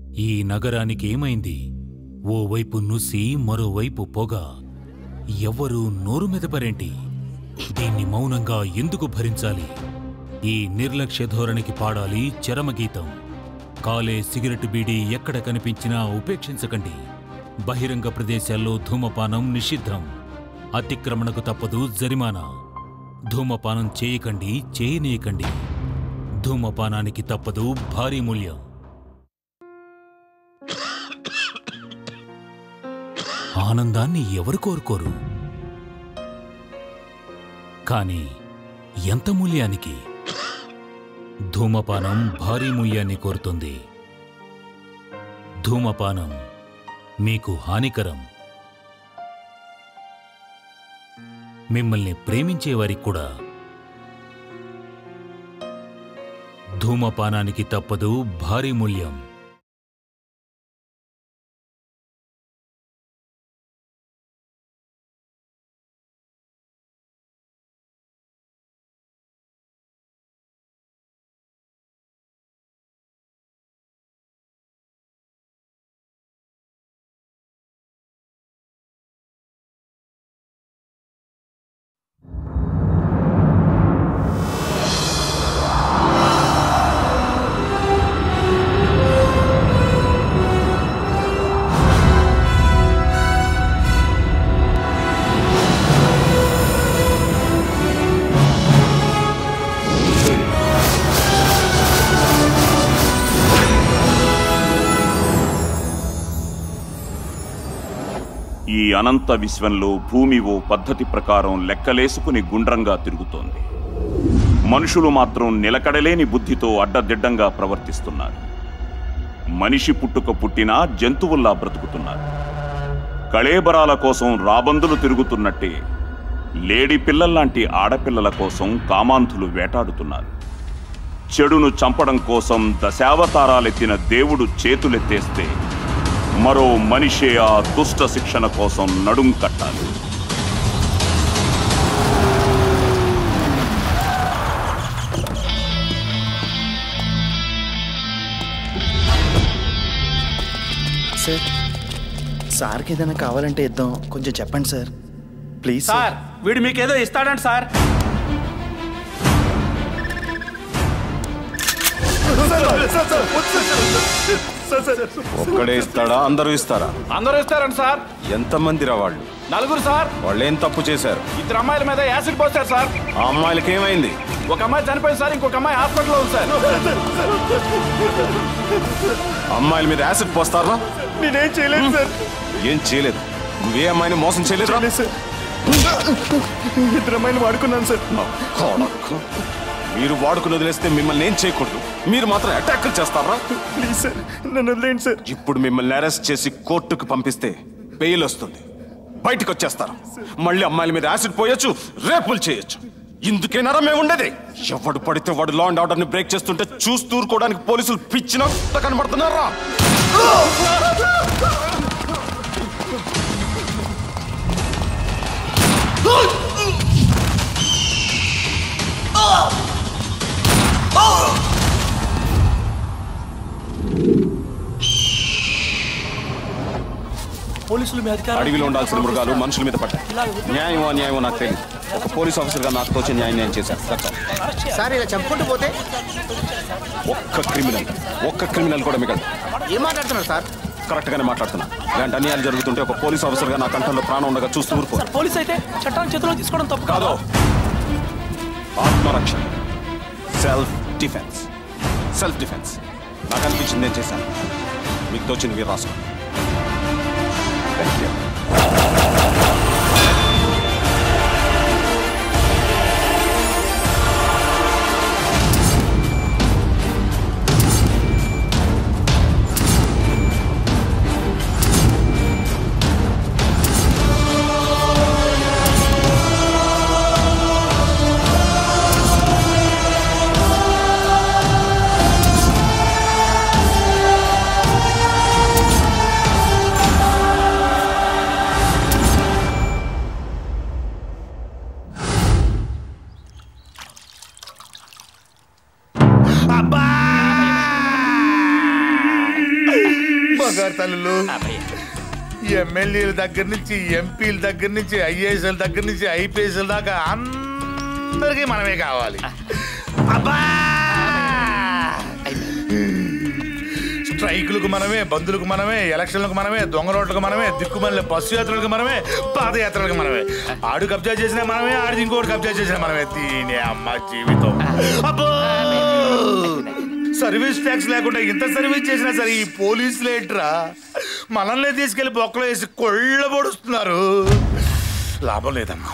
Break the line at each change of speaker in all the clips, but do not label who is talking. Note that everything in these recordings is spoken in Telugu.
ఈ నగరానికి ఏమైంది ఓవైపు నుసి మరోవైపు పొగ ఎవ్వరూ నోరు మెదపరేంటి దీన్ని మౌనంగా ఎందుకు భరించాలి ఈ నిర్లక్ష్య ధోరణికి పాడాలి చరమగీతం కాలే సిగరెట్ బీడీ ఎక్కడ కనిపించినా ఉపేక్షించకండి బహిరంగ ప్రదేశాల్లో ధూమపానం నిషిద్ధం అతిక్రమణకు తప్పదు జరిమానా ధూమపానం చేయకండి చేయనీయకండి ధూమపానానికి తప్పదు భారీ మూల్యం ఆనందాన్ని ఎవరు కోరుకోరు కానీ ఎంత మూల్యానికి ధూమపానం భారీ మూల్యాన్ని కోరుతుంది ధూమపానం మీకు హానికరం మిమ్మల్ని ప్రేమించేవారికి కూడా ధూమపానానికి తప్పదు భారీ మూల్యం
ఈ అనంత విశ్వంలో భూమి ఓ పద్ధతి ప్రకారం లెక్కలేసుకుని గుండ్రంగా తిరుగుతోంది మనుషులు మాత్రం నిలకడలేని బుద్ధితో అడ్డదిడ్డంగా ప్రవర్తిస్తున్నారు మనిషి పుట్టుక పుట్టినా జంతువుల్లా బ్రతుకుతున్నారు కళేబరాల కోసం రాబందులు తిరుగుతున్నట్టే లేడి పిల్లల్లాంటి ఆడపిల్లల కోసం కామాంధులు వేటాడుతున్నారు చెడును చంపడం కోసం దశావతారాలెత్తిన దేవుడు చేతులెత్తేస్తే మరో మనిషే ఆ దుష్ట శిక్షణ కోసం నడుం కట్టాలి
సార్ సార్కి ఏదైనా కావాలంటే ఇద్దాం కొంచెం చెప్పండి సార్ ప్లీజ్
సార్ వీడు మీకేదో ఇస్తాడంట సార్
ఒక్కడే ఇస్తాడా అందరూ ఇస్తారా
అందరూ ఇస్తారంట సార్
ఎంతమంది రా వాళ్ళు
నలుగురు సార్
వాళ్ళు ఏం తప్పు చేశారు
ఇద్దరు అమ్మాయిల మీద యాసిడ్ పోస్తారు సార్
ఆ అమ్మాయిలకి ఏమైంది
ఒక అమ్మాయి చనిపోయింది సార్ ఇంకొక అమ్మాయి హాస్పిటల్లో ఉంది సార్
అమ్మాయిల మీద యాసిడ్ పోస్తారా
నేనేం చేయలేదు సార్
ఏం చేయలేదు నువ్వే అమ్మాయిని మోసం చేయలేదు
చేయలేదు సార్ ఇద్దరు అమ్మాయిని వాడుకున్నాను సార్
మీరు వాడుకుని వదిలేస్తే మిమ్మల్ని ఏం చేయకూడదు మీరు మాత్రం అటాక్ చేస్తారా
ప్లీజ్ సార్ నన్ను వదిలేండి సార్
ఇప్పుడు మిమ్మల్ని అరెస్ట్ చేసి కోర్టుకు పంపిస్తే బెయిల్ వస్తుంది బయటకు వచ్చేస్తారు మళ్ళీ అమ్మాయిల మీద యాసిడ్ పోయొచ్చు రేపులు చేయొచ్చు ఇందుకేనారా మేము ఉండేది ఎవడు పడితే వాడు లా అండ్ ఆర్డర్ ని బ్రేక్ చేస్తుంటే చూస్తూ ఊరుకోవడానికి పోలీసులు పిచ్చిన కనబడుతున్నారా
పోలీసులు మీ అధికారం
అడవిలో ఉండాల్సిన మృగాలు మనుషుల మీద పడ్డాయి న్యాయం అన్యాయం నాకు తెలియదు ఒక పోలీస్ ఆఫీసర్ గా నాకు తోచిన న్యాయం నేను చేశాను That's all.
సార్ ఇలా చంపుకుంటూ పోతే
ఒక్క క్రిమినల్ ఒక్క క్రిమినల్ కూడా మిగలదు
ఏం మాట్లాడుతున్నారు సార్
కరెక్ట్ గానే మాట్లాడుతున్నా ఇలాంటి అన్యాయాలు జరుగుతుంటే ఒక పోలీస్ ఆఫీసర్ గా నా కంఠంలో ప్రాణం ఉండగా చూస్తూ ఊరుకో
పోలీస్ అయితే చట్టాన్ని చేతిలో తీసుకోవడం తప్పు
కాదు ఆత్మరక్షణ సెల్ఫ్ డిఫెన్స్ సెల్ఫ్ డిఫెన్స్ నాకు అనిపించింది నేను చేశాను మీకు తోచింది మీరు రాసుకోండి థ్యాంక్ యూ
బంగారు తల్లులు ఎమ్మెల్యేల దగ్గర నుంచి ఎంపీల దగ్గర నుంచి ఐఏఎస్ల దగ్గర నుంచి ఐపీఎస్ల దాకా అందరికీ మనమే కావాలి అబ్బా స్ట్రైకులకు మనమే బంధులకు మనమే ఎలక్షన్లకు మనమే దొంగ రోడ్లకు మనమే దిక్కుమల్లి బస్సు యాత్రలకు మనమే పాదయాత్రలకు మనమే ఆడు కబ్జా చేసినా మనమే ఆడు ఇంకోటి కబ్జా చేసినా మనమే దీని అమ్మ జీవితం అబ్బో సర్వీస్ ట్యాక్స్ లేకుండా ఇంత సర్వీస్ చేసినా సరే ఈ పోలీసులు ఏంట్రా మనల్ని తీసుకెళ్లి బొక్కలో వేసి కొళ్ళ పొడుస్తున్నారు లాభం లేదమ్మా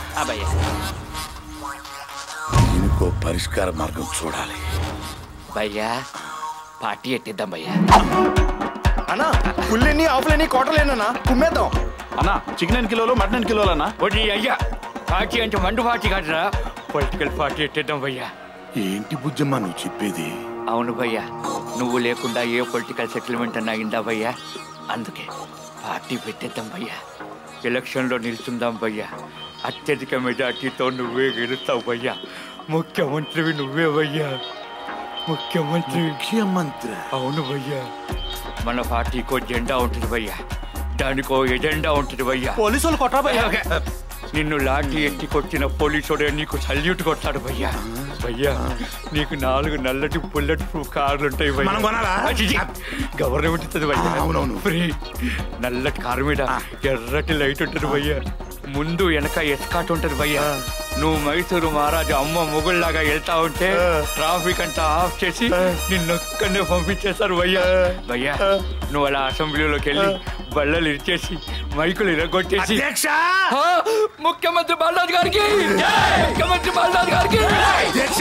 దీనికో పరిష్కార మార్గం చూడాలి
భయ్యా పార్టీ ఎట్టిద్దాం భయ్యా
అన్నా ఫుల్లెన్ని ఆఫ్లెన్ని కోటలేనన్నా కుమ్మేద్దాం
అన్నా చికెన్ ఎన్ని కిలోలు మటన్ ఎన్ని కిలోలు అన్నా
వడ్డీ అయ్యా పార్టీ అంటే మండు పార్టీ కాదురా పొలిటికల్ పార్టీ ఎట్టిద్దాం భయ్యా
ఏంటి బుజ్జమ్మ నువ్వు చెప్పేది
అవును భయ్యా నువ్వు లేకుండా ఏ పొలిటికల్ సెటిల్మెంట్ అన్నా అయిందా భయ్యా అందుకే పార్టీ పెట్టేద్దాం భయ్యా ఎలక్షన్లో నిల్చుందాం భయ్యా అత్యధిక మెజార్టీతో నువ్వే గెలుస్తావు భయ్యా ముఖ్యమంత్రివి నువ్వే భయ్యా ముఖ్యమంత్రి
ముఖ్యమంత్రి
అవును భయ్యా మన పార్టీకో జెండా ఉంటుంది భయ్యా దానికో ఎజెండా ఉంటుంది భయ్యా
పోలీసులు కొట్టరా భయ్యా
ఓకే. నిన్ను లాఠీ ఎత్తి కొట్టిన పోలీసుడే నీకు సల్యూట్ కొట్టాడు భయ్యా భయ్యా నీకు నాలుగు నల్లటి బుల్లెట్ ప్రూఫ్ కార్లు ఉంటాయి భయ్యా.
మనం కొనాలా?
అచ్చిచి. గవర్నమెంట్ ఇస్తుంది భయ్యా
అవునవును.
ఫ్రీ నల్లటి కారు మీద ఎర్రటి లైట్ ఉంటుంది భయ్యా ముందు వెనక ఎస్కాట్ ఉంటుంది భయ్యా నువ్వు మైసూరు మహారాజా అమ్మ మొగుళ్ళలాగా వెళ్తా ఉంటే ట్రాఫిక్ అంతా ఆఫ్ చేసి నిన్నొక్కనే పంపించేస్తారు భయ్యా భయ్యా నువ్వు అలా అసెంబ్లీలోకి వెళ్ళి బల్లలు ఇచ్చేసి మైకులు ఇరగొట్టేసి
అధ్యక్ష
ఆ, ముఖ్యమంత్రి బాలరాజు గారికి ముఖ్యమంత్రి బాలరాజు గారికి
అధ్యక్ష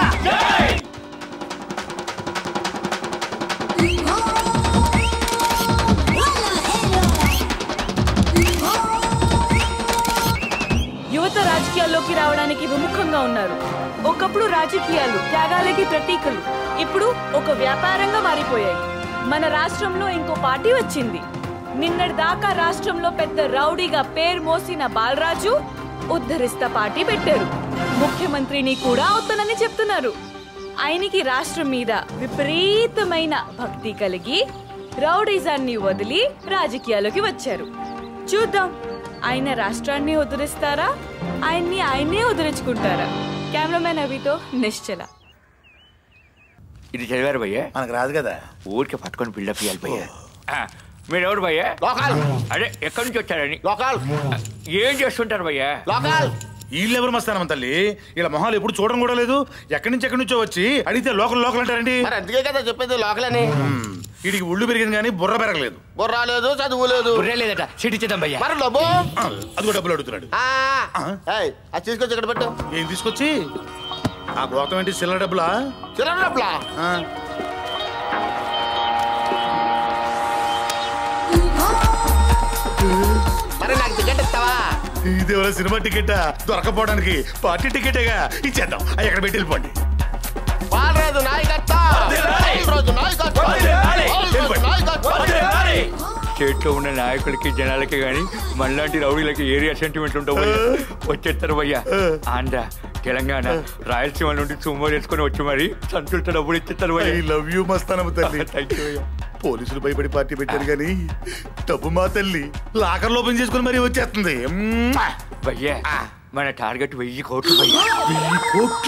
యువత రాజకీయాల్లోకి రావడానికి విముఖంగా ఉన్నారు ఒకప్పుడు రాజకీయాలు త్యాగాలకి ప్రతీకలు ఇప్పుడు ఒక వ్యాపారంగా మారిపోయాయి మన రాష్ట్రంలో ఇంకో పార్టీ వచ్చింది నిన్నటి దాకా రాష్ట్రంలో పెద్ద రౌడీగా పేరు మోసిన బాలరాజు ఉద్ధరిస్తా పార్టీ పెట్టారు ముఖ్యమంత్రిని కూడా అవుతానని చెప్తున్నారు ఆయనకి రాష్ట్రం మీద విపరీతమైన భక్తి కలిగి రౌడీజాన్ని వదిలి రాజకీయాల్లోకి వచ్చారు చూద్దాం ఆయన రాష్ట్రాన్ని ఉద్ధరిస్తారా ఆయన్ని ఆయన్నే ఉద్ధరించుకుంటారా కెమెరామెన్ అవితో నిశ్చల
ఇది చదివారు భయ్యా
మనకు రాదు కదా
ఊరికే పట్టుకొని బిల్డప్ ఇవ్వాలి భయ్యా ఆ, మీరు ఎవరు భయ్యా
లోకల్
అదే ఎక్కడి నుంచి వచ్చారని
లోకల్
ఏం చేస్తుంటారు భయ్యా
లోకల్
వీళ్ళు ఎవరు మస్తానమ్మ తల్లి ఇలా మొహాలు ఎప్పుడు చూడడం కూడా లేదు ఎక్కడి నుంచి ఎక్కడి నుంచో వచ్చి అడిగితే లోకల్ లోకల్ అంటారండి
మరి అందుకే కదా చెప్పేది లోకల్ అని
వీడికి ఉళ్ళు పెరిగింది కానీ బుర్ర పెరగలేదు
బుర్రా లేదు చదువు లేదు
బుర్రే లేదట సిటీ చేద్దాం భయ్యా
మరి డబ్బు
ఆ, అదిగో డబ్బులు అడుగుతున్నాడు
ఆ, ఏయ్, అది తీసుకొచ్చి ఇక్కడ పెట్టు
ఏం తీసుకొచ్చి ఆ గోతం ఏంటి సిల్లర్ డబ్బులా
చిల్లర డబ్బులా
ఆ,
మరి నాకు టికెట్ ఇస్తావా
ఇదేవరా సినిమా టికెట్ దొరకపోవడానికి పార్టీ టికెటేగా ఇచ్చేద్దాం అవి ఎక్కడ పెట్టి వెళ్ళిపోండి
బాలరాజు నాయకత్వం బాలరాజు నాయకత్వం బాలరాజు నాయకత్వం
స్టేట్ లో ఉన్న నాయకులకి జనాలకి గాని మనలాంటి రౌడీలకి ఏరియా సెంటిమెంట్ ఉంటావు భయ్యా. వచ్చేస్తారు భయ్యా ఆంధ్ర తెలంగాణ రాయలసీమ నుండి సుమో చేసుకొని వచ్చి మరి సంతులతో డబ్బులు ఇచ్చేస్తారు
ఐ
భయ్యా
లవ్ యూ మస్తానమ్మ తల్లి
థ్యాంక్ యూ భయ్యా
పోలీసులు భయపడి పార్టీ పెట్టారు కానీ డబ్బు మా తల్లి లాకర్లో ఓపెన్ చేసుకుని మరీ వచ్చేస్తుంది మ్మ్.
భయ్యా మన టార్గెట్ వెయ్యి కోట్లు భయ్యా
వెయ్యి కోట్ల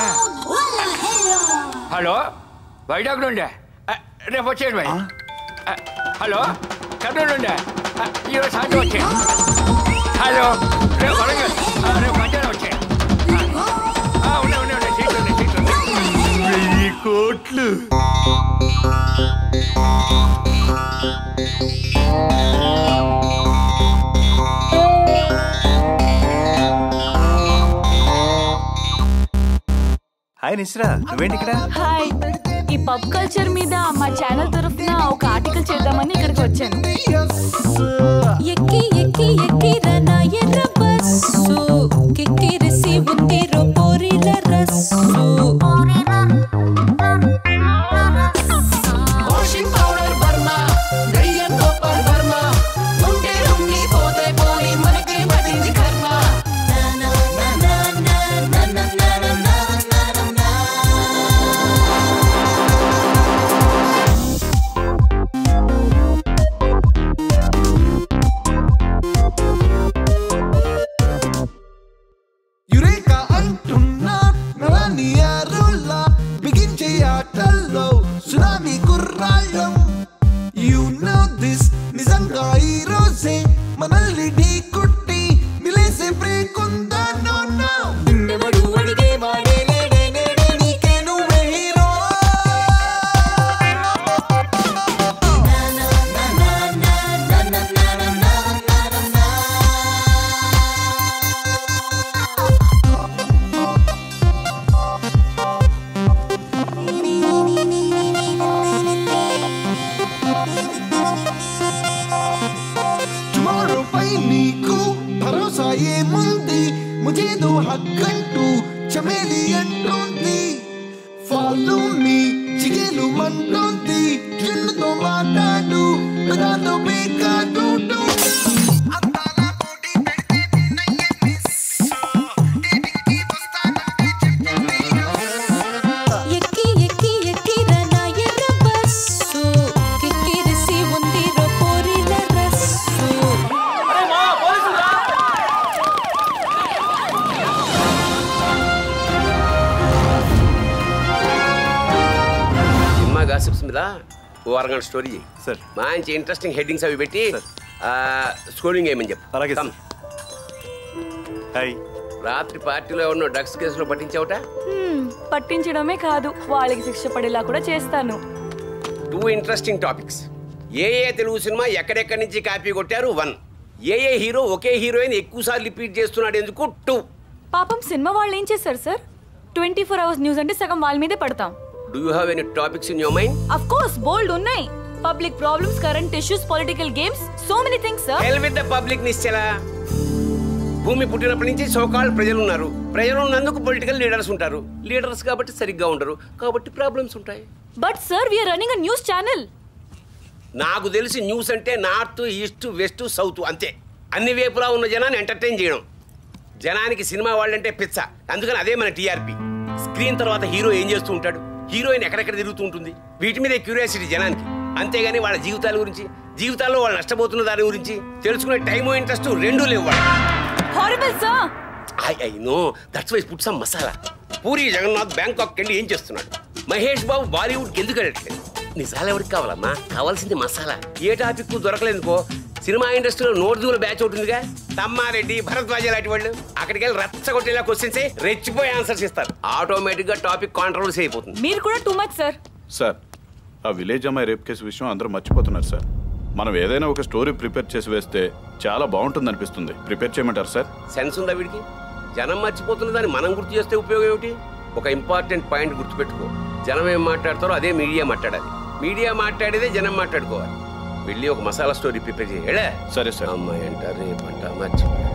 హలో వైజాగ్ నుండే ఆ, రేపు వచ్చేయండి భయ్ ఆ, హలో కర్నూలు నుండే ఆ, ఈరోజు సాయంత్రం వచ్చేయండి హలో రేపు వరంగల్ ఆ, రేపు మధ్యాహ్నం వచ్చేయండి ఆ, ఆ, ఉన్నాయి ఉన్నాయి ఉన్నాయి సీట్లు ఉన్నాయి సీట్లు ఉన్నాయి
వెయ్యి కోట్లు
హాయ్ నిశ్రా నువ్వేంటి ఇక్కడ
హాయ్ ఈ పబ్ కల్చర్ మీద మా ఛానల్ తరఫున ఒక ఆర్టికల్ చేద్దామని ఇక్కడికి వచ్చాను
ఎక్కి ఎక్కి ఎక్కి రన ఎర్ర బస్సు కిక్కిరిసి ఉంది రో పోరిల రస్సు వాషింగ్ పౌడర్ బర్మా దయ్యం గోపాల్ వర్మ ఉంటే ఉండి పోతే పోయి మనకే పడింది కర్మ నా నా నా నా నా నా నా నా నా నా నా నా ఏదో హక్కంటూ చమేలి అంటోంది ఫాలో మీ చిగేలు మంటోంది ఎన్నుతో మాట్లాడు పెదాతో బేకాడు
ఎక్కి ఎక్కి ఎక్కి నా ఎర్ర బస్సు కిక్కిరిసి ఉంది రో పోరిల రస్సు
సినిమా గాసిప్స్ మీద ఓ అరగంట స్టోరీ చేయి సార్ మంచి ఇంట్రెస్టింగ్ హెడ్డింగ్స్ అవి పెట్టి స్కోరింగ్ ఏమని చెప్పు అలాగే హాయ్ రాత్రి పార్టీలో ఉన్న డ్రగ్స్ కేసులో పట్టించావుట
హ్మ్, పట్టించడమే కాదు వాళ్ళకి శిక్ష పడేలా కూడా చేస్తాను
టూ ఇంట్రెస్టింగ్ టాపిక్స్ ఏ ఏ తెలుగు సినిమా ఎక్కడెక్కడి నుంచి కాపీ కొట్టారు వన్ ఏ ఏ హీరో ఒకే హీరోయిన్ ఎక్కువ సార్లు రిపీట్ చేస్తున్నాడు ఎందుకు టూ
పాపం సినిమా వాళ్ళు ఏం చేశారు sir twenty four hours news అంటే సగం వాళ్ళ మీదే పడతాం
do you have any topics in your mind
of course బోల్డ్ ఉన్నాయి public problems current issues political games so many things sir
hell with the public నిశ్చల భూమి పుట్టినప్పటి నుంచి సోకాల్ ప్రజలు ఉన్నారు ప్రజలు ఉన్నందుకు పొలిటికల్ లీడర్స్ ఉంటారు లీడర్స్ కాబట్టి సరిగ్గా ఉండరు కాబట్టి ప్రాబ్లమ్స్ ఉంటాయి
but sir we're running a news channel
నాకు తెలిసి న్యూస్ అంటే నార్త్ ఈస్ట్ వెస్ట్ సౌత్ అంతే అన్ని వైపులా ఉన్న జనాన్ని ఎంటర్టైన్ చేయడం జనానికి సినిమా వాళ్ళంటే పిచ్చ అందుకని అదే మన టీఆర్పీ స్క్రీన్ తర్వాత హీరో ఏం చేస్తూ ఉంటాడు హీరోయిన్ ఎక్కడెక్కడ తిరుగుతూ ఉంటుంది వీటి మీద క్యూరియాసిటీ జనానికి అంతేగాని వాళ్ళ జీవితాల గురించి జీవితాల్లో వాళ్ళు నష్టపోతున్న దాని గురించి తెలుసుకునే టైము ఇంట్రెస్ట్ రెండూ లేవు వాళ్ళు
horrible sir
I I know that's why put some masala Puri Jagannath Bangkok వెళ్ళి ఏం చేస్తున్నాడు మహేష్ బాబు బాలీవుడ్కి ఎందుకు వెళ్ళట్లేదు నిజాలు ఎవరికి కావాలమ్మా కావాల్సింది మసాలా ఏ టాపిక్ దొరకలేదుకో సినిమా ఇండస్ట్రీలో నోర్దుల బ్యాచ్ ఉంటుందిగా తమ్మారెడ్డి భరద్వాజ లాంటి వాళ్ళు అక్కడికి వెళ్ళి రచ్చగొట్టేలా క్వశ్చన్స్ రెచ్చిపోయి ఆన్సర్స్ ఇస్తారు ఆటోమేటిక్ గా టాపిక్ కాంట్రవర్సీ అయిపోతుంది
మీరు కూడా టూ మచ్ సార్
సార్ ఆ విలేజ్ అమ్మాయి రేప్ కేసు విషయం అందరూ మర్చిపోతున్నారు సార్ మనం ఏదైనా ఒక స్టోరీ ప్రిపేర్ చేసి వేస్తే చాలా బాగుంటుంది అనిపిస్తుంది ప్రిపేర్ చేయమంటారు సార్
సెన్స్ ఉందా వీడికి జనం మర్చిపోతున్న దాన్ని మనం గుర్తు చేస్తే ఉపయోగం ఏమిటి ఒక ఇంపార్టెంట్ పాయింట్ గుర్తుపెట్టుకో జనం ఏం మాట్లాడతారో అదే మీడియా మాట్లాడాలి మీడియా మాట్లాడేదే జనం మాట్లాడుకోవాలి వెళ్ళి ఒక మసాలా స్టోరీ ప్రిపేర్ చేయడా
సరే సార్
అమ్మాయి అంట రేపంట మర్చిపోయారంట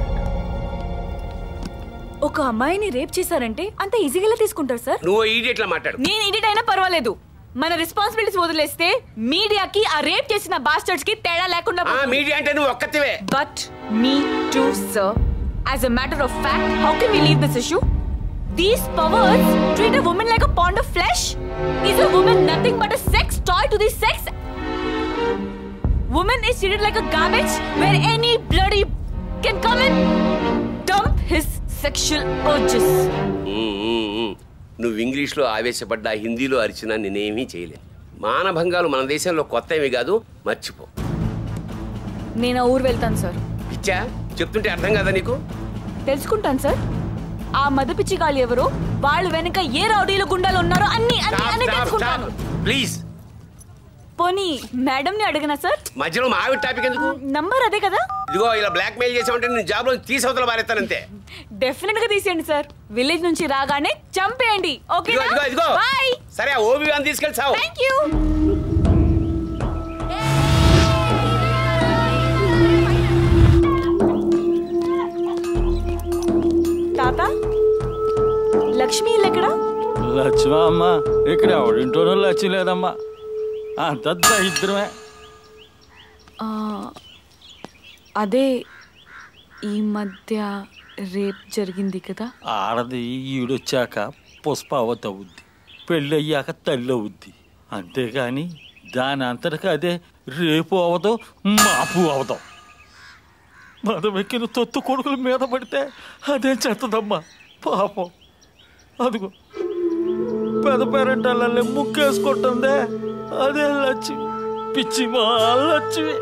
ఒక అమ్మాయిని రేప్ చేశారంటే అంత ఈజీగా ఎలా తీసుకుంటారు సార్
నువ్వు ఈడియట్లా మాట్లాడు
నేను ఇడిట్ అయినా పర్వాలేదు మన రెస్పాన్సిబిలిటీస్ వదిలేస్తే మీడియాకి ఆ రేప్ చేసిన బాస్టర్స్ కి తేడా లేకుండా
మీడియా అంటే నువ్వు ఒక్కతివే
but me too sir as a matter of fact how can we leave this issue these powers treat a woman like a pound of flesh is a woman nothing but a sex toy to the sex woman is treated like a garbage where any bloody can come and dump his sexual urges.
Um, um, um. నువ్వు ఇంగ్లీష్లో ఆవేశపడ్డా హిందీలో అరిచినా నేనేమీ చేయలేను మానభంగాలు మన దేశంలో కొత్త ఏమీ కాదు మర్చిపో
నేను ఆ ఊరు వెళ్తాను సార్
పిచ్చా చెప్తుంటే అర్థం కాదా నీకు
తెలుసుకుంటాను సార్ ఆ మదపిచ్చి గాలి ఎవరో వాళ్ళు వెనక ఏ రౌడీలు గుండాలు ఉన్నారో అన్ని అన్ని అన్ని తెలుసుకుంటాను
ప్లీజ్
పోనీ మేడం ని అడిగినా సార్
మధ్యలో మా ఆవిడ టాపిక్ ఎందుకు
నంబర్ అదే కదా
ఇదిగో ఇలా బ్లాక్ మెయిల్ చేసామంటే నేను జాబ్ లో తీసవతల పారేస్తానంతే
డెఫినెట్ గా తీసేయండి సార్ విలేజ్ నుంచి రాగానే చంపేయండి ఓకే
ఇదిగో ఇదిగో ఇదిగో
బాయ్
సరే ఆ ఓబీ అని తీసుకెళ్ళి సావు
థ్యాంక్ యూ తాత లక్ష్మి ఇల్లు ఎక్కడ
లక్ష్మా అమ్మ ఇక్కడ ఎవడింటోనూ లక్ష్మి లేదమ్మా అంత దరిద్రమే
ఆ, అదే ఈ మధ్య రేప్ జరిగింది కదా
ఆడది ఈడొచ్చాక పుష్పావతి అవుద్ది పెళ్ళయ్యాక తల్లి అవుద్ది అంతేగాని దాని అంతటికి అదే రేపు అవదు మాపు అవదాం మదమెక్కిన తొత్తు కొడుకుల మీద పడితే అదే చెత్తదమ్మా పాపం అదిగో పెద్ద పేరెంటాలే ముక్కేసుకుంటుందే అదే లక్ష్మి పిచ్చి మా లక్ష్మి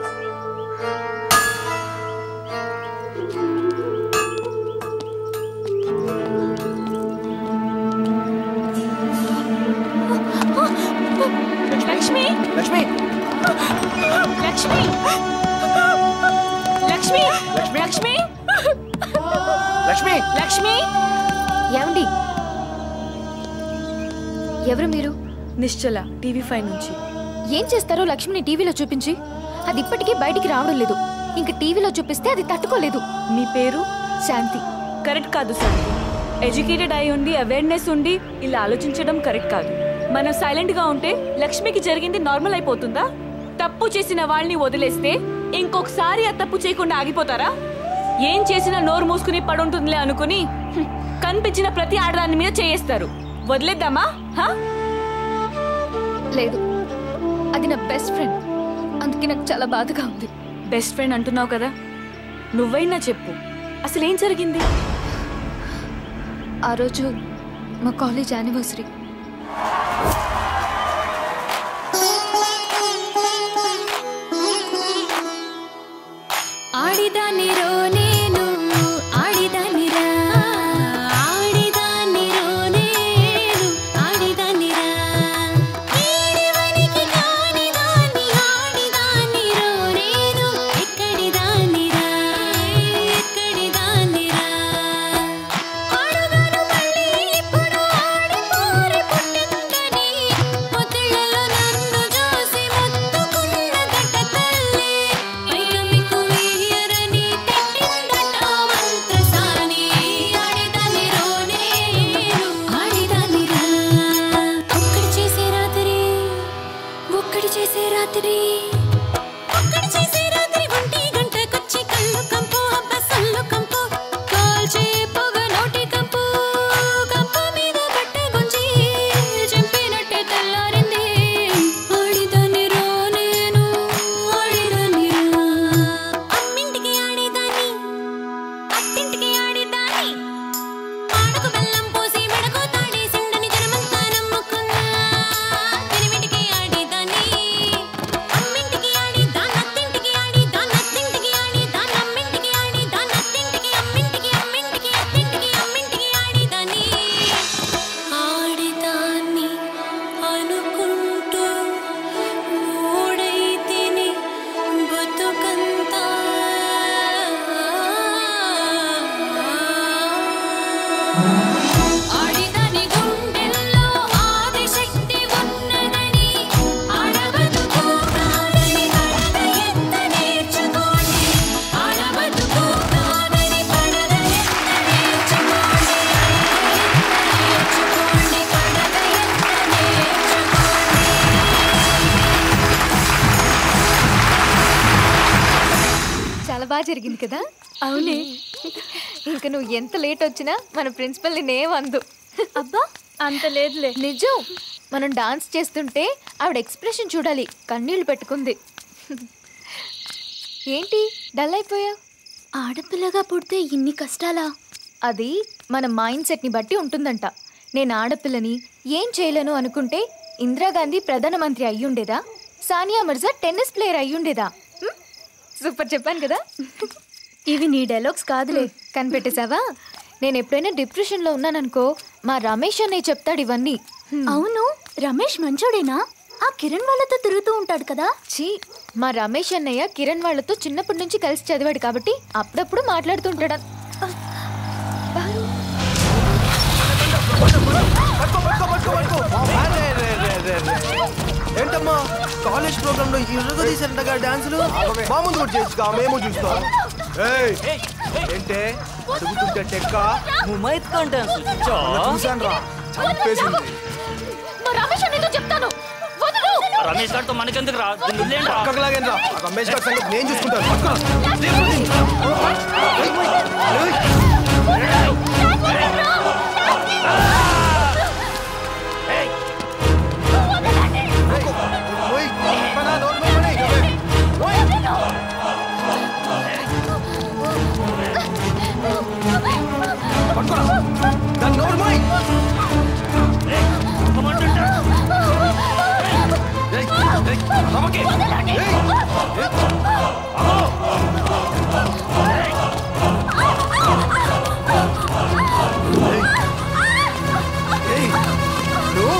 లక్ష్మి లక్ష్మి లక్ష్మి లక్ష్మి లక్ష్మి
లక్ష్మి
లక్ష్మి
ఏమండి ఎవరు మీరు
నిశ్చల టీవీ ఫైవ్ నుంచి
ఏం చేస్తారో లక్ష్మిని టీవీలో చూపించి అది ఇప్పటికీ బయటికి రావడం లేదు ఇంక టీవీలో చూపిస్తే అది తట్టుకోలేదు
మీ పేరు
శాంతి
కరెక్ట్ కాదు సార్ ఎడ్యుకేటెడ్ అయి ఉండి అవేర్నెస్ ఉండి ఇలా ఆలోచించడం కరెక్ట్ కాదు మనం సైలెంట్ గా ఉంటే లక్ష్మికి జరిగింది నార్మల్ అయిపోతుందా తప్పు చేసిన వాళ్ళని వదిలేస్తే ఇంకొకసారి ఆ తప్పు చేయకుండా ఆగిపోతారా ఏం చేసినా నోరు మూసుకుని పడుంటుందిలే అనుకుని హ్మ్, కనిపించిన ప్రతి ఆడదాని మీద చేయేస్తారు వదిలేద్దామా హా?
లేదు అది నా బెస్ట్ ఫ్రెండ్ అందుకే నాకు చాలా బాధగా ఉంది
బెస్ట్ ఫ్రెండ్ అంటున్నావు కదా నువ్వైనా చెప్పు అసలు ఏం జరిగింది
ఆ రోజు మా కాలేజ్ యానివర్సరీ
ఆడిదానిరో నేను ఆడిదానిరా ఆడిదానిరో నేను ఆడిదానిరా ఏడివనికి కానిదాన్ని ఆడిదానిరో నేను ఎక్కడిదానిరా ఎక్కడిదానిరా ఆడుగాను మళ్ళీ ఇప్పుడు ఆడిపోరి పుట్టిందని పొత్తిళ్లలో నన్ను చూసి మొత్తుకున్న గట్ట తల్లి పైగా మీకు వేయరని తిట్టిందట మంత్రసాని ఆడిదానిరో నేను ఆడిదానిరా ఒక్కడి చేసే రాత్రి ఒక్కడి చేసే రాత్రి ఒక్కడి చేసే రాత్రి ఒంటి గంటకొచ్చి కళ్ళు కంపు అబ్బ సల్లు కంపు కాల్చే పొగ నోటి కంపు కంపు మీద బట్ట గుంజి చంపినట్టే తెల్లారింది ఆడిదానిరో నేను ఆడిదానిరా అమ్మింటికి ఆడిదాన్ని అత్తింటికి ఆడిదాన్ని ఆడకు బెల్లం పోసి మెడకు తాడేసిండని జనమంతా నమ్ముకున్నా పెనిమిటికి ఆడిదాన్ని అమ్మింటికి ఆడి దాన్నత్తింటికి ఆడి దాన్నత్తింటికి ఆడి దాన్నమ్మింటికి ఆడి దాన్నత్తింటికి అమ్మింటికి అమ్మింటికి అత్తింటికి అమ్మింటికి ఆడిదాన్ని ఆడిదాన్ని అనుకుంటూ మూడైతిని బతుకంతా ఆడిదాని గుండెల్లో ఆదిశక్తి ఉన్నదని ఆడబతుకు కాదని పడద ఎంత నేర్చుకోండి ఆడబతుకు కాదని పడద ఎంత నేర్చుకోండి నేర్చుకోండి పడద ఎంత నేర్చుకోండి
చాలా బాగా జరిగింది కదా అవునే ఇంకా నువ్వు ఎంత లేట్ వచ్చినా మన ప్రిన్సిపల్ నేనేమందు అబ్బా అంత లేదులే నిజం మనం డాన్స్ చేస్తుంటే ఆవిడ ఎక్స్ప్రెషన్ చూడాలి కన్నీళ్లు పెట్టుకుంది ఏంటి డల్ అయిపోయావు ఆడపిల్లగా పుడితే ఇన్ని కష్టాలా అది మన మైండ్ సెట్ని బట్టి ఉంటుందంట నేను ఆడపిల్లని ఏం చేయలేను అనుకుంటే ఇందిరాగాంధీ ప్రధానమంత్రి అయ్యుండేదా సానియా మిర్జా టెన్నిస్ ప్లేయర్ అయ్యుండేదా హ్మ్? సూపర్ చెప్పాను కదా ఇవి నీ డైలాగ్స్ కాదులే కనిపెట్టేశావా నేను ఎప్పుడైనా డిప్రెషన్లో ఉన్నాననుకో మా రమేష్ అన్నయ్య చెప్తాడు ఇవన్నీ అవును రమేష్ మంచోడేనా ఆ కిరణ్ వాళ్ళతో తిరుగుతూ ఉంటాడు కదా చీ మా రమేష్ అన్నయ్య కిరణ్ వాళ్ళతో చిన్నప్పటి నుంచి కలిసి చదివాడు కాబట్టి అప్పుడప్పుడు మాట్లాడుతుంటాడు
ఏంటమ్మా కాలేజ్ ప్రోగ్రామ్ లో ఇరుగు తీసారంటగా డాన్సులు మా ముందు కూడా చేయొచ్చుగా మేము చూస్తాం ఏయ్, ఏంటే అడుగుతుంటే టెక్క
ముమైత్ ఖాన్ డాన్స్
చూసాను రా చంపేసింది
మా రమేష్ అన్నయ్యతో చెప్తాను వదలు
రమేష్ గారితో మనకెందుకు రా
పక్కకు లాగండి రా ఆ రమేష్ గారి సంగతి నేను చూసుకుంటాను పక్కన. ఓయ్, పక్కన నోరు మూయమని. ఓయ్. పట్టుకోరా. దాన్ని నోరు మూయ్. ఏయ్, ఏయ్, రమకి. ఏయ్, ఏయ్, నువ్వు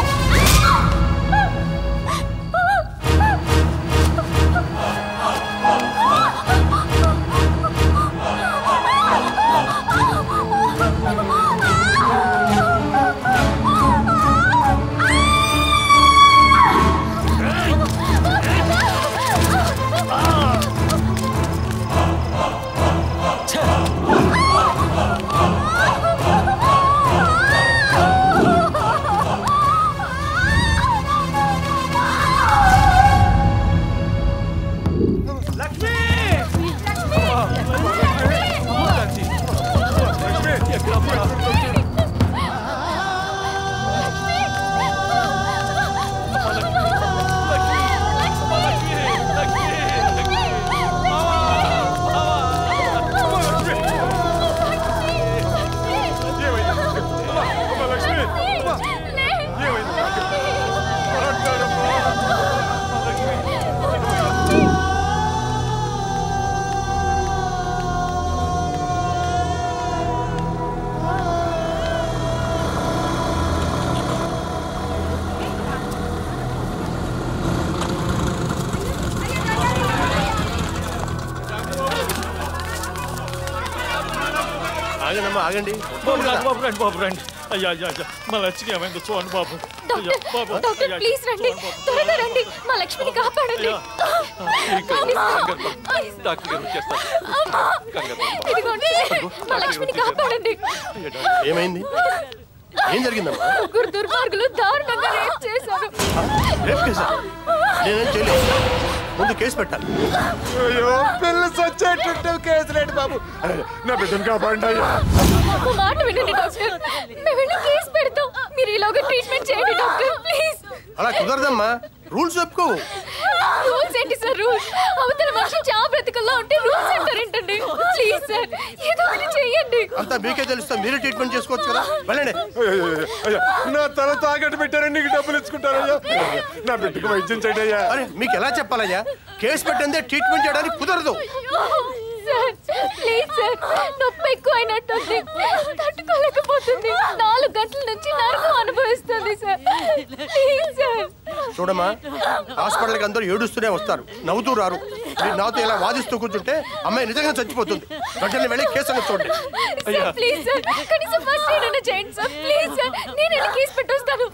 ఆ
ఆగండి
బాబు రండి బాబు రండి బాబు రండి అయ్యా అయ్యా అయ్యా మా లక్ష్మి ఏమైందో చూడండి బాబు అయ్యా బాబు
డాక్టర్
అయ్యా,
ప్లీజ్ రండి త్వరగా రండి మా లక్ష్మిని కాపాడండి
డాక్టర్ గారు వచ్చేస్తారు
ఇదిగోండి మా లక్ష్మిని కాపాడండి
ఏమైంది ఏం జరిగిందమ్మా
ముగ్గురు దుర్మార్గులు దారుణంగా రేప్ చేశారు
రేపు కేసా నేనేం చేయలేదు ముందు కేసు పెట్టాలి
అయ్యో పిల్ల సచ్చేటుంటే కేసు రేటు బాబు నా బిడ్డను కాపాడండి అయ్యా
మా మాట వినండి డాక్టర్ మేము వెళ్ళి కేసు పెడతాం మీరు ఈలోగా ట్రీట్మెంట్ చేయండి డాక్టర్ ప్లీజ్
అలా కుదరదమ్మా రూల్స్ చెప్పుకో
రూల్స్ ఏంటి సార్ రూల్స్ అవతల మనిషి చావు బ్రతికల్లో ఉంటే రూల్స్ అంటారేంటండి ప్లీజ్ సార్ ఏదో ఒకటి చెయ్యండి
అంతా మీకే తెలుస్తా మీరే ట్రీట్మెంట్ చేసుకోవచ్చు కదా వెళ్ళండి
అయ్యా నా తల తాకట్టు పెట్టారని నీకు డబ్బులు ఇచ్చుకుంటారయ్యా నా బిడ్డకు వైద్యం చేయండి అయ్యా
అరే మీకు ఎలా చెప్పాలయ్యా కేసు పెట్టందే ట్రీట్మెంట్ చేయడానికి కుదరదు
సార్ ప్లీజ్ సార్ నొప్పి ఎక్కువ అయినట్టుంది తట్టుకోలేకపోతుంది నాలుగు గంటల నుంచి నరకం అనుభవిస్తుంది సార్ ప్లీజ్ సార్
చూడమ్మా హాస్పిటల్కి అందరూ ఏడుస్తూనే వస్తారు నవ్వుతూ రారు మీరు నాతో ఇలా వాదిస్తూ కూర్చుంటే అమ్మాయి నిజంగా చచ్చిపోతుంది వెంటనే వెళ్ళి కేసు అనేది చూడండి
సార్ ప్లీజ్ సార్ కనీసం ఫస్ట్ ఎయిడ్ అయినా చేయండి సార్ ప్లీజ్ సార్ నేను వెళ్ళి కేసు పెట్టొస్తాను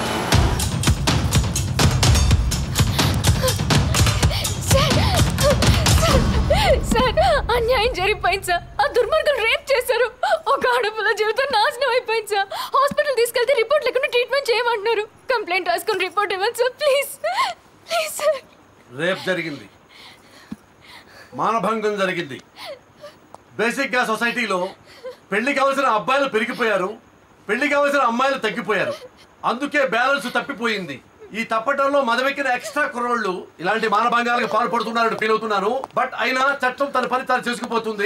సార్, సార్, సార్ అన్యాయం జరిగిపోయింది సార్ ఆ దుర్మార్గులు రేప్ చేశారు ఒక ఆడపిల్ల జీవితం నాశనం అయిపోయింది సార్ హాస్పిటల్ తీసుకెళ్తే రిపోర్ట్ లేకుండా ట్రీట్మెంట్ చేయమంటున్నారు కంప్లైంట్ రాసుకుని రిపోర్ట్ ఇవ్వండి sir please please sir
rape జరిగింది మానభంగం జరిగింది బేసిక్ గా సొసైటీలో పెళ్లి కావలసిన అబ్బాయిలు పెరిగిపోయారు పెళ్లి కావలసిన అమ్మాయిలు తగ్గిపోయారు అందుకే బ్యాలెన్స్ తప్పిపోయింది ఈ తప్పటంలో మదవెక్కిన ఎక్స్ట్రా కుర్రోళ్ళు ఇలాంటి మానభంగాలకు పాల్పడుతున్నారని ఫీల్ అవుతున్నాను బట్ అయినా చట్టం తన పని తాను చేసుకుపోతుంది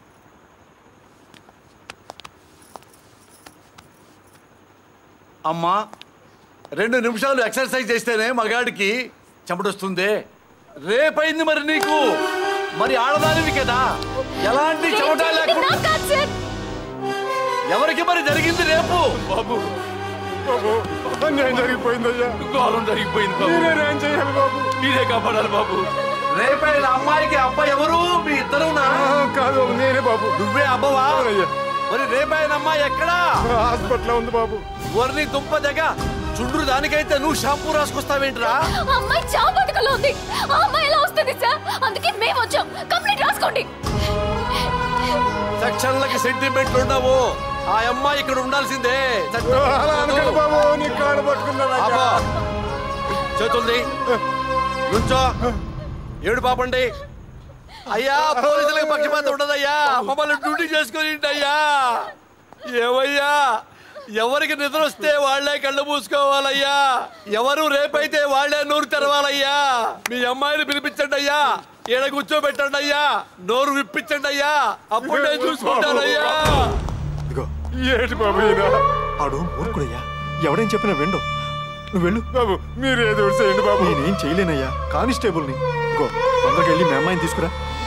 అమ్మా రెండు నిమిషాలు ఎక్సర్సైజ్ చేస్తేనే మగాడికి చెమటొస్తుంది రేపైంది మరి నీకు మరి ఆడదానివి కదా ఎలాంటి చెమట లేకుండా ఎవరికి మరి జరిగింది రేపు
బాబు బాబు అన్యాయం జరిగిపోయిందయ్యా
ఘోరం జరిగిపోయింది బాబు
మీరేం చేయాలి బాబు
మీరే కాపాడాలి బాబు రేపైన అమ్మాయికి అబ్బాయి ఎవరు మీ ఇద్దరునా
కాదు నేనే బాబు
నువ్వే అబ్బవా మరి రేపైన అమ్మాయి ఎక్కడా
హాస్పిటల్ ఉంది బాబు
వరిని దుంప దగ్గ చుండ్రు దానికైతే నువ్వు షాంపూ రాసుకొస్తావేంట్రా
ఆ అమ్మాయి చావు బతుకలో ఉంది ఆ అమ్మాయి ఎలా వస్తుంది సార్ అందుకే మేము వచ్చాం కంప్లీట్ రాసుకోండి
సెక్షన్లకి సెంటిమెంట్లు ఉండవు ఆ అమ్మాయి ఇక్కడ ఉండాల్సిందే
అలా అనకండి బాబు నీ కాళ్ళు పట్టుకున్నాడు
అబ్బా. చేతుల్ది నుంచో ఏడు పాపండి అయ్యా పోలీసులకు పక్షపాతం ఉండదయ్యా మమ్మల్ని డ్యూటీ చేసుకొని అయ్యా ఏమయ్యా ఎవరికి నిద్ర వస్తే వాళ్లే కళ్ళు మూసుకోవాలయ్యా ఎవరు రేపైతే వాళ్లే నోరు తెరవాలయ్యా మీ అమ్మాయిని పిలిపించండి అయ్యా ఈడ కూర్చోబెట్టండి అయ్యా నోరు విప్పించండి అయ్యా అప్పుడు నేను చూసుకుంటానయ్యా
ఇదిగో ఏటి బాబు ఈయన ఆడు మూర్ఖుడయ్యా ఎవడేం చెప్పినా విండు నువ్వు వెళ్ళు బాబు మీరు ఏదో ఒకటి చేయండి బాబు నేనేం చేయలేనయ్యా కానిస్టేబుల్ని గో తొందరగా వెళ్ళి మీ అమ్మాయిని తీసుకురా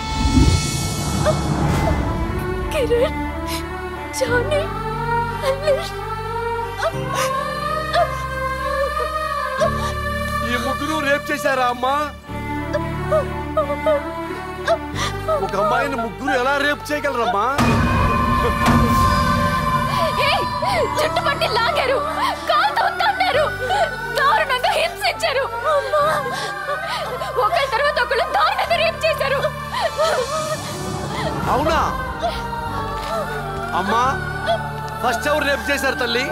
కిరణ్ జానీ అన్వేష్
ఈ ముగ్గురు రేప్ చేశారా అమ్మా ఒక అమ్మాయిని ముగ్గురు ఎలా రేప్ చేయగలరమ్మా
ఏయ్, జుట్టు పట్టి లాగారు కాలుతో తన్నారు దారుణంగా హింసించారు ఒకరి తర్వాత ఒకళ్ళు దారుణంగా రేప్ చేశారు
అవునా అమ్మా ఫస్ట్ ఎవరు రేప్ చేశారు తల్లి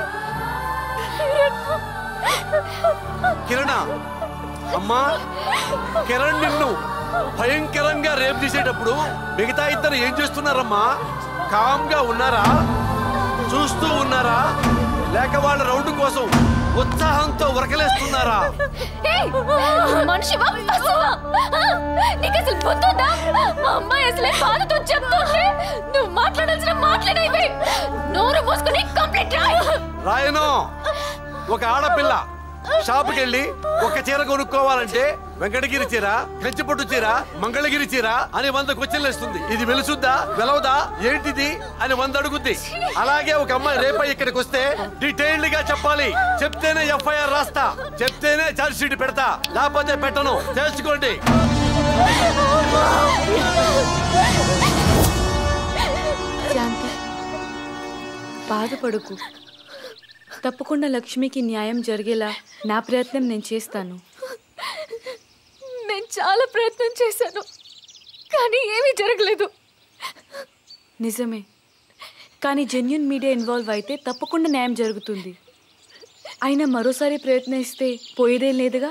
కిరణా అమ్మా కిరణ్ నిన్ను భయంకరంగా రేప్ చేసేటప్పుడు మిగతా ఇద్దరు ఏం చేస్తున్నారమ్మా కామ్ గా ఉన్నారా చూస్తూ ఉన్నారా లేక వాళ్ళ రౌండ్ కోసం ఉత్సాహంతో ఉరకలేస్తున్నారా
ఏయ్, మనిషివా పశువా ఆ, నీకు అసలు బుద్ధుందా ఆ అమ్మాయి అసలే బాధతో చెప్తుంటే నువ్వు మాట్లాడాల్సిన మాట్లాడేవి నోరు మూసుకుని కంప్లీట్ రాయి
రాయను ఒక ఆడపిల్ల షాపుకి వెళ్ళి ఒక చీర కొనుక్కోవాలంటే వెంకటగిరి చీర కంచిపట్టు చీర మంగళగిరి చీర అని వంద క్వశ్చన్లు ఇస్తుంది ఇది వెలుసుద్దా వెలవదా ఏంటిది అని వంద అడుగుద్ది అలాగే ఒక అమ్మాయి రేపై ఇక్కడికి వస్తే డీటెయిల్డ్ గా చెప్పాలి చెప్తేనే ఎఫ్ఐఆర్ రాస్తా చెప్తేనే ఛార్జ్ షీట్ పెడతా లేకపోతే పెట్టను తెలుసుకోండి
శాంతి
బాధపడకు తప్పకుండా లక్ష్మికి న్యాయం జరిగేలా నా ప్రయత్నం నేను చేస్తాను
నేను చాలా ప్రయత్నం చేశాను కానీ ఏమీ జరగలేదు
నిజమే కానీ జెన్యున్ మీడియా ఇన్వాల్వ్ అయితే తప్పకుండా న్యాయం జరుగుతుంది అయినా మరోసారి ప్రయత్నిస్తే పోయేదేం లేదుగా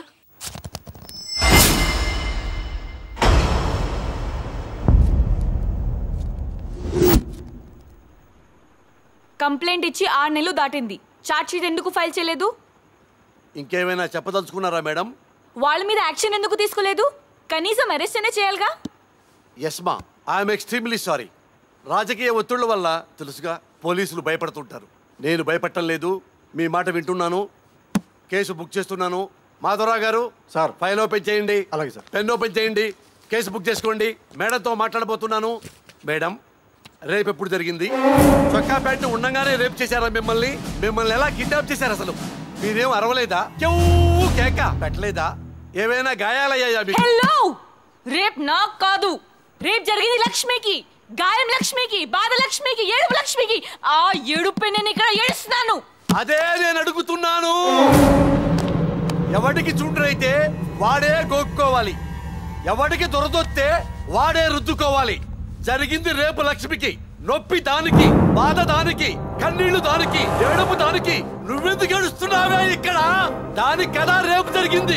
కంప్లైంట్ ఇచ్చి ఆరు నెలలు దాటింది చార్జ్ షీట్ ఎందుకు ఫైల్ చేయలేదు
ఇంకేమైనా చెప్పదలుచుకున్నారా మేడం
వాళ్ళ మీద యాక్షన్ ఎందుకు తీసుకోలేదు కనీసం అరెస్ట్ అయినా చేయాలిగా
ఎస్ మా ఐఎమ్ ఎక్స్ట్రీమ్లీ సారీ రాజకీయ ఒత్తిళ్ల వల్ల తెలుసుగా పోలీసులు భయపడుతుంటారు నేను భయపడటం లేదు మీ మాట వింటున్నాను కేసు బుక్ చేస్తున్నాను మాధవరావు గారు సార్ ఫైల్ ఓపెన్ చేయండి అలాగే సార్ పెన్ ఓపెన్ చేయండి కేసు బుక్ చేసుకోండి మేడంతో మాట్లాడబోతున్నాను మేడం రేపు ఎప్పుడు జరిగింది చొక్కా ప్యాంట్ ఉండగానే రేపు చేశారా మిమ్మల్ని మిమ్మల్ని ఎలా కిడ్నాప్ చేశారు అసలు మీరేం అరవలేదా చెవు కేక పెట్టలేదా ఏమైనా గాయాలయ్యాయా మీకు
హలో రేప్ నాకు కాదు రేప్ జరిగింది లక్ష్మికి గాయం లక్ష్మికి బాధ లక్ష్మికి ఏడుపు లక్ష్మికి ఆ ఏడుపై నేను ఇక్కడ ఏడుస్తున్నాను
అదే నేను అడుగుతున్నాను ఎవడికి చుండ్రైతే వాడే గోక్కోవాలి ఎవడికి దొరదొత్తే వాడే రుద్దుకోవాలి జరిగింది రేపు లక్ష్మికి నొప్పి దానికి బాధ దానికి కన్నీళ్లు దానికి ఏడుపు దానికి నువ్వెందుకు ఏడుస్తున్నావే ఇక్కడ దానికి కదా రేపు జరిగింది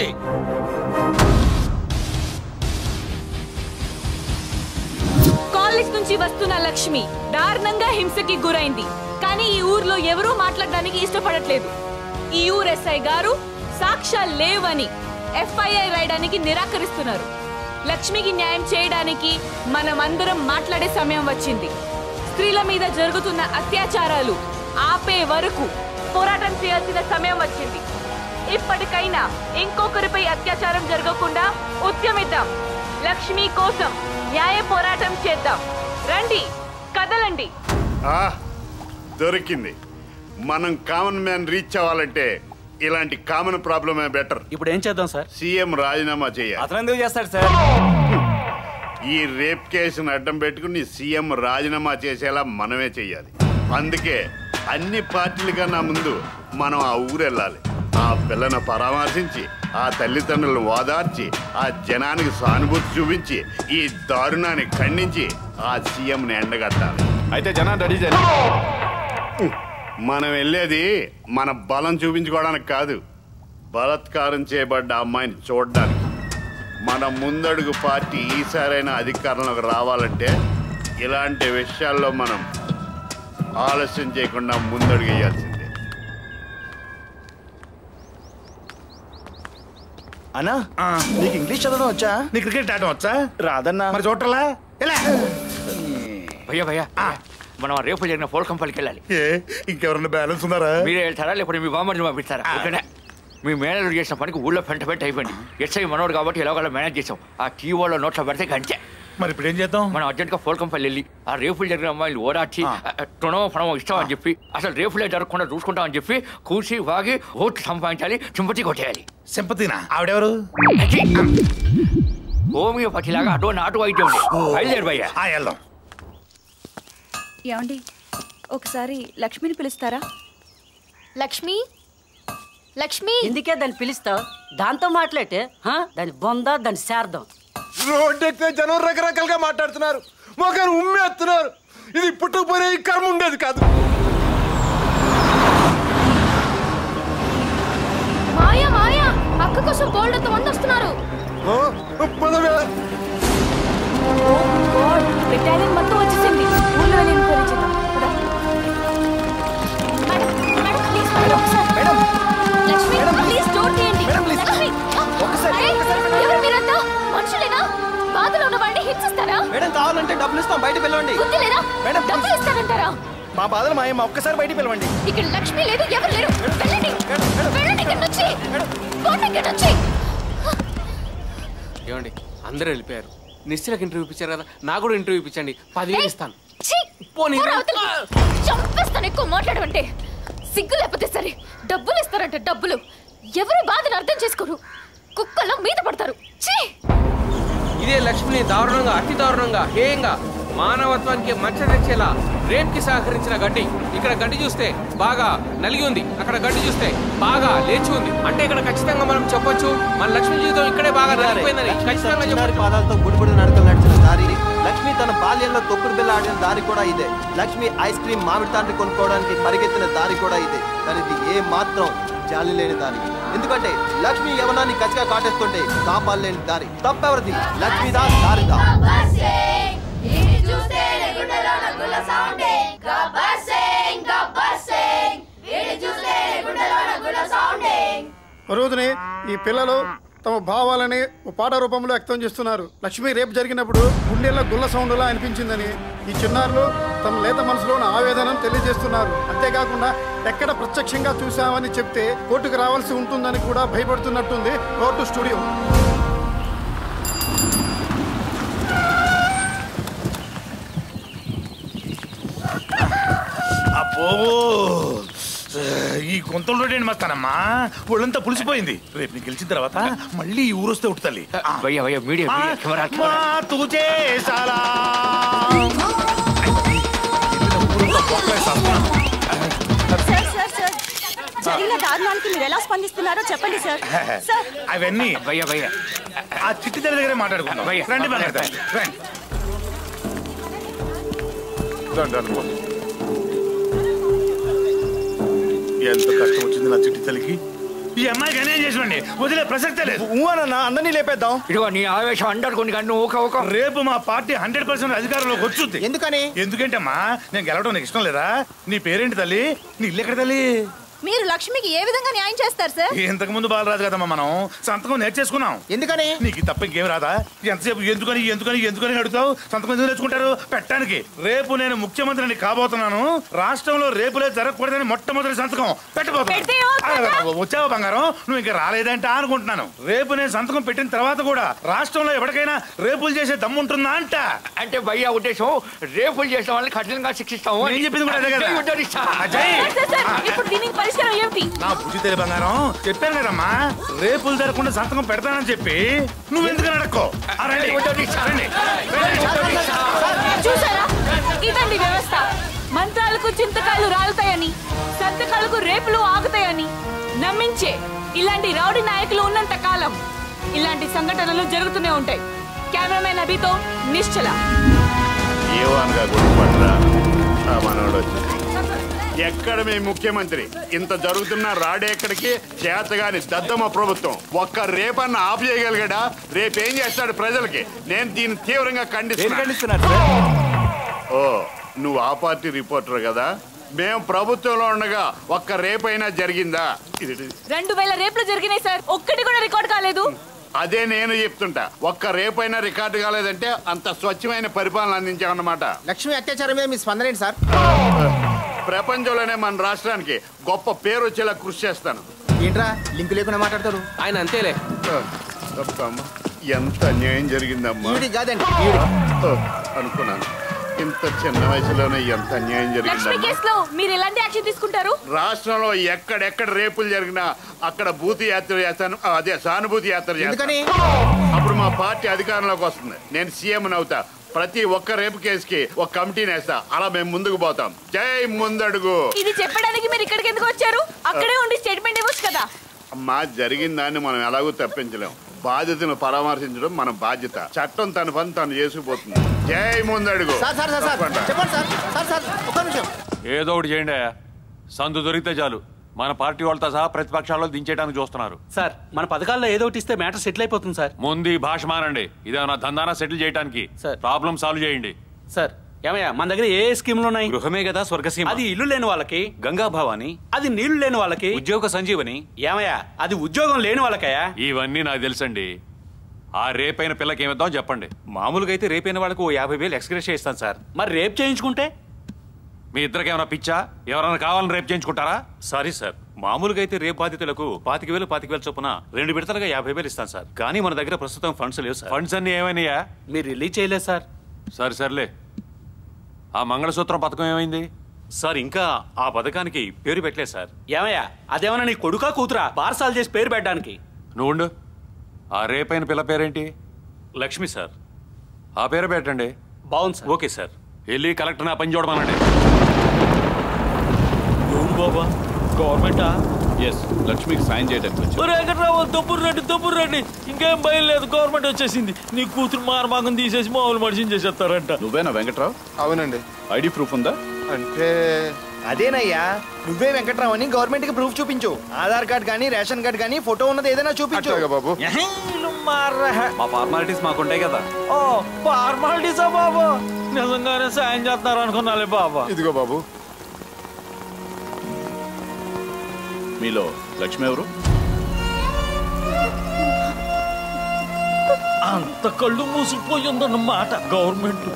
కాలేజ్ నుంచి వస్తున్న లక్ష్మి దారుణంగా హింసకి గురైంది కానీ ఈ ఊర్లో ఎవరూ మాట్లాడడానికి ఇష్టపడట్లేదు ఈ ఊరు ఎస్ఐ గారు సాక్ష్యాలు లేవని ఎఫ్ఐఆర్ రాయడానికి నిరాకరిస్తున్నారు లక్ష్మికి న్యాయం చేయడానికి మనమందరం మాట్లాడే సమయం వచ్చింది స్త్రీల మీద జరుగుతున్న అత్యాచారాలు ఆపే వరకు పోరాటం చేయాల్సిన సమయం వచ్చింది ఇప్పటికైనా ఇంకొకరిపై అత్యాచారం జరగకుండా ఉద్యమిద్దాం లక్ష్మి కోసం న్యాయ పోరాటం చేద్దాం రండి కదలండి
ఆ, దొరికింది మనం కామన్ మ్యాన్ రీచ్ అవ్వాలంటే ఇలాంటి కామన్ ప్రాబ్లమే బెటర్
ఇప్పుడు ఏం చేద్దాం సార్
సీఎం రాజీనామా చేయాలి
అతను ఎందుకు చేస్తాడు సార్
ఈ రేప్ కేసును అడ్డం పెట్టుకుని సీఎం రాజీనామా చేసేలా మనమే చెయ్యాలి అందుకే అన్ని పార్టీల కన్నా ముందు మనం ఆ ఊరు వెళ్ళాలి ఆ పిల్లను పరామర్శించి ఆ తల్లిదండ్రులను ఓదార్చి ఆ జనానికి సానుభూతి చూపించి ఈ దారుణాన్ని ఖండించి ఆ సీఎంని ఎండగట్టాలి
అయితే జనాన్ని రెడీ చేయాలి
మనం వెళ్ళేది మన బలం చూపించుకోవడానికి కాదు బలాత్కారం చేయబడ్డ అమ్మాయిని చూడడానికి మన ముందడుగు పార్టీ ఈసారైనా అధికారంలోకి రావాలంటే ఇలాంటి విషయాల్లో మనం ఆలస్యం చేయకుండా ముందడుగు వేయాల్సిందే
అన్నా నీకు ఇంగ్లీష్ చదవడం వచ్చా
నీ క్రికెట్ ఆడటం వచ్చా
రాదన్నా
మరి చూడటలా ఎలా
భయ్యా భయ్యా మనం రేపు జరిగిన ఫోర్ కంపెనీకి వెళ్ళాలి
ఏ ఇంకెవరన్నా బ్యాలెన్స్ ఉన్నారా
మీరే వెళ్తారా లేకపోతే మీ బామ్మడిని పంపిస్తారా ఓకేనా మీ మేనేజర్ చేసిన పనికి ఊళ్ళో పెంట పెంట అయిపోయింది ఎస్ఐ మనోడు కాబట్టి ఎలాగోలా మేనేజ్ చేసాం ఆ కీబోర్డ్లో నోట్లో పెడితే గంటే
మరి ఇప్పుడు ఏం చేద్దాం
మనం అర్జెంట్గా ఫోర్ కంపెనీ వెళ్ళి ఆ రేపులు జరిగిన అమ్మాయిలు ఓడార్చి రుణమో ఫణమో ఇస్తామని చెప్పి అసలు రేపులే జరగకుండా చూసుకుంటామని చెప్పి కూసి వాగి ఓట్లు సంపాదించాలి చింపతి కొట్టేయాలి
సింపతినా ఆవిడెవరు
హోమియోపతి లాగా అటు నాటు వైద్యం బయలుదేరు భయ్యా
వెళ్దాం
ఏమండి ఒకసారి లక్ష్మిని పిలుస్తారా
లక్ష్మి లక్ష్మి
ఎందుకే దాన్ని పిలుస్తావు దాంతో మాట్లాడితే హా? దాని బొంద దాని శారదం
రోడ్డు ఎక్కితే జనం రకరకాలుగా మాట్లాడుతున్నారు మొగాను ఉమ్మేస్తున్నారు ఇది పుట్టుకుపోయిన ఈ కర్మ ఉండేది కాదు
మాయా మాయా అక్క కోసం బోల్డ్ అంత మంది వస్తున్నారు
బెటాలియన్ మొత్తం వచ్చేసింది ఊళ్ళో వెళ్ళి ఎంక్వైరీ చేద్దాం పద.
లక్ష్మి ప్లీజ్ డోర్ తీయండి లక్ష్మి అరే, ఎవరు మీరంతా మనుషులేనా బాధలో ఉన్న వాడిని హింసిస్తారా
మేడం కావాలంటే డబ్బులు ఇస్తాం బయట పిలవండి
బుద్ధి లేదా డబ్బులు ఇస్తారంటారా
మా బాధలు మాయమ్మ ఒక్కసారి బయటికి పిలవండి
ఇక్కడ లక్ష్మి లేదు ఎవరు లేరు వెళ్ళండి వెళ్ళండి ఇక్కడ నుంచి పోండి ఇక్కడ నుంచి
ఏమండి అందరూ వెళ్ళిపోయారు నిశ్చలకు ఇంటర్వ్యూ ఇప్పించారు కదా నాకు కూడా ఇంటర్వ్యూ ఇప్పించండి పదివేలు ఇస్తాను
ఛీ!
పోనీ.
పోరా అవతలికి. చంపేస్తాను ఎక్కువ మాట్లాడమంటే సిగ్గు లేకపోతే సరే డబ్బులు ఇస్తారంట డబ్బులు ఎవరు బాధను అర్థం చేసుకోరు కుక్కల్లో మీద పడతారు ఛీ
ఇదే లక్ష్మిని దారుణంగా అతి దారుణంగా హేయంగా మానవత్వానికి మచ్చ తెచ్చేలా రేప్ కి సహకరించిన గడ్డి ఇక్కడ గడ్డి చూస్తే బాగా నలిగి ఉంది అక్కడ గడ్డి చూస్తే బాగా లేచి ఉంది అంటే ఇక్కడ ఖచ్చితంగా మనం చెప్పొచ్చు మన లక్ష్మీ జీవితం ఇక్కడే బాగా నలిగిపోయిందని ఖచ్చితంగా
చిన్నారి
చెప్పొచ్చు
పాదాలతో బుడిబుడి నడకలు నడిచిన దారి లక్ష్మి తన బాల్యంలో తొక్కుడు బిల్ల ఆడిన దారి కూడా ఇదే లక్ష్మి ఐస్ క్రీమ్ మామిడి తాండ్రి కొనుక్కోవడానికి పరిగెత్తిన దారి కూడా ఇదే కానీ ఇది ఏ మాత్రం జాలి లేని దారి ఎందుకంటే లక్ష్మి యవనాన్ని కచ్చిగా కాటేస్తుంటే కాపాడలేని దారి తప్పెవరిది లక్ష్మీదాస్ దారిదా
రోజునే ఈ పిల్లలు తమ భావాలని ఓ పాట రూపంలో వ్యక్తం చేస్తున్నారు లక్ష్మి రేపు జరిగినప్పుడు గుండెల్లో గుల్ల సౌండ్లా అనిపించిందని ఈ చిన్నారులు తమ లేత మనసులోని ఆవేదనను తెలియజేస్తున్నారు అంతేకాకుండా ఎక్కడ ప్రత్యక్షంగా చూశామని చెప్తే కోర్టుకు రావాల్సి ఉంటుందని కూడా భయపడుతున్నట్టుంది కోర్టు స్టూడియో
అబ్బో ఈ గుంతలు రోడ్డు మస్తానమ్మా ఒళ్ళంతా పులిసిపోయింది రేపు నీకు గెలిచిన తర్వాత మళ్ళీ ఈ ఊరు వస్తే ఉట్టుతల్లి
భయ్యా భయ్యా మీడియా మీడియా కెమెరా
మా తుజే సాలా
సార్ సార్ సార్ జరిగిన దారుణానికి మీరు ఎలా స్పందిస్తున్నారో చెప్పండి సార్ సార్
అవన్నీ
భయ్యా భయ్యా
ఆ చిట్టి తల్లి దగ్గరే మాట్లాడుకుందాం
భయ్యా.
రండి బంగారు తల్లి, రండి రండి, రండి, పోండి. ఎంత కష్టం వచ్చింది నా చిట్టి తల్లికి ఈ అమ్మాయికి అన్యాయం చేసినండి వదిలే ప్రసక్తే లేదు
అన్న అందరినీ లేపేద్దాం
ఇదిగో నీ ఆవేశం అండర్కొని కానీ నువ్వు ఒక ఒక
రేపు మా పార్టీ హండ్రెడ్ పర్సెంట్ అధికారంలోకి వచ్చుద్ది
ఎందుకని
ఎందుకంటే అమ్మా నేను గెలవడం నీకు ఇష్టం లేదా నీ పేరేంటి తల్లి నీ ఇల్లు ఎక్కడ తల్లి
మీరు లక్ష్మికి ఏ విధంగా న్యాయం చేస్తారు సార్
ఇంతకు ముందు బాలరాజు కదమ్మా మనం సంతకం నేర్చేసుకున్నాం
ఎందుకని
నీకు ఈ తప్ప ఇంకేం రాదా ఎంతసేపు ఎందుకని ఎందుకని ఎందుకని అడుగుతావు సంతకం ఎందుకు నేర్చుకుంటారు పెట్టడానికి రేపు నేను ముఖ్యమంత్రిని కాబోతున్నాను రాష్ట్రంలో రేపులే జరగకూడదని మొట్టమొదటి సంతకం పెట్టబోతున్నాను ఆ, వచ్చావా బంగారం నువ్వు ఇంకా రాలేదంట అనుకుంటున్నాను రేపు నేను సంతకం పెట్టిన తర్వాత కూడా రాష్ట్రంలో ఎవరికైనా రేపులు చేసే దమ్ము ఉంటుందా అంట
అంటే భయ్యా ఉద్దేశం రేపులు చేసిన వాళ్ళని కఠినంగా శిక్షిస్తాము అని.
నేను చెప్పింది కూడా అదే కదా.
జై ఉద్ధరిస్తా.
అజయ్!
సార్ సార్ ఇప్పుడు దీనికి పరిష్కారం ఏమిటి
నా బుద్ధి తెలి బంగారం చెప్పాను కదమ్మా రేపులు జరగకుండా సంతకం పెడతానని చెప్పి నువ్వు ఎందుకు అడక్కో రండి రండి
చూసారా ఇదండి వ్యవస్థ మంత్రాలకు చింతకాయలు రాలుతాయని సంతకాలకు రేపులు ఆగుతాయని నమ్మించే ఇలాంటి రౌడీ నాయకులు ఉన్నంత కాలం ఇలాంటి సంఘటనలు జరుగుతూనే ఉంటాయి కెమెరామెన్ అభితో నిశ్చల
ఏవాన్గా గుర్తుపడరా ఆ మనోడు వచ్చాడు. ఎక్కడ మీ ముఖ్యమంత్రి ఇంత జరుగుతున్నా రాడే ఎక్కడికి చేతగాని దద్దమ్మ ప్రభుత్వం ఒక్క రేపన్న ఆఫ్ చేయగలిగాడా రేపేం చేస్తాడు ప్రజలకి నేను దీన్ని తీవ్రంగా ఖండిస్తున్నాను ఓ నువ్వు ఆ పార్టీ రిపోర్టర్ కదా మేము ప్రభుత్వంలో ఉండగా ఒక్క రేపైనా జరిగిందా ఇది
రెండు వేల రేపులు జరిగినాయి సార్ ఒక్కటి కూడా రికార్డ్ కాలేదు
అదే నేను చెప్తుంటా ఒక్క రేపైనా రికార్డు కాలేదంటే అంత స్వచ్ఛమైన పరిపాలన అందించామన్నమాట
లక్ష్మి అత్యాచారం మీద మీ స్పందన ఏంటి సార్
ప్రపంచంలోనే మన రాష్ట్రానికి గొప్ప పేరు వచ్చేలా కృషి చేస్తాను
ఏంట్రా లింక్ లేకుండా మాట్లాడతారు
ఆయన అంతేలే
అబ్బమ్మ, ఎంత అన్యాయం జరిగిందమ్మా
ఈవిడి కాదండి
ఓ, అనుకున్నాను ఇంత చిన్న వయసులోనే ఎంత అన్యాయం
లక్ష్మి
జరిగిందమ్మా
కేసులో మీరు ఎలాంటి యాక్షన్ తీసుకుంటారు
రాష్ట్రంలో ఎక్కడెక్కడ రేపులు జరిగినా అక్కడ బూతి యాత్ర చేస్తాను ఆ, అదే సానుభూతి యాత్ర
ఎందుకని?
చేస్తాను అప్పుడు మా పార్టీ అధికారంలోకి వస్తుంది నేను సీఎం అవుతా ప్రతి ఒక్క రేపు కేసుకి ఒక కమిటీని వేస్తా అలా మేము ముందుకు పోతాం జై ముందడుగు
ఇది చెప్పడానికి మీరు ఇక్కడికి ఎందుకు వచ్చారు అక్కడే ఉండి స్టేట్మెంట్ ఇవ్వచ్చు కదా
అమ్మా జరిగిన దాన్ని మనం ఎలాగో తప్పించలేం బాధ్యతను పరామర్శించడం మన బాధ్యత చట్టం తన పని తను చేసుకుపోతుంది జై ముందడుగు
సార్ సార్ సార్ సార్
తప్పకుండా.
చెప్పండి సార్ సార్ సార్ ఒక్క నిమిషం
ఏదో ఒకటి చేయండి అయ్యా. సందు దొరికితే చాలు మన పార్టీ వాళ్ళతో సహా ప్రతిపక్షాల్లో దించేయడానికి చూస్తున్నారు
సార్ మన పథకాల్లో ఏదో ఒకటి ఇస్తే మ్యాటర్ సెటిల్ అయిపోతుంది సార్
ముందు ఈ భాష మానండి ఇదేమన్నా దందానా సెటిల్ చేయడానికి ప్రాబ్లం సాల్వ్ చేయండి
సార్ ఏమయ్యా మన దగ్గర ఏ స్కీమ్లు ఉన్నాయి
గృహమే కదా స్వర్గసీమ
అది ఇల్లు లేని వాళ్ళకి
గంగా భవాని
అది నీళ్లు లేని వాళ్ళకి
ఉద్యోగ సంజీవని
ఏమయ్యా అది ఉద్యోగం లేని వాళ్ళకయ్యా
ఇవన్నీ నాకు తెలుసండి ఆ రేపైన పిల్లకి ఏమిద్దాం చెప్పండి
మామూలుగా అయితే రేపైన వాళ్ళకు ఓ యాభై వేలు ఎక్స్గ్రెస్ ఇస్తాను సార్
మరి రేపు చేయించుకుంటే
మీ ఇద్దరికి ఏమైనా పిచ్చా ఎవరైనా కావాలని రేపు చేయించుకుంటారా
సారీ సార్ మామూలుగా అయితే రేపు బాధితులకు పాతిక వేలు పాతిక వేలు చొప్పున రెండు విడతలుగా యాభై వేలు ఇస్తాను సార్ కానీ మన దగ్గర ప్రస్తుతం ఫండ్స్ లేవు సార్
ఫండ్స్ అన్ని ఏమైనాయా
మీరు రిలీజ్ చేయలేదు సార్
సరే సర్లే ఆ మంగళసూత్రం పథకం ఏమైంది
సార్ ఇంకా ఆ పథకానికి పేరు పెట్టలేదు సార్
ఏమయ్యా అదేమన్నా నీ కొడుకా కూతురా పార్సాల్ చేసి పేరు పెట్టడానికి
నువ్వు ఉండు. ఆ రేపైన పిల్ల పేరేంటి
లక్ష్మి సార్
ఆ పేరు పెట్టండి బాగుంది సార్ ఓకే సార్ వెళ్ళి కలెక్టర్ నా పని చూడమనండి
ఎవరు బాబా గవర్నమెంటా
ఎస్ లక్ష్మికి సాయం చేయడానికి వచ్చాను
ఒరే వెంకట్రావు తప్పురు రండి తప్పురు రండి ఇంకేం భయం లేదు గవర్నమెంట్ వచ్చేసింది నీ కూతురు మారమాగం తీసేసి మామూలు మనిషిని చేసేస్తారంట
నువ్వేనా వెంకట్రావు
అవునండి
ఐడి ప్రూఫ్ ఉందా
అంటే
అదేనయ్యా నువ్వే వెంకట్రావు అని గవర్నమెంట్ కి ప్రూఫ్ చూపించు ఆధార్ కార్డ్ కానీ రేషన్ కార్డ్ కానీ ఫోటో ఉన్నది ఏదైనా చూపించు
బాబు
మా
ఫార్మాలిటీస్ మాకుంటాయి కదా
ఓ ఫార్మాలిటీసా బాబు నిజంగానే సాయం చేస్తున్నారు అనుకున్నాలే బాబా
ఇదిగో బాబు
మీలో లక్ష్మి ఎవరు
అంత కళ్ళు మూసుకుపోయి ఉందన్నమాట గవర్నమెంట్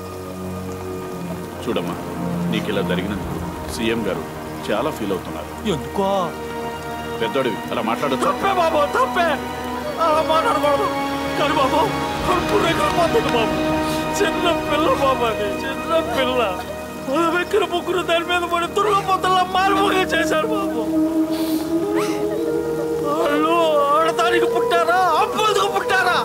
చూడమ్మా నీకు ఇలా జరిగినందుకు సీఎం గారు చాలా ఫీల్ అవుతున్నారు
ఎందుకో
పెద్దోడివి అలా మాట్లాడొచ్చా
తప్పే బాబు తప్పే అలా మాట్లాడకూడదు కానీ బాబు కడుపు పోతుంది బాబు చిన్న పిల్ల బాబు అది చిన్న పిల్ల వెక్కిన ముగ్గురు దాని మీద పడి తుర్లో పొత్తుల్లో మారుమోగే చేశారు బాబు వాళ్ళు ఆడటానికి పుట్టారా అప్పులకు పుట్టారా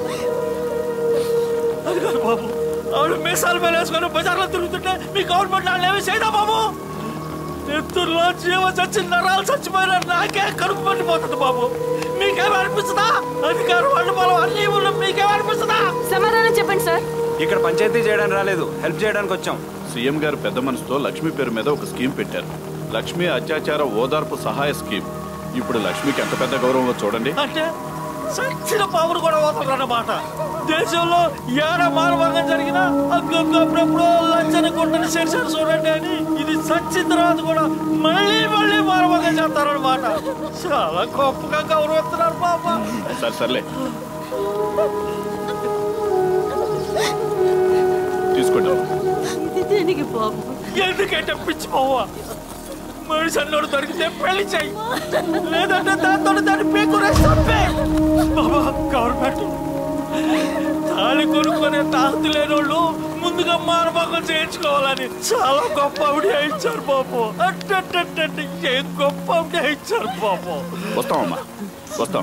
అది కాదు బాబు ఆవిడ మీసాలు మీద వేసుకొని బజార్లో తిరుగుతుంటే మీ గవర్నమెంట్ వాళ్ళు ఏమి చేయదా బాబు నెత్తుల్లో జీవ చచ్చి నరాలు చచ్చిపోయినా నాకే కడుపు పట్టిపోతుంది బాబు మీకేం అనిపిస్తుందా అధికారం వాళ్ళు పొలం అన్ని ఊళ్ళో మీకేం అనిపిస్తుందా
సమాధానం చెప్పండి సార్
ఇక్కడ పంచాయతీ చేయడానికి రాలేదు హెల్ప్ చేయడానికి వచ్చాం
సీఎం గారు పెద్ద మనసుతో లక్ష్మి పేరు మీద ఒక స్కీమ్ పెట్టారు లక్ష్మి అత్యాచార ఓదార్పు సహాయ స్కీమ్ ఇప్పుడు లక్ష్మికి ఎంత పెద్ద గౌరవం చూడండి
అంటే సచ్చిన పావులు కూడా పోతారన్నమాట దేశంలో ఏడ మానభంగం జరిగినా అప్పుడప్పుడు లంచన కొట్టని చేశారు చూడండి అని ఇది సచ్చిన తర్వాత కూడా మళ్ళీ మళ్ళీ మానభంగం చేస్తారన్నమాట చాలా గొప్పగా గౌరవిస్తున్నారు పాప
సరే సర్లే తీసుకోండి
దేనికి బాబు
ఎందుకంటే పిచ్చి పోవా మనిషి అన్నోడు దొరికితే పెళ్లి చెయ్యి లేదంటే దాంతో దాన్ని పీకురేసి చంపే బాబా గవర్నమెంట్ తాళి కొనుక్కునే తాహతు లేనోళ్ళు ముందుగా మానభంగం చేయించుకోవాలని చాలా గొప్ప ఆవిడ ఇచ్చారు బాబు అంటే ఏం గొప్ప ఆవిడ ఇచ్చారు బాబు
వస్తామమ్మా వస్తాం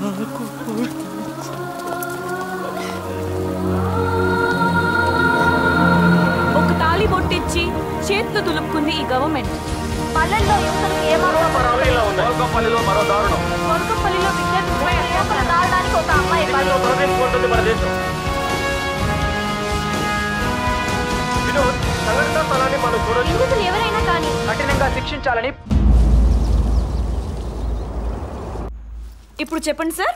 ఒక తాళి బొట్టిచ్చి చేతులు దులుపుకుంది ఈ గవర్నమెంట్ పల్లెల్లో యువతలకు ఏమాత్రం
పల్లిలో మరో దారుణం
కొరకపల్లిలో విద్యార్థులపై అత్యాచారం దాడడానికి ఒక అమ్మాయి బలి.
మన దేశం వినోద్ సంఘటన స్థలాన్ని మనం చూడొచ్చు
నిందితులు ఎవరైనా కానీ
కఠినంగా శిక్షించాలని
ఇప్పుడు చెప్పండి సార్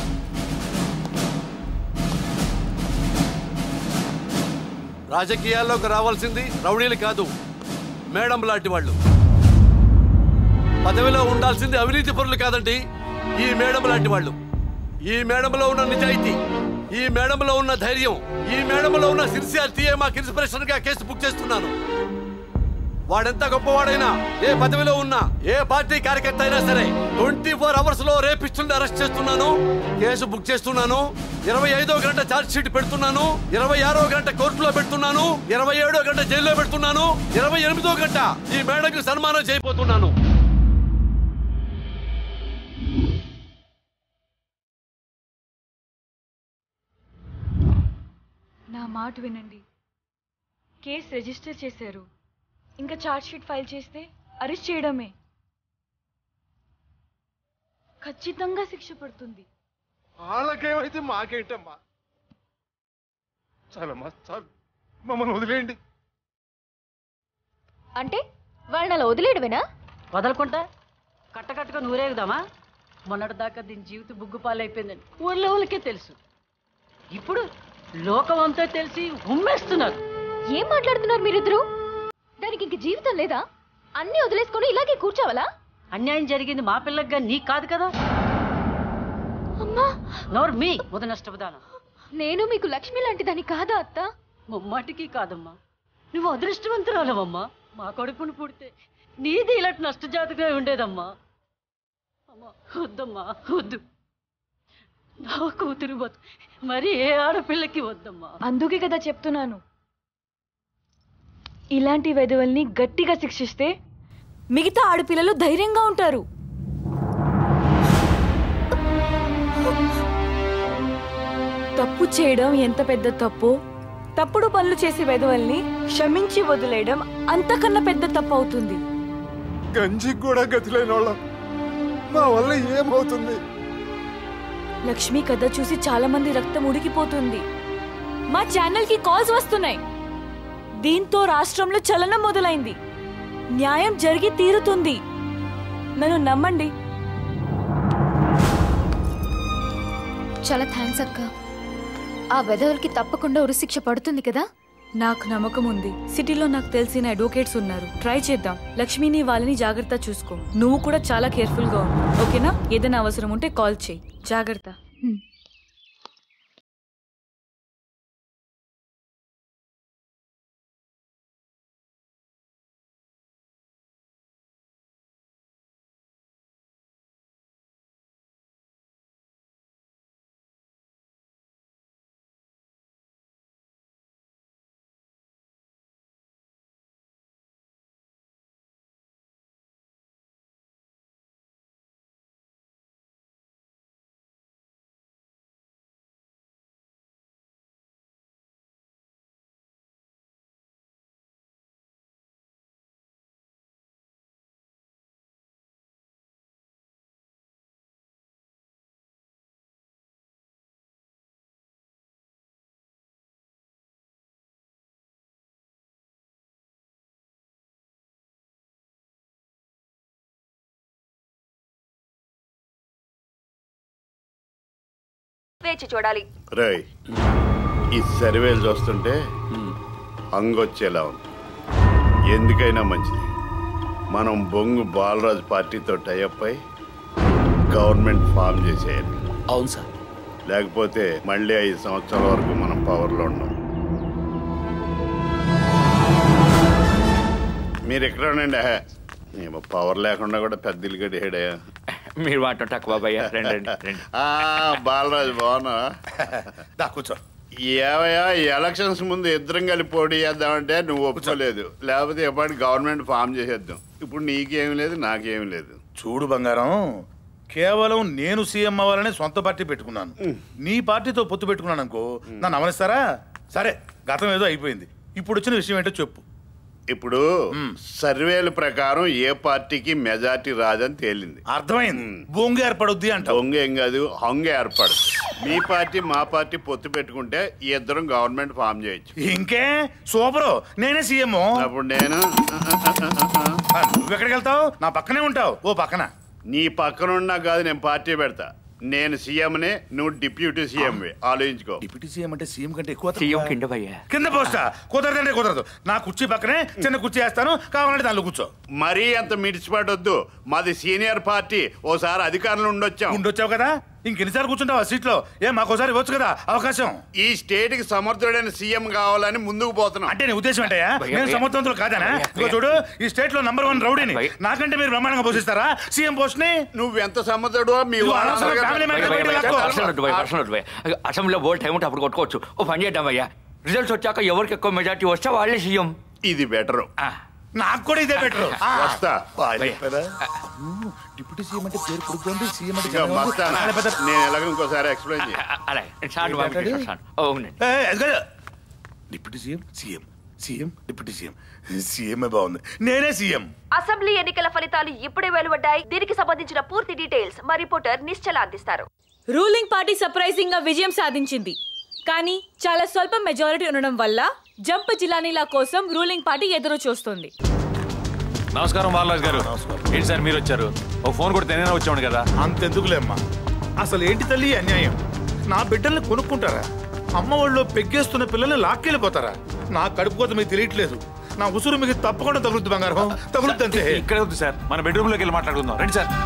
రాజకీయాల్లోకి రావాల్సింది రౌడీలు కాదు మేడం లాంటి వాళ్ళు పదవిలో ఉండాల్సింది అవినీతి పరులు కాదండి ఈ మేడం లాంటి వాళ్ళు ఈ మేడంలో ఉన్న నిజాయితీ ఈ మేడంలో ఉన్న ధైర్యం ఈ మేడంలో ఉన్న సిన్సియారిటీయే మాకు ఇన్స్పిరేషన్ గా కేసు బుక్ చేస్తున్నాను వాడెంత గొప్పవాడైనా ఏ పదవిలో ఉన్నా ఏ పార్టీ కార్యకర్త అయినా సరే ట్వంటీ ఫోర్ అవర్స్ లో రేపిస్తుండే అరెస్ట్ చేస్తున్నాను కేసు బుక్ చేస్తున్నాను ఇరవై ఐదో గంట ఛార్జ్ షీట్ పెడుతున్నాను ఇరవై ఆరో గంట కోర్టులో పెడుతున్నాను ఇరవై ఏడో గంట జైల్లో పెడుతున్నాను ఇరవై ఎనిమిదో గంట ఈ మేడంకి సన్మానం చేయబోతున్నాను
నా మాట వినండి కేసు రిజిస్టర్ చేశారు ఇంకా ఛార్జ్ షీట్ ఫైల్ చేస్తే అరెస్ట్ చేయడమే ఖచ్చితంగా శిక్ష పడుతుంది
వాళ్ళకేమైతే మాకేంటమ్మా చాలమ్మా చాలు మమ్మల్ని వదిలేయండి
అంటే వాళ్ళని అలా వదిలేయడమేనా
వదలకుంటా కట్టకట్టుగా నూరేగుదామా మొన్నటి దాకా దీని జీవితం బుగ్గుపాలైపోయిందని ఊళ్ళో ఊళ్ళకే తెలుసు ఇప్పుడు లోకం అంతా తెలిసి ఉమ్మేస్తున్నారు
ఏం మాట్లాడుతున్నారు మీరిద్దరు దానికి ఇంక జీవితం లేదా అన్ని వదిలేసుకొని ఇలాగే కూర్చోవాలా
అన్యాయం జరిగింది మా పిల్లకి నీకు కాదు కదా
అమ్మా
నోరు మీ ముద నష్టపదానం
నేను మీకు లక్ష్మి లాంటి దాన్ని కాదా అత్త
ముమ్మాటికి కాదమ్మా నువ్వు అదృష్టవంతురాలవమ్మా మా కొడుకుని పుడితే నీది ఇలాంటి నష్టజాతగా ఉండేదమ్మా అమ్మా వద్దమ్మా వద్దు నా కూతురు వద్దు మరి ఏ ఆడపిల్లకి వద్దమ్మా
అందుకే కదా చెప్తున్నాను ఇలాంటి వెధవల్ని గట్టిగా శిక్షిస్తే
మిగతా ఆడపిల్లలు ధైర్యంగా ఉంటారు
తప్పు చేయడం ఎంత పెద్ద తప్పో తప్పుడు పనులు చేసే వెధవల్ని క్షమించి వదిలేయడం అంతకన్నా పెద్ద తప్పు అవుతుంది
గంజికి కూడా గతి లేని వాళ్ళం మా వల్ల ఏమవుతుంది
లక్ష్మి కథ చూసి చాలా మంది రక్తం ఉడికిపోతుంది మా ఛానల్ కి కాల్స్ వస్తున్నాయి దీంతో రాష్ట్రంలో చలనం మొదలైంది న్యాయం జరిగి తీరుతుంది నన్ను నమ్మండి
చాలా థ్యాంక్స్ అక్క ఆ వెధవులకి తప్పకుండా ఉరిశిక్ష పడుతుంది కదా
నాకు నమ్మకం ఉంది సిటీలో నాకు తెలిసిన అడ్వకేట్స్ ఉన్నారు ట్రై చేద్దాం లక్ష్మిని వాళ్ళని జాగ్రత్త చూసుకో నువ్వు కూడా చాలా కేర్ఫుల్ గా ఉండు ఓకేనా ఏదైనా అవసరం ఉంటే కాల్ చేయి జాగ్రత్త
వేచి చూడాలి
రై ఈ సర్వేలు చూస్తుంటే అంగొచ్చేలా ఉంది ఎందుకైనా మంచిది మనం బొంగు బాలరాజు పార్టీతో టైఅప్ అయి గవర్నమెంట్ ఫామ్ చేసేయాలి
అవును సార్
లేకపోతే మళ్ళీ ఐదు సంవత్సరాల వరకు మనం పవర్లో ఉన్నాం మీరు ఎక్కడ ఉండండి హే. ఏమో పవర్ లేకుండా కూడా పెద్ద ఇల్లు కట్టేయడయా
మీరు మాట తక్కువ బాబయ్య రండి రండి రండి
ఆ, బాలరాజు బాగున్నా
దా కూర్చో
ఏవయ్యా ఈ ఎలక్షన్స్ ముందు ఇద్దరం కలిపి పోటీ చేద్దామంటే నువ్వు ఒప్పుకోలేదు లేకపోతే ఎప్పటి గవర్నమెంట్ ఫామ్ చేసేద్దాం ఇప్పుడు నీకేం లేదు నాకేం లేదు
చూడు బంగారం కేవలం నేను సీఎం అవ్వాలని సొంత పార్టీ పెట్టుకున్నాను నీ పార్టీతో పొత్తు పెట్టుకున్నాను అనుకో నన్ను అవనిస్తారా సరే గతం ఏదో అయిపోయింది ఇప్పుడు వచ్చిన విషయం ఏంటో చెప్పు
ఇప్పుడు సర్వేల ప్రకారం ఏ పార్టీకి మెజార్టీ రాదని తేలింది
అర్థమైంది బొంగు ఏర్పడుద్ది అంట
బొంగ ఏం కాదు హొంగ ఏర్పడదు మీ పార్టీ మా పార్టీ పొత్తు పెట్టుకుంటే ఈ ఇద్దరం గవర్నమెంట్ ఫామ్ చేయొచ్చు
ఇంకే సూపరు నేనే సీఎం
అప్పుడు నేను
నువ్వు ఎక్కడికి వెళ్తావు నా పక్కనే ఉంటావు ఓ పక్కన
నీ పక్కన ఉన్నా కాదు నేను పార్టీ పెడతా నేను సీఎంనే నువ్వు డిప్యూటీ సీఎం ఆలోచించుకో
డిప్యూటీ సీఎం అంటే సీఎం కంటే ఎక్కువ
సీఎం కింద భయ్యా
కింద పోస్తా కుదరదంటే కుదరదు నా కుర్చీ పక్కనే చిన్న కుర్చీ వేస్తాను కావాలంటే దానిలో కూర్చో
మరీ అంత మిడిచిపడొద్దు మాది సీనియర్ పార్టీ ఓసారి అధికారంలో ఉండొచ్చాం
ఉండొచ్చావు కదా ఇంకెన్నిసార్లు కూర్చుంటావు ఆ సీట్లో ఏం మాకోసారి ఇవ్వచ్చు కదా అవకాశం
ఈ స్టేట్ కి సమర్థుడైన సీఎం కావాలని ముందుకు పోతున్నాం
అంటే నీ ఉద్దేశం ఏంటయ్యా నేను సమర్థవంతులు కాదనా ఇదిగో చూడు ఈ స్టేట్ లో నంబర్ వన్ రౌడీని నాకంటే మీరు బ్రహ్మాండంగా పోషిస్తారా సీఎం పోస్ట్ ని
నువ్వు ఎంత సమర్థుడు మీ
ఇదిగో
వాళ్ళ
అనవసరంగా
తరగతి-
family man గా బయటికి లాక్కో.
పర్సనల్ వద్దు భయ్యా, పర్సనల్ వద్దు భయ్యా. అసెంబ్లీలో బోల్ టైం ఉంటే అప్పుడు కొట్టుకోవచ్చు ఓ పని చేద్దాం భయ్యా రిజల్ట్స్ వచ్చాక ఎవరికి ఎక్కువ మెజార్టీ వస్తే వాళ్ళే సీఎం
ఇది బెటర్
నాకు కూడా ఇదే బెటర్
వస్తా
డిప్యూటీ సీఎం అంటే పేరు పుడుతుంది సీఎం అంటే
ఇక వస్తా నేను ఎలాగో ఇంకోసారి ఎక్స్ప్లెయిన్ చేయ
అలాగే సార్ పంపించేస్తాను సార్ అవునండి
deputy CM CM CM deputy CM CM బాగుంది నేనే సీఎం
అసెంబ్లీ ఎన్నికల ఫలితాలు ఇప్పుడే వెలువడ్డాయి దీనికి సంబంధించిన పూర్తి డీటెయిల్స్ మా రిపోర్టర్ నిశ్చల అందిస్తారు
రూలింగ్ పార్టీ సర్ప్రైజింగ్ గా విజయం సాధించింది కానీ చాలా స్వల్ప మెజారిటీ ఉండడం వల్ల జంప్ జిలానీల కోసం రూలింగ్ పార్టీ ఎదురు చూస్తుంది
నమస్కారం బాలరాజు గారు ఏంటి సార్ మీరు వచ్చారు ఒక ఫోన్ కొడితే నేనే వచ్చాను కదా
అంతెందుకులేమ్మా అసలు ఏంటి తల్లి ఈ అన్యాయం నా బిడ్డల్ని కొనుక్కుంటారా అమ్మ వాళ్ళు పెగ్గేస్తున్న పిల్లల్ని లాక్కెళ్ళిపోతారా నా కడుపు కోత మీకు తెలియట్లేదు నా ఉసురు మీకు తప్పకుండా తగులుద్ది బంగారం తగులుద్ది అంతే
ఇక్కడే వద్దు సార్ మన బెడ్రూమ్ లోకి వెళ్ళి మాట్లాడుకుందాం రండి సార్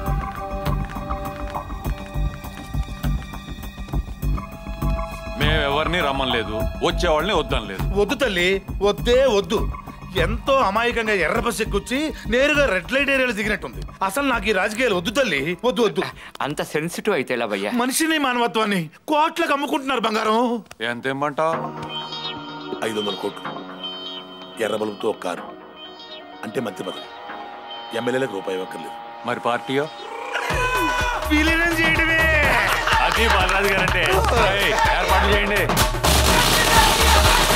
మేము ఎవరిని రమ్మలేదు వచ్చే వాళ్ళని వద్దనలేదు
వద్దు తల్లి వద్దే వద్దు ఎంతో అమాయకంగా ఎర్ర బస్ ఎక్కొచ్చి నేరుగా రెడ్ లైట్ ఏరియాలో దిగినట్టుంది అసలు నాకు ఈ రాజకీయాలు వద్దు తల్లి వద్దు వద్దు
అంత సెన్సిటివ్ అయితే ఎలా భయ్యా
మనిషిని మానవత్వాన్ని కోట్లకు అమ్ముకుంటున్నారు బంగారం
ఎంత ఇమ్మంటావు
ఐదు వందల కోట్లు ఎర్ర బలుపుతో ఒక కారు అంటే మంత్రి పదవి ఎమ్మెల్యేలకు రూపాయి ఇవ్వక్కర్లేదు
మరి పార్టీయో
విలీనం చేయడమే
అది బాలరాజు గారు అంటే ఏర్పాటు చేయండి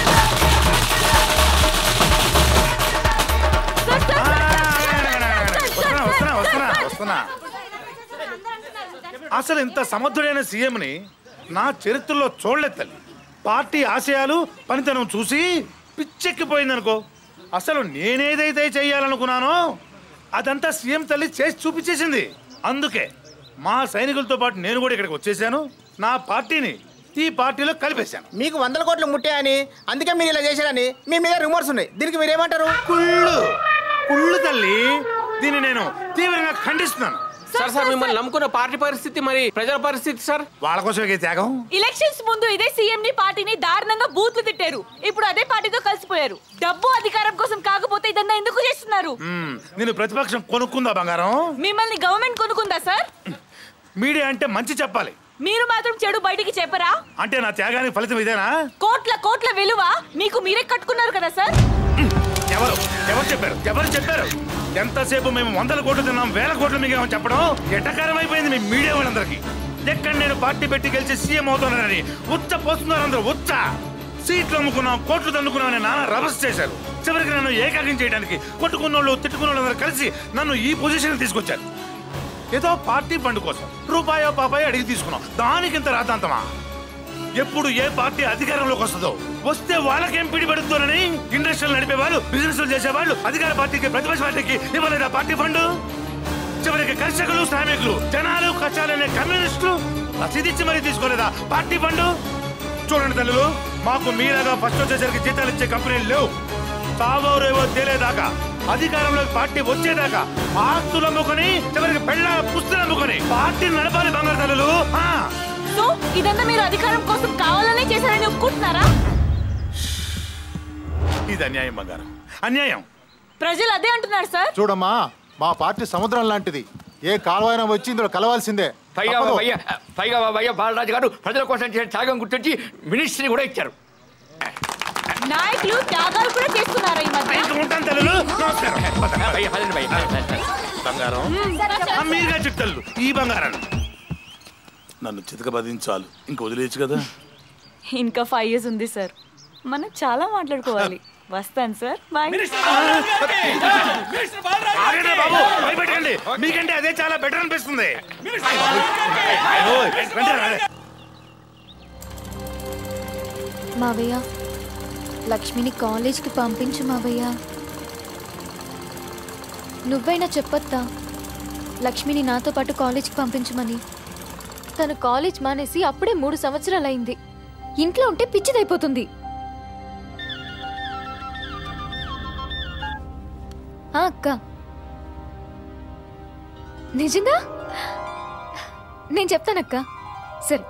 వస్తున్నా వస్తున్నా అసలు ఇంత సమర్థుడైన సీఎంని నా చరిత్రలో చూడలేదు తల్లి పార్టీ ఆశయాలు పనితనం చూసి పిచ్చెక్కిపోయిందనుకో అసలు నేనేదైతే చెయ్యాలనుకున్నానో అదంతా సీఎం తల్లి చేసి చూపించేసింది అందుకే మా సైనికులతో పాటు నేను కూడా ఇక్కడికి వచ్చేసాను నా పార్టీని ఈ పార్టీలో కలిపేశాను
మీకు వందల కోట్లు ముట్టాయని అందుకే మీరు ఇలా చేశారని మీ మీద రిమోర్స్ ఉన్నాయి దీనికి మీరేమంటారు
కుళ్ళు కుళ్ళు తల్లి దీన్ని నేను తీవ్రంగా ఖండిస్తున్నాను
సార్ సార్ మిమ్మల్ని నమ్ముకున్న పార్టీ పరిస్థితి మరి ప్రజల పరిస్థితి సార్
వాళ్ళ కోసమే త్యాగం
ఎలక్షన్స్ ముందు ఇదే సీఎం ని పార్టీని దారుణంగా బూత్లు తిట్టారు ఇప్పుడు అదే పార్టీతో కలిసిపోయారు డబ్బు అధికారం కోసం కాకపోతే ఇదంతా ఎందుకు చేస్తున్నారు
మ్మ్. నేను ప్రతిపక్షం కొనుక్కుందా బంగారం
మిమ్మల్ని గవర్నమెంట్ కొనుక్కుందా సార్
మీడియా అంటే మంచి చెప్పాలి
మీరు మాత్రం చెడు బయటికి చెప్పరా
అంటే నా త్యాగానికి ఫలితం ఇదేనా
కోట్ల కోట్ల విలువ మీకు మీరే కట్టుకున్నారు కదా సార్
ఎవరు ఎవరు చెప్పారు ఎవరు చెప్పారు ఎంతసేపు మేము వందల కోట్లు తిన్నాం వేల కోట్లు మిగామని చెప్పడం ఎటకారం అయిపోయింది మీ మీడియా వాళ్ళందరికీ ఎక్కడ నేను పార్టీ పెట్టి గెలిచి సీఎం అవుతున్నానని ఉచ్చ పోస్తున్నారు అందరూ ఉచ్చ సీట్లు అమ్ముకున్నాం కోట్లు దండుకున్నాం అని నాన్న రభస్ చేశారు చివరికి నన్ను ఏకాగ్రం చేయడానికి కొట్టుకున్నోళ్ళు తిట్టుకున్న అందరూ కలిసి నన్ను ఈ పొజిషన్ తీసుకొచ్చారు ఏదో పార్టీ ఫండ్ కోసం రూపాయో పాపాయో అడిగి తీసుకున్నాం దానికి ఇంత రాతాంతమా ఎప్పుడు ఏ పార్టీ అధికారంలోకి వస్తుందో వస్తే వాళ్ళకేం పిడిపెడుతుందని ఇండస్ట్రీలు నడిపే వాళ్ళు బిజినెస్ చేసే వాళ్ళు అధికార పార్టీకి ప్రతిపక్ష పార్టీకి ఇవ్వలేదా పార్టీ ఫండ్ చివరికి కర్షకులు శ్రామికులు జనాలు కష్టాలనే కమ్యూనిస్టులు రసీదిచ్చి మరీ తీసుకోలేదా పార్టీ ఫండ్ చూడండి తల్లులు మాకు మీలాగా ఫస్ట్ వచ్చేసరికి జీతాలు ఇచ్చే కంపెనీలు లేవు సావో రేవో తేలేదాకా అధికారంలోకి పార్టీ వచ్చేదాకా ఆస్తులు అమ్ముకొని చివరికి పెళ్ళ పుస్తులు అమ్ముకొని పార్టీని నడపాలి బంగారు తల్లులు ఆ!
సో ఇదంతా మీరు అధికారం కోసం కావాలనే చేశారని ఒప్పుకుంటున్నారా
ఇది అన్యాయం బంగారం అన్యాయం
ప్రజలు అదే అంటున్నారు సార్
చూడమ్మా మా పార్టీ సముద్రం లాంటిది ఏ కాలువైనా వచ్చి ఇందులో కలవాల్సిందే
పైగా
తప్పదు.
భయ్య పైగా భయ్య బాలరాజు గారు ప్రజల కోసం చేసిన త్యాగం గుర్తించి మినిస్ట్రీ కూడా ఇచ్చారు
నాయకులు త్యాగాలు కూడా చేస్తున్నారా ఈ మధ్య
భయ్య, పదండి భయ్య.
బంగారం ఆ మీరుగా చుట్టలు ఈ బంగారాన్ని నన్ను చితక బదించాలు ఇంక వదిలేయచ్చు కదా
ఇంకా ఫైవ్ ఇయర్స్ ఉంది సార్ మనం చాలా మాట్లాడుకోవాలి వస్తాను సార్ బాయ్
ఆగండి బాబు భయపెట్టండి మీకంటే అదే చాలా బెటర్ అనిపిస్తుంది అయ్యో, రండి, రండి.
మావయ్య లక్ష్మిని కాలేజ్కి పంపించు మావయ్య నువ్వైనా చెప్పొద్దా లక్ష్మిని నాతో పాటు కాలేజ్కి పంపించమని తను కాలేజ్ మానేసి అప్పుడే మూడు సంవత్సరాలైంది ఇంట్లో ఉంటే పిచ్చిదైపోతుంది ఆ, అక్క నిజంగా నేను చెప్తానక్క సరే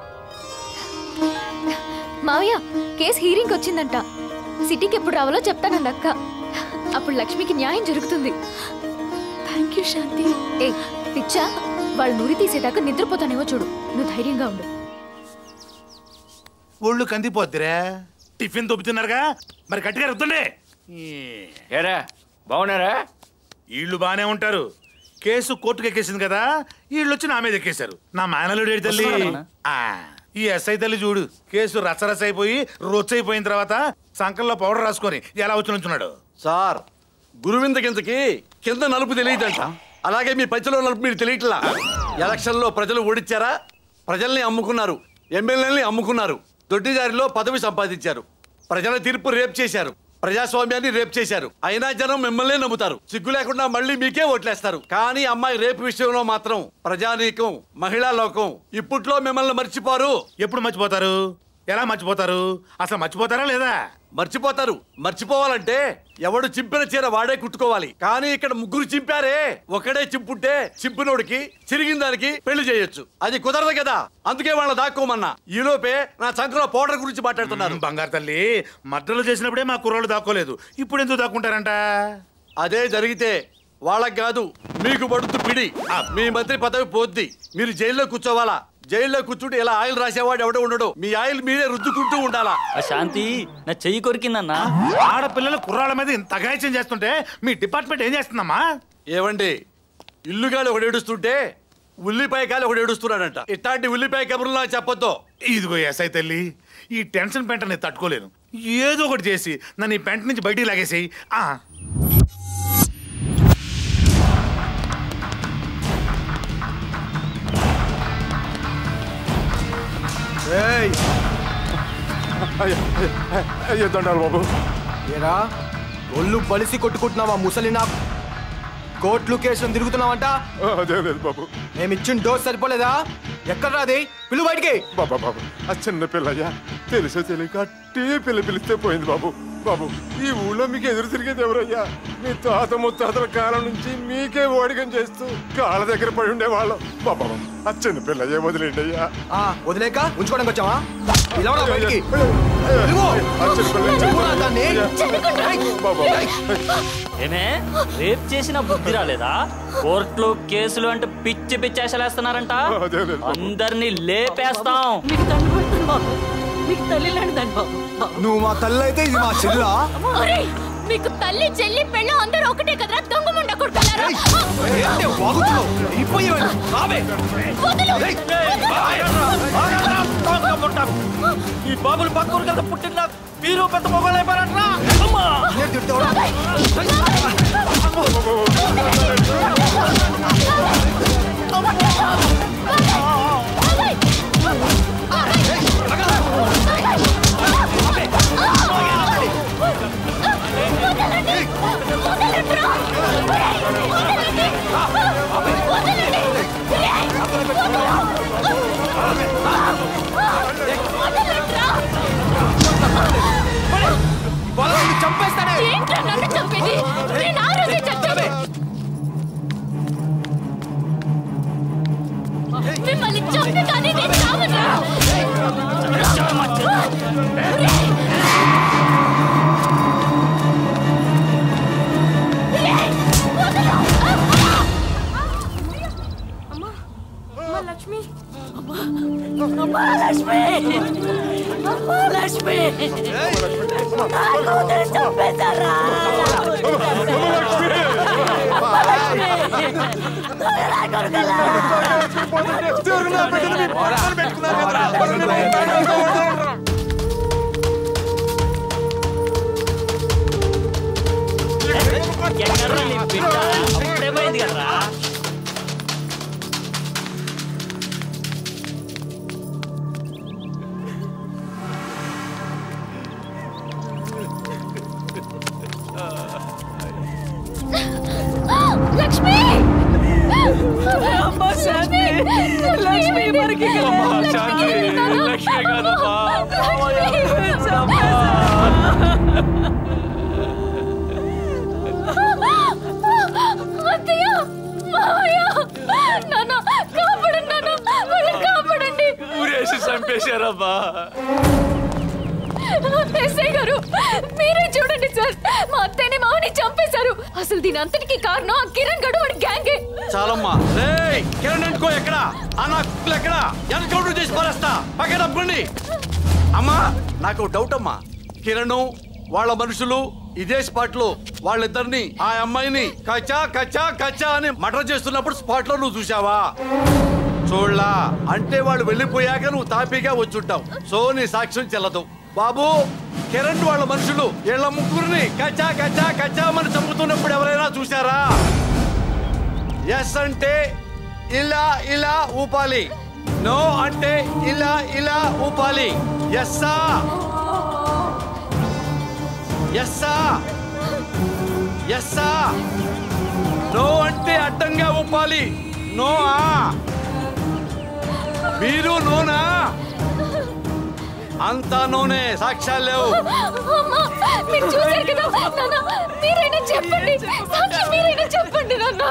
మావయ్య కేసు హీరింగ్ వచ్చిందంట సిటీకి ఎప్పుడు రావాలో చెప్తానంది అక్క అప్పుడు లక్ష్మికి న్యాయం జరుగుతుంది థ్యాంక్ యూ శాంతి ఏ పిచ్చా వాళ్ళు నూరి తీసేదాకా నిద్రపోతానేమో చూడు నువ్వు ధైర్యంగా ఉండు
ఒళ్ళు కందిపోద్దిరా టిఫిన్ దొబ్బుతున్నారుగా మరి గట్టిగా రుద్దండి
ఏరా బాగున్నారా
వీళ్ళు బానే ఉంటారు కేసు కోర్టుకు ఎక్కేసింది కదా వీళ్ళు వచ్చి నా మీద ఎక్కేశారు నా మేనలుడు ఏడు తల్లి
వస్తున్నాడా?
ఆ, ఈ ఎస్ఐ తల్లి చూడు కేసు రచ్చరచ్చ అయిపోయి రొచ్చైపోయిన తర్వాత సంకల్లో పౌడర్ రాసుకొని ఎలా వచ్చి నుంచున్నాడు
సార్ గురువింద కిందకి కింద నలుపు తెలియదంట అలాగే మీ పచ్చలో నలుపు మీరు తెలియట్లా ఎలక్షన్లో ప్రజలు ఓడిచ్చారా ప్రజల్ని అమ్ముకున్నారు ఎమ్మెల్యేలని అమ్ముకున్నారు దొడ్డిదారిలో పదవి సంపాదించారు ప్రజల తీర్పు రేప్ చేశారు ప్రజాస్వామ్యాన్ని రేప్ చేశారు అయినా జనం మిమ్మల్నే నమ్ముతారు సిగ్గు లేకుండా మళ్ళీ మీకే ఓట్లేస్తారు కానీ అమ్మాయి రేపు విషయంలో మాత్రం ప్రజానీకం మహిళా లోకం ఇప్పట్లో మిమ్మల్ని మర్చిపోరు
ఎప్పుడు మర్చిపోతారు ఎలా మర్చిపోతారు అసలు మర్చిపోతారా లేదా
మర్చిపోతారు మర్చిపోవాలంటే ఎవడు చింపిన చీర వాడే కుట్టుకోవాలి కానీ ఇక్కడ ముగ్గురు చింపారే ఒకడే చింపుంటే చింపినోడికి చిరిగిన దానికి పెళ్లి చేయొచ్చు అది కుదరదు కదా అందుకే వాళ్ళ దాక్కోమన్నా ఈలోపే నా చంకలో పౌడర్ గురించి మాట్లాడుతున్నారు
బంగారు తల్లి మర్డర్లు చేసినప్పుడే మా కుర్రాళ్ళు దాక్కోలేదు ఇప్పుడు ఎందుకు దాక్కుంటారంట
అదే జరిగితే వాళ్ళకి కాదు మీకు పడుతు పిడి మీ మంత్రి పదవి పోద్ది మీరు జైల్లో కూర్చోవాలా జైల్లో కూర్చుంటే ఇలా ఆయిల్ రాసేవాడు ఎవడో ఉండడు మీ ఆయిల్ మీరే రుద్దుకుంటూ ఉండాలా
శాంతి నా చెయ్యి కొరికిందన్నా
ఆడపిల్లలు కుర్రాళ్ళ మీద ఇంత అఘాయిత్యం చేస్తుంటే మీ డిపార్ట్మెంట్ ఏం చేస్తుందమ్మా
ఏవండి ఇల్లుగాలి ఒకడు ఏడుస్తుంటే ఉల్లిపాయ కాలి ఒకడు ఏడుస్తున్నాడంట ఇట్లాంటి ఉల్లిపాయ కబుర్లు నాకు చెప్పొద్దు
ఇదిగో ఎస్ఐ తల్లి ఈ టెన్షన్ పెంట నేను తట్టుకోలేను ఏదో ఒకటి చేసి నన్ను ఈ పెంట నుంచి బయటికి లాగేసేయి ఆ
అయ్యా అయ్యా, అయ్యా దండాలు బాబు
ఏరా ఒళ్ళు బలిసి కొట్టుకుంటున్నావా ముసలి నా కోట్లు కేసులు తిరుగుతున్నావంట
అదే లేదు బాబు
మేము ఇచ్చిన డోస్ సరిపోలేదా ఎక్కడ రాది పిలు బయటికి
బాబా బాబు ఆ చిన్న పిల్లయ్యా తెలిసో తెలియక అట్టే పిల్ల పిలిస్తే పోయింది బాబు బాబు ఈ ఊళ్ళో మీకు ఎదురు తిరిగేది ఎవరయ్యా మీ తాత ముత్తాతల కాలం నుంచి మీకే ఓడిగం చేస్తూ కాళ్ళ దగ్గర పడి ఉండేవాళ్ళం బాబా బాబు ఆ చిన్న పిల్లయ్యే వదిలేండి అయ్యా
ఆ, వదిలేక ఉంచుకోవడానికి వచ్చావా పిలవరా బయటికి
ఆ చిన్న పిల్ల
పిలువురా దాన్ని.
బాబా
ఏమే రేప్ చేసిన బుద్ధి రాలేదా కోర్టులు కేసులు అంటే పిచ్చి పిచ్చి వేస్తున్నారంట అందరినీ లేపేస్తాం
మీకు దండ పెడతాను బాబు మీకు తల్లి లాంటి దండ బాబు
నువ్వు మా తల్లి అయితే ఇది మా చెల్లా
ఒరేయ్, మీకు తల్లి చెల్లి పెళ్ళ అందరూ ఒకటే కదరా దొంగ ముండ కొడుకున్నారా
ఏంటి వాగుతున్నావు అయిపోయావు రావే
ఈ బాబులు పక్కూరు కదా పుట్టిన మీరు పెద్ద మొగలు అయిపోయారట్రా అమ్మా
చంపేస్తానే
ఏంట్రా నన్ను చంపేది నేను ఆ రోజే చచ్చాను మిమ్మల్ని చంపి కానీ నేను చావను
అమ్మా లక్ష్మి అమ్మా లక్ష్మి అమ్మా లక్ష్మి నా కూతురు చంపేశారా
ఎక్కడ్రా నీ బిడ్డ అప్పుడే పోయింది కదరా
లక్ష్మి
అమ్మా శాంతి లక్ష్మి మరికి
అమ్మా శాంతి లక్ష్మి కాదమ్మా
అత్తయ్య మావయ్య నాన్న కాపాడండి నాన్న వాళ్ళని కాపాడండి
ఊరేసి చంపేశారమ్మా
ఎస్ఐ గారు మీరే చూడండి సార్ మా అత్తయ్యని మావని చంపేశారు అసలు దీని అంతటికి కారణం ఆ కిరణ్ గడు వాడి గ్యాంగే
చాలమ్మా రేయ్ కిరణ్ అనుకో ఎక్కడ ఆ నా కుక్కలు ఎక్కడ ఎన్కౌంటర్ చేసి పారేస్తా పక్కన తప్పండి అమ్మా నాకు డౌట్ అమ్మా కిరణ్ వాళ్ళ మనుషులు ఇదే స్పాట్ లో వాళ్ళిద్దరిని ఆ అమ్మాయిని కచ్చా కచ్చా కచ్చా అని మర్డర్ చేస్తున్నప్పుడు స్పాట్ లో నువ్వు చూసావా చూడలా అంటే వాళ్ళు వెళ్ళిపోయాక నువ్వు తాపీగా వచ్చుంటావు సో నీ సాక్ష్యం చెల్లదు బాబు కిరణ్ వాళ్ళ మనుషులు వీళ్ళ ముగ్గురిని కచ్చా కచ్చా కచ్చా అని చంపుతున్నప్పుడు ఎవరైనా చూసారా ఎస్ అంటే ఇలా ఇలా ఊపాలి నో అంటే ఇలా ఇలా ఊపాలి ఎస్సా ఎస్సా ఎస్సా నో అంటే అడ్డంగా ఊపాలి నో ఆ మీరు నోనా అంతా నూనె సాక్ష్యాలు లేవు
అమ్మా మీరు చూశారు కదా నాన్న మీరైనా చెప్పండి సాక్షి మీరైనా చెప్పండి నాన్న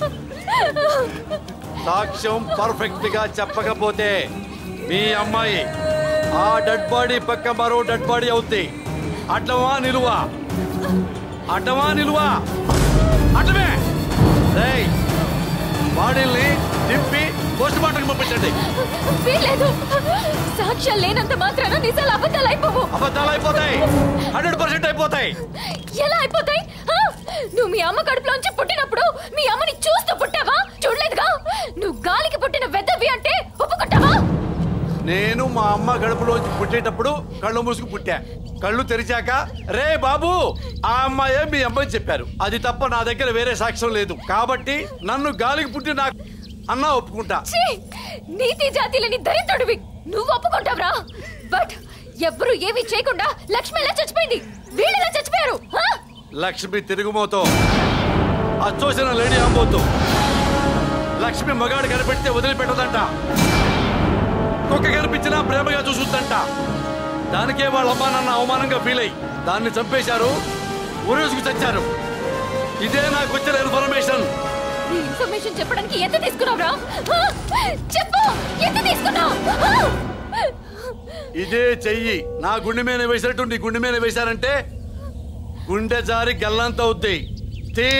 సాక్ష్యం పర్ఫెక్ట్ గా చెప్పకపోతే మీ అమ్మాయి ఆ డెడ్ బాడీ పక్క మరో డెడ్ బాడీ అవుద్ది అడ్డమా నిలువా అడ్డమా నిలువా అడ్డమే రేయ్ బాడీల్ని తిప్పి పోస్ట్ మార్టం పంపించండి
వీల్లేదు సాక్ష్యాలు లేనంత మాత్రాన నిజాలు అబద్ధాలు అయిపోవు
అబద్ధాలు అయిపోతాయి హండ్రెడ్ పర్సెంట్ అయిపోతాయి
ఎలా అయిపోతాయి ఆ? నువ్వు మీ అమ్మ కడుపులోంచి పుట్టినప్పుడు మీ అమ్మని చూస్తూ పుట్టావా చూడలేదుగా నువ్వు గాలికి పుట్టిన వెదవి అంటే ఒప్పుకుంటావా
నేను మా అమ్మ గడుపులోంచి పుట్టేటప్పుడు కళ్ళు మూసుకు పుట్టా కళ్ళు తెరిచాక రే బాబు ఆ అమ్మాయే మీ అమ్మాయి చెప్పారు అది తప్ప నా దగ్గర వేరే సాక్ష్యం లేదు కాబట్టి నన్ను గాలికి పుట్టి నా అన్నా ఒప్పుకుంటా
ఛీ! నీతి జాతిలని దరిద్రుడివి నువ్వు ఒప్పుకుంటావురా బట్ ఎవ్వరూ ఏమీ చేయకుండా లక్ష్మి ఎలా చచ్చిపోయింది వీళ్ళు ఎలా చచ్చిపోయారు హా?
లక్ష్మి తిరుగుమోతో అచ్చోసిన లేడీ అంబోతు లక్ష్మి మగాడు కనిపెడితే వదిలిపెట్టదంట కుక్క కనిపించినా ప్రేమగా చూసుద్దంట దానికే వాళ్ళ అమ్మా నాన్న అవమానంగా ఫీల్ అయ్యి దాన్ని చంపేశారు ఊరేసుకు చచ్చారు ఇదే నాకు వచ్చిన ఇన్ఫర్మేషన్
ఈ ఇన్ఫర్మేషన్ చెప్పడానికి ఎంత తీసుకున్నావురా హా? చెప్పు ఎంత తీసుకున్నావు హా?
ఇదే చెయ్యి నా గుండె మీద వేసినట్టు నీ గుండె మీద వేశారంటే గుండె జారి గల్లంత అవుద్ది తీ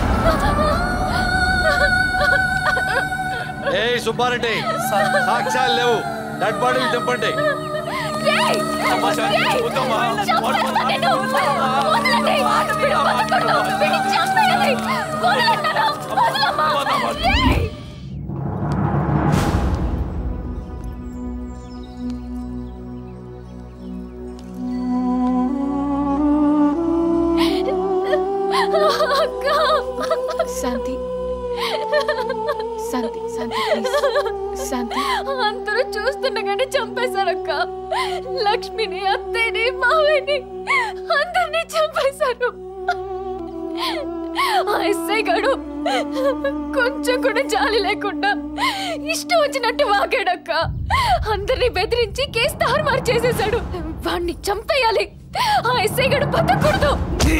ఏ సుబ్బారెడ్డి సాక్ష్యాలు లేవు డెడ్ బాడీలు తెంపండి
ఏయ్! ఏయ్! చంపేస్తా నిన్ను! వదలండి! వీడు బతకడు! వీడిని చంపేయాలి! వదలంటారా? వదలమ్మా! ఏయ్! అక్క! శాంతి శాంతి శాంతి ప్లీజ్ శాంతి అందరూ చూస్తుండగానే చంపేశారక్క లక్ష్మిని అత్తయ్యని మావయ్యని అందరినీ చంపేశారు ఆ ఎస్ఐ గాడు కొంచెం కూడా జాలి లేకుండా ఇష్టం వచ్చినట్టు వాగాడక్క అందరినీ బెదిరించి కేసు తారుమారు చేసేశాడు వాణ్ణి చంపేయాలి ఆ ఎస్ఐ గాడు బతకూడదు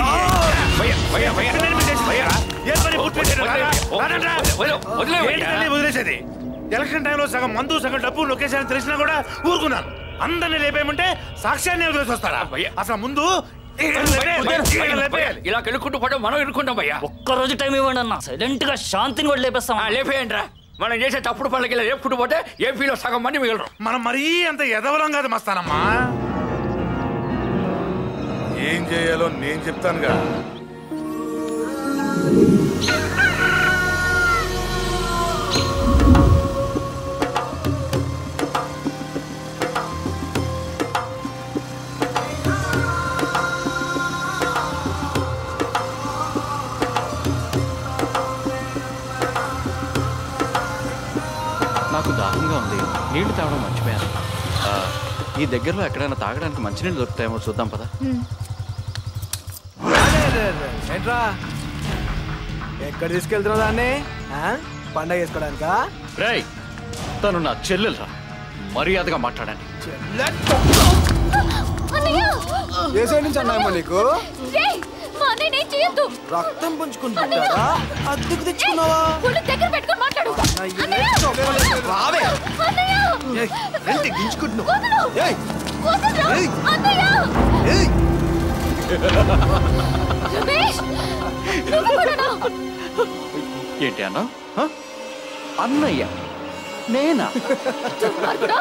వదిలేసేది ఎలక్షన్ టైంలో సగం మందు సగం డబ్బు లొకేషన్ అని తెలిసినా కూడా ఊరుకున్నాను అందరినీ లేపేయమంటే సాక్ష్యాన్ని వదిలేసి వస్తారా అసలు ముందు లేపేయాలి.
ఇలా కెలుక్కుంటూ పడ్డా మనం ఇరుక్కుంటాం భయ్యా
ఒక్క రోజు టైం ఇవ్వండి అన్న సైలెంట్ గా శాంతిని కూడా లేపేస్తాం
లేపేయండి రా మనం చేసే తప్పుడు పనులకి ఇలా లేపుకుంటూ పోతే ఏపీలో సగం మంది మిగలరు
మనం మరీ అంత ఎదవలం కాదు మస్తానమ్మా ఏం చేయాలో నేను చెప్తానుగా
నాకు దాహంగా ఉంది నీళ్లు తాగడం మర్చిపోయాను ఆ, ఈ దగ్గరలో ఎక్కడైనా తాగడానికి మంచినీళ్ళు దొరుకుతాయేమో చూద్దాం పదా
ఏంట్రా ఎక్కడ తీసుకెళ్తున్నావు దాన్ని ఆ? పండగ చేసుకోవడానికా
రేయ్ తను నా చెల్లెలరా మర్యాదగా మాట్లాడండి
అన్నయ్య
ఏ సైడ్ నుంచి అన్నాయమ్మా నీకు
ఏయ్, మా అన్నయ్య నేను చేయొద్దు
రక్తం పుంజుకుంటుంటారా అద్దెకు తెచ్చుకున్నావా
ఒళ్ళు దగ్గర పెట్టుకొని మాట్లాడు
రావే
అన్నయ్య
ఏయ్, రండి గించుకుంటున్నావు
వదలు
ఏయ్,
వదలరా
ఏయ్.
అన్నయ్య
ఏయ్.
రమేష్ నువ్వు కూడానా?
ఏంటి అన్న హ? అన్నయ్య నేనా
దుర్మార్గుడా.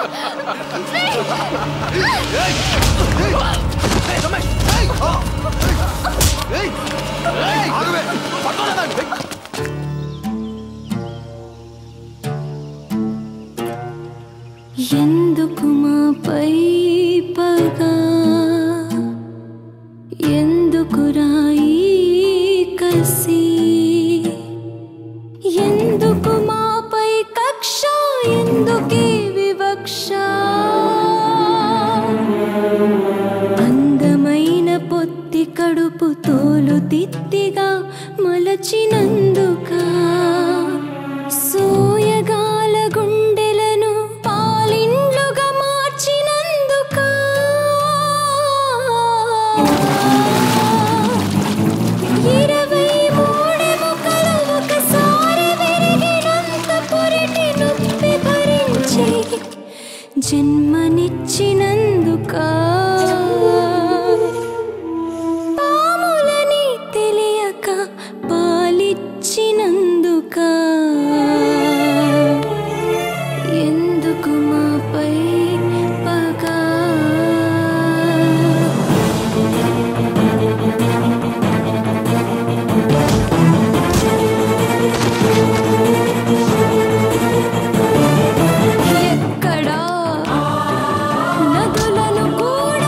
ఎందుకు మాపై పగా ఎందుకు రాయి కసి ఎందుకు మాపై కక్ష ఎందుకే వివక్ష అందమైన పొత్తి కడుపు తోలు తిత్తిగా మలచినందుక సోయగాల గుండెలను పాలిండ్లుగా మార్చినందుక ఇరవై మూడెముకలు ఒకసారి విరిగినంత పొరిటి నొప్పి భరించి జన్మనిచ్చినందుక పాములని తెలియక పాలిచ్చినందుక ఎందుకు మాపై పగా ఎక్కడా నదులను కూడా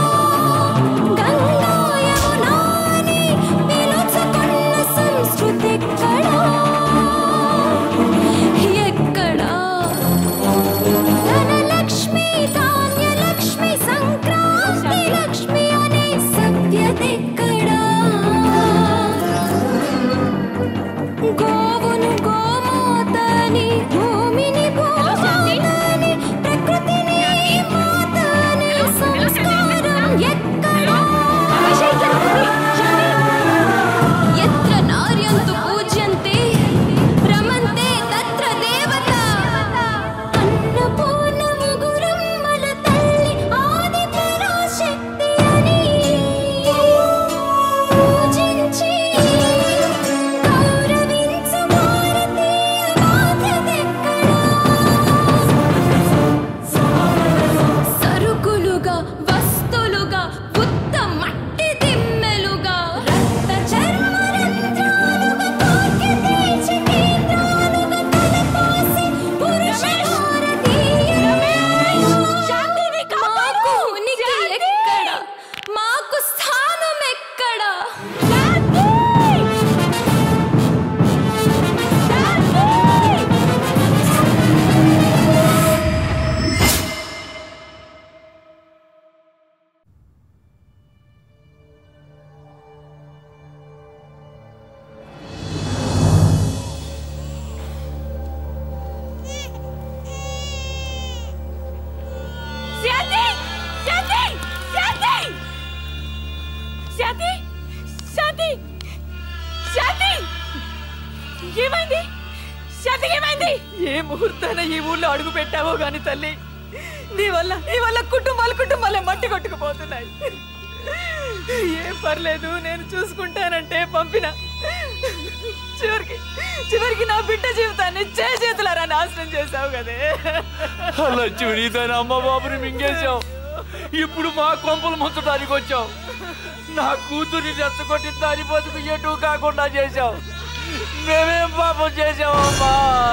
ముహూర్తాన ఈ ఊళ్ళో అడుగు పెట్టావో గాని తల్లి నీ వల్ల నీ వల్ల కుటుంబాలు కుటుంబాలే మట్టి కొట్టుకుపోతున్నాయి ఏం పర్లేదు నేను చూసుకుంటానంటే పంపిన చివరికి చివరికి నా బిడ్డ జీవితాన్ని చే చేతులారా నాశనం చేశావు కదే
లక్ష్మి నీతోనే అమ్మ బాబుని మింగేశావు ఇప్పుడు మా కొంపలు ముంచడానికి వచ్చావు నా కూతురి రెచ్చగొట్టి దాని బతుకు ఎటు కాకుండా చేశావు మేమేం పాపం చేశావమ్మా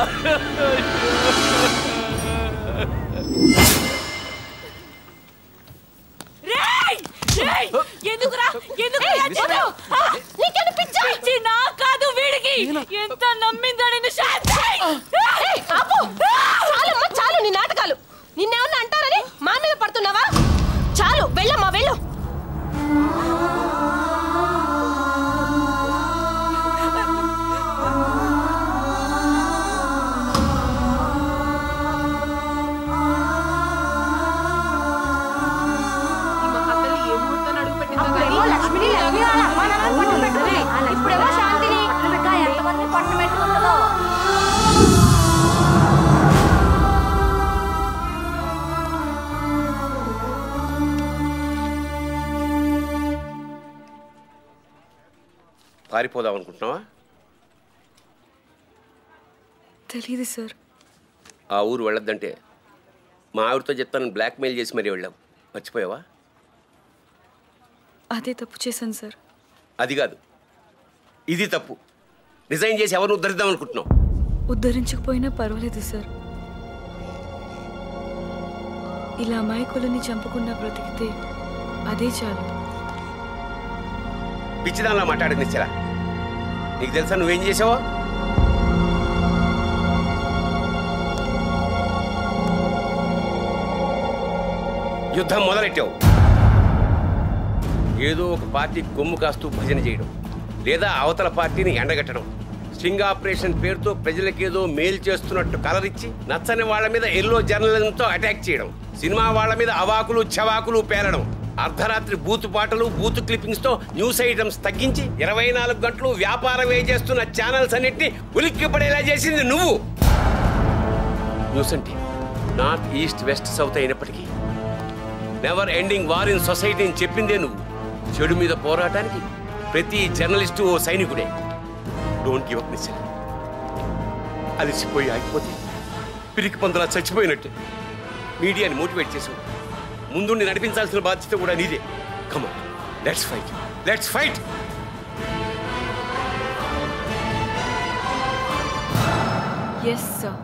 రేయ్! రేయ్! ఎందుకురా ఎందుకురా
ఏయ్,
చదువు? ఆ, నీకేం పిచ్చా? పిచ్చి నా కాదు వీడికి ఎంత నమ్మిందా నిన్ను శాంతి
ఆపు చాలమ్మా చాలు నీ నాటకాలు నిన్నేమన్నా అంటారని మా మీద పడుతున్నావా చాలు వెళ్ళమ్మా వెళ్ళు
లక్ష్మిని లక్ష్మి వాళ్ళ అమ్మా నాన్నలు పట్టు పెట్టుకుంది ఇప్పుడేమో శాంతిని ఇంకా ఎంతమంది పట్టు పెట్టుకుంటుందో
పారిపోదాం అనుకుంటున్నావా
తెలియదు సార్
ఆ ఊరు వెళ్ళొద్దంటే మా ఆవిడతో చెప్తాను బ్లాక్మెయిల్ చేసి మరీ వెళ్ళావు మర్చిపోయావా
అదే తప్పు చేశాను సార్
అది కాదు ఇది తప్పు రిజైన్ చేసి ఎవరిని ఉద్ధరిద్దాం అనుకుంటున్నావు
ఉద్ధరించకపోయినా పర్వాలేదు సార్ ఇలా అమాయకులని చంపకుండా బ్రతికితే అదే చాలు
పిచ్చిదానిలా మాట్లాడింది నిచ్చరా నీకు తెలుసా నువ్వేం చేసావో యుద్ధం మొదలెట్టావు ఏదో ఒక పార్టీ కొమ్ము కాస్తూ భజన చేయడం లేదా అవతల పార్టీని ఎండగట్టడం స్ట్రింగ్ ఆపరేషన్ పేరుతో ప్రజలకేదో మేలు చేస్తున్నట్టు కలరిచ్చి నచ్చని వాళ్ళ మీద ఎల్లో జర్నలిజంతో అటాక్ చేయడం సినిమా వాళ్ళ మీద అవాకులు చవాకులు పేలడం అర్ధరాత్రి బూతు పాటలు బూతు క్లిప్పింగ్స్ తో న్యూస్ ఐటమ్స్ తగ్గించి ఇరవై నాలుగు గంటలు వ్యాపారమే చేస్తున్న ఛానల్స్ అన్నిటిని ఉలిక్కి పడేలా చేసింది నువ్వు న్యూస్ అంటే నార్త్ ఈస్ట్ వెస్ట్ సౌత్ అయినప్పటికీ never ending war in society అని చెప్పిందే నువ్వు చెడు మీద పోరాటానికి ప్రతి జర్నలిస్టు ఓ సైనికుడే డోంట్ గివ్ అప్ మిషన్ అలసిపోయి ఆగిపోతే పిరికి పందులా చచ్చిపోయినట్టు మీడియాని మోటివేట్ చేసావు ముందుండి నడిపించాల్సిన బాధ్యత కూడా నీదే come on let's fight let's fight
yes sir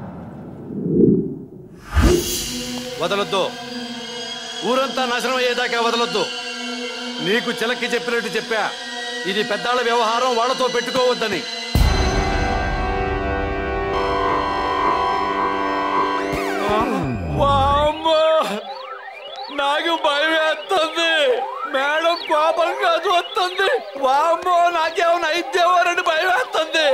వదలొద్దు ఊరంతా నాశనం అయ్యేదాకా వదలొద్దు నీకు చిలక్కి చెప్పినట్టు చెప్పా ఇది పెద్దాళ్ళ వ్యవహారం వాళ్ళతో పెట్టుకోవద్దని
వామ్మో నాకు భయం వేస్తుంది మేడం కోపంగా చూస్తుంది వామ్మో నాకేమైనా అయితేవోనని భయం వేస్తుంది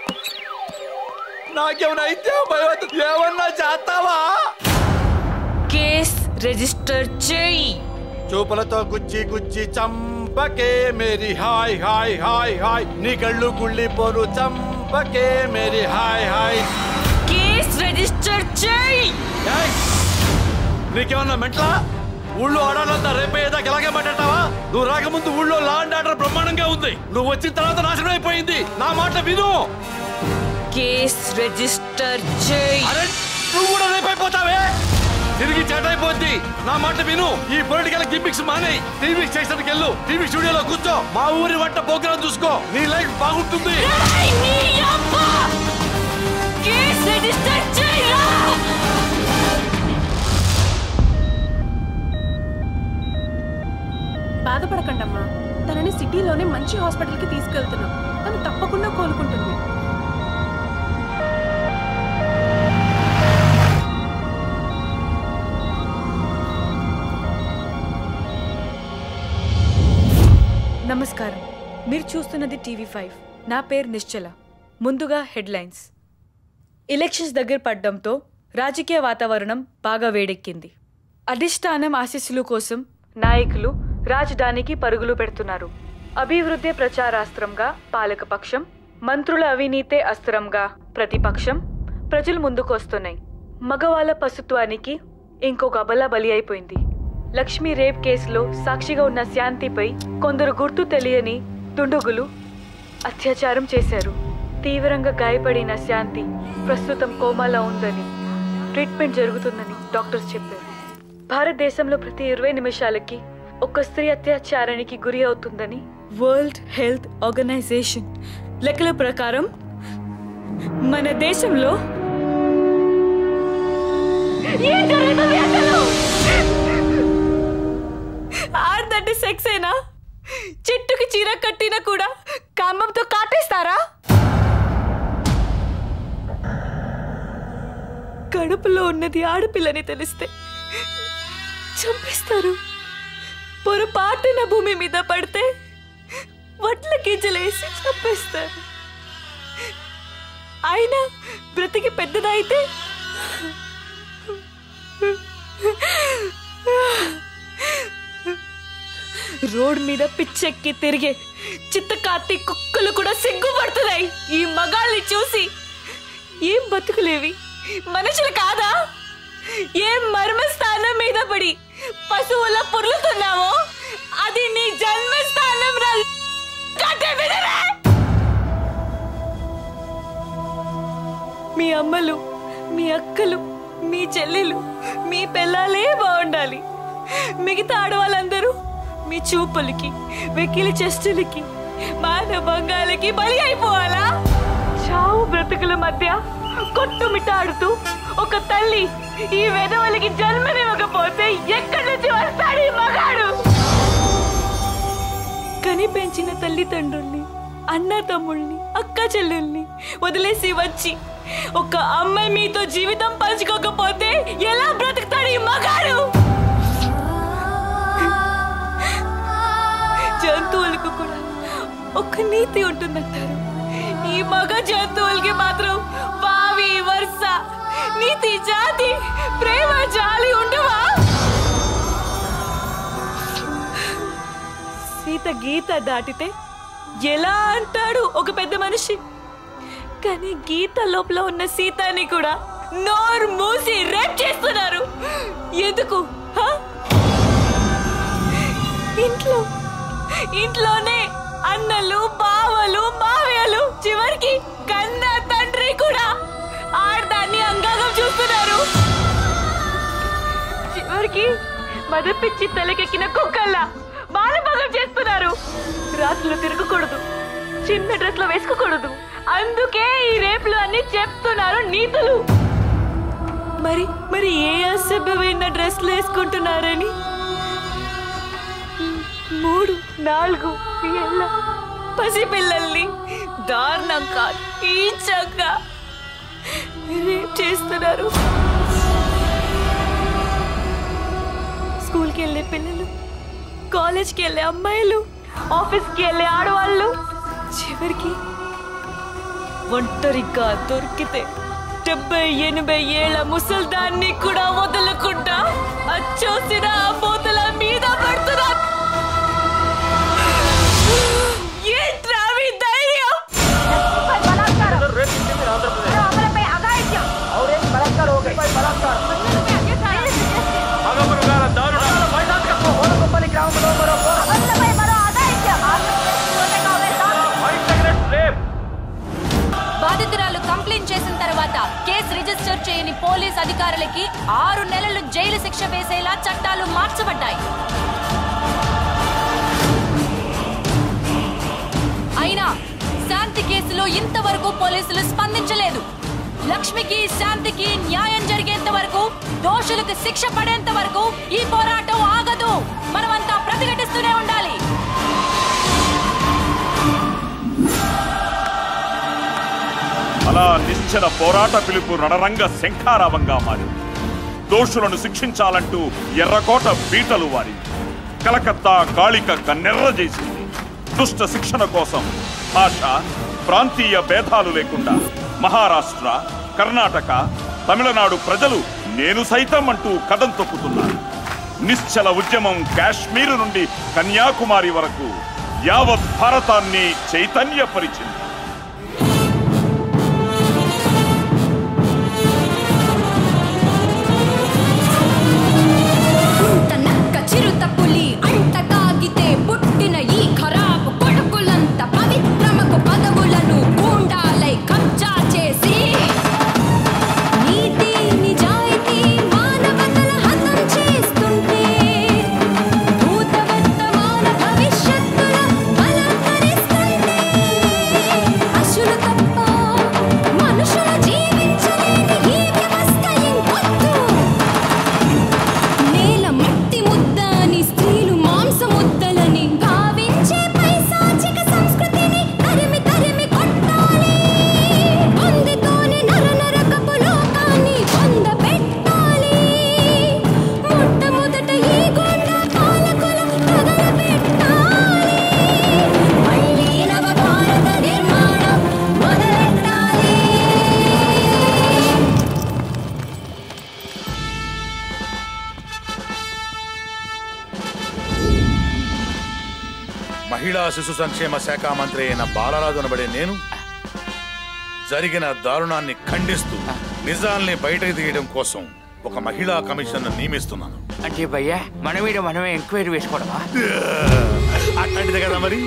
నాకేమైనా అయితే భయం వేస్తుంది ఏమన్నా చేస్తావా
కేస్ రిజిస్టర్ చేయి
చూపులతో గుచ్చి గుచ్చి చంపకే మేరీ హాయ్ హాయ్ హాయ్ హాయ్ నీ కళ్ళు కుళ్ళిపోరు చంపకే మేరీ హాయ్ హాయ్
కేస్ రిజిస్టర్ చేయి
నీకేమన్నా మెంట్లా ఊళ్ళో ఆడాలంతా రేపయ్యేదాకా ఎలాగే పట్టేటావా నువ్వు రాకముందు ఊళ్ళో లా అండ్ ఆర్డర్ బ్రహ్మాండంగా ఉంది నువ్వు వచ్చిన తర్వాత నాశనం అయిపోయింది నా మాట విను
కేస్ రిజిస్టర్ చేయి
నువ్వు కూడా రేపైపోతావే తిరిగి చేటైపోద్ది నా మాట విను ఈ పొలిటికల్ గిమ్మిక్స్ మానే టీవీ స్టేషన్కి వెళ్ళు టీవీ స్టూడియోలో కూర్చో మా ఊరి వంట ప్రోగ్రామ్ చూసుకో నీ లైఫ్ బాగుంటుంది
కేస్ రిజిస్టర్ చేయరా
బాధపడకండమ్మా తనని సిటీలోనే మంచి హాస్పిటల్కి తీసుకెళ్తున్నాం తను తప్పకుండా కోలుకుంటుంది
నమస్కారం మీరు చూస్తున్నది టీవీ ఫైవ్ నా పేరు నిశ్చల ముందుగా హెడ్లైన్స్ ఎలక్షన్స్ దగ్గర పడ్డంతో రాజకీయ వాతావరణం బాగా వేడెక్కింది అధిష్టానం ఆశీస్సుల కోసం నాయకులు రాజధానికి పరుగులు పెడుతున్నారు అభివృద్ధి ప్రచారాస్త్రంగా పాలకపక్షం మంత్రుల అవినీతే అస్త్రంగా ప్రతిపక్షం ప్రజలు ముందుకు వస్తున్నాయి మగవాళ్ళ పశుత్వానికి ఇంకొక అబల బలి అయిపోయింది లక్ష్మీ రేప్ కేసులో సాక్షిగా ఉన్న శాంతిపై కొందరు గుర్తు తెలియని దుండుగులు అత్యాచారం చేశారు తీవ్రంగా గాయపడిన శాంతి ప్రస్తుతం కోమాలో ఉందని ట్రీట్మెంట్ జరుగుతుందని డాక్టర్స్ చెప్పారు భారతదేశంలో ప్రతి ఇరవై నిమిషాలకి ఒక స్త్రీ అత్యాచారానికి గురి అవుతుందని వరల్డ్ హెల్త్ ఆర్గనైజేషన్ లెక్కల ప్రకారం మన దేశంలో ఏం జరుగుతుంది అసలు ఆడదంటే సెక్స్ ఏనా చెట్టుకి చీర కట్టినా కూడా కామంతో కాటేస్తారా కడుపులో ఉన్నది ఆడపిల్లని తెలిస్తే చంపేస్తారు పొరపాటున భూమి మీద పడితే వడ్ల గింజలేసి చంపేస్తారు అయినా బ్రతికి పెద్దదైతే రోడ్ మీద పిచ్చెక్కి తిరిగే చిత్తకాతి కుక్కలు కూడా సిగ్గుపడుతున్నాయి ఈ మగాల్ని చూసి ఏం బతుకులేవి మనుషులు కాదా ఏం మర్మస్థానం మీద పడి పశువుల పొర్లుతున్నావో అది నీ జన్మస్థానం రా కట్టె వినరా? మీ అమ్మలు మీ అక్కలు మీ చెల్లెలు మీ పిల్లలే బాగుండాలి మిగతా ఆడవాళ్ళందరూ మీ చూపులకి వెకిలి చెస్టులకి మానభంగాలకి బలి అయిపోవాలా చావు బ్రతుకుల మధ్య కొట్టుమిట్టాడుతూ ఒక తల్లి ఈ వెధవలకి జన్మనివ్వకపోతే ఎక్కడి నుంచి వస్తాడు ఈ మగాడు కని పెంచిన తల్లిదండ్రుల్ని అన్న తమ్ముళ్ళని అక్క చెల్లెల్ని వదిలేసి వచ్చి ఒక అమ్మాయి మీతో జీవితం పంచుకోకపోతే ఎలా బ్రతుకుతాడు ఈ మగాడు జంతువులకు కూడా ఒక నీతి ఉంటుందంటారు ఈ మగ జంతువులకి మాత్రం వావి వరుస నీతి జాతి ప్రేమ జాలి ఉండవా సీత గీత దాటితే ఎలా అంటాడు ఒక పెద్ద మనిషి కానీ గీత లోపల ఉన్న సీతని కూడా నోరు మూసి రేప్ చేస్తున్నారు ఎందుకు హ? ఇంట్లో ఇంట్లోనే అన్నలు బావలు మావయ్యలు చివరికి కన్న తండ్రి కూడా ఆడదాన్ని అంగాగం చూస్తున్నారు చివరికి మదపిచ్చి తలకెక్కిన కుక్కల్లా బాలభాగం చేస్తున్నారు రాత్రులు తిరగకూడదు చిన్న డ్రెస్ లో వేసుకోకూడదు అందుకే ఈ రేపులు అన్ని చెప్తున్నారు నీతులు మరి మరి ఏ అసభ్యమైన డ్రెస్లు వేసుకుంటున్నారని మూడు నాలుగు ఏళ్ళ పసిపిల్లల్ని దారుణంగా ఈచంగా రేప్ చేస్తున్నారు స్కూల్కి వెళ్ళే పిల్లలు కాలేజ్కి వెళ్ళే అమ్మాయిలు ఆఫీస్కి వెళ్ళే ఆడవాళ్ళు చివరికి ఒంటరిగా దొరికితే డెబ్బై ఎనభై ఏళ్ల ముసల్దాన్ని కూడా వదలకుండా అచ్చోసిన ఆ బోతల మీద పడుతున్నా ఏంట్రా మీ ధైర్యం
బాధితురాలు కంప్లైంట్ చేసిన తర్వాత కేసు రిజిస్టర్ చేయని పోలీస్ అధికారులకి ఆరు నెలలు జైలు శిక్ష వేసేలా చట్టాలు మార్చబడ్డాయి అయినా శాంతి కేసులో ఇంతవరకు పోలీసులు స్పందించలేదు లక్ష్మికి శాంతికి న్యాయం జరిగేంత వరకు దోషులకు శిక్ష పడేంత వరకు ఈ పోరాటం ఆగదు మనమంతా ప్రతిఘటిస్తూనే ఉండాలి
అలా నిశ్చల పోరాట పిలుపు రణరంగ శంఖారావంగా మారింది దోషులను శిక్షించాలంటూ ఎర్రకోట బీటలు వారింది కలకత్తా కాళిక కన్నెర్ర చేసింది దుష్ట శిక్షణ కోసం భాష ప్రాంతీయ భేదాలు లేకుండా మహారాష్ట్ర కర్ణాటక తమిళనాడు ప్రజలు నేను సైతం అంటూ కదం తొక్కుతున్నారు నిశ్చల ఉద్యమం కాశ్మీరు నుండి కన్యాకుమారి వరకు యావత్ భారతాన్ని చైతన్యపరిచింది
మహిళా శిశు సంక్షేమ శాఖ మంత్రి అయిన బాలరాజు అనబడే నేను జరిగిన దారుణాన్ని ఖండిస్తూ నిజాల్ని బయటకు తీయడం కోసం ఒక మహిళా కమిషన్ నియమిస్తున్నాను
అంటే భయ్యా మన మీద మనమే ఎంక్వైరీ వేసుకోవడమా
అట్లాంటిదే కదా మరి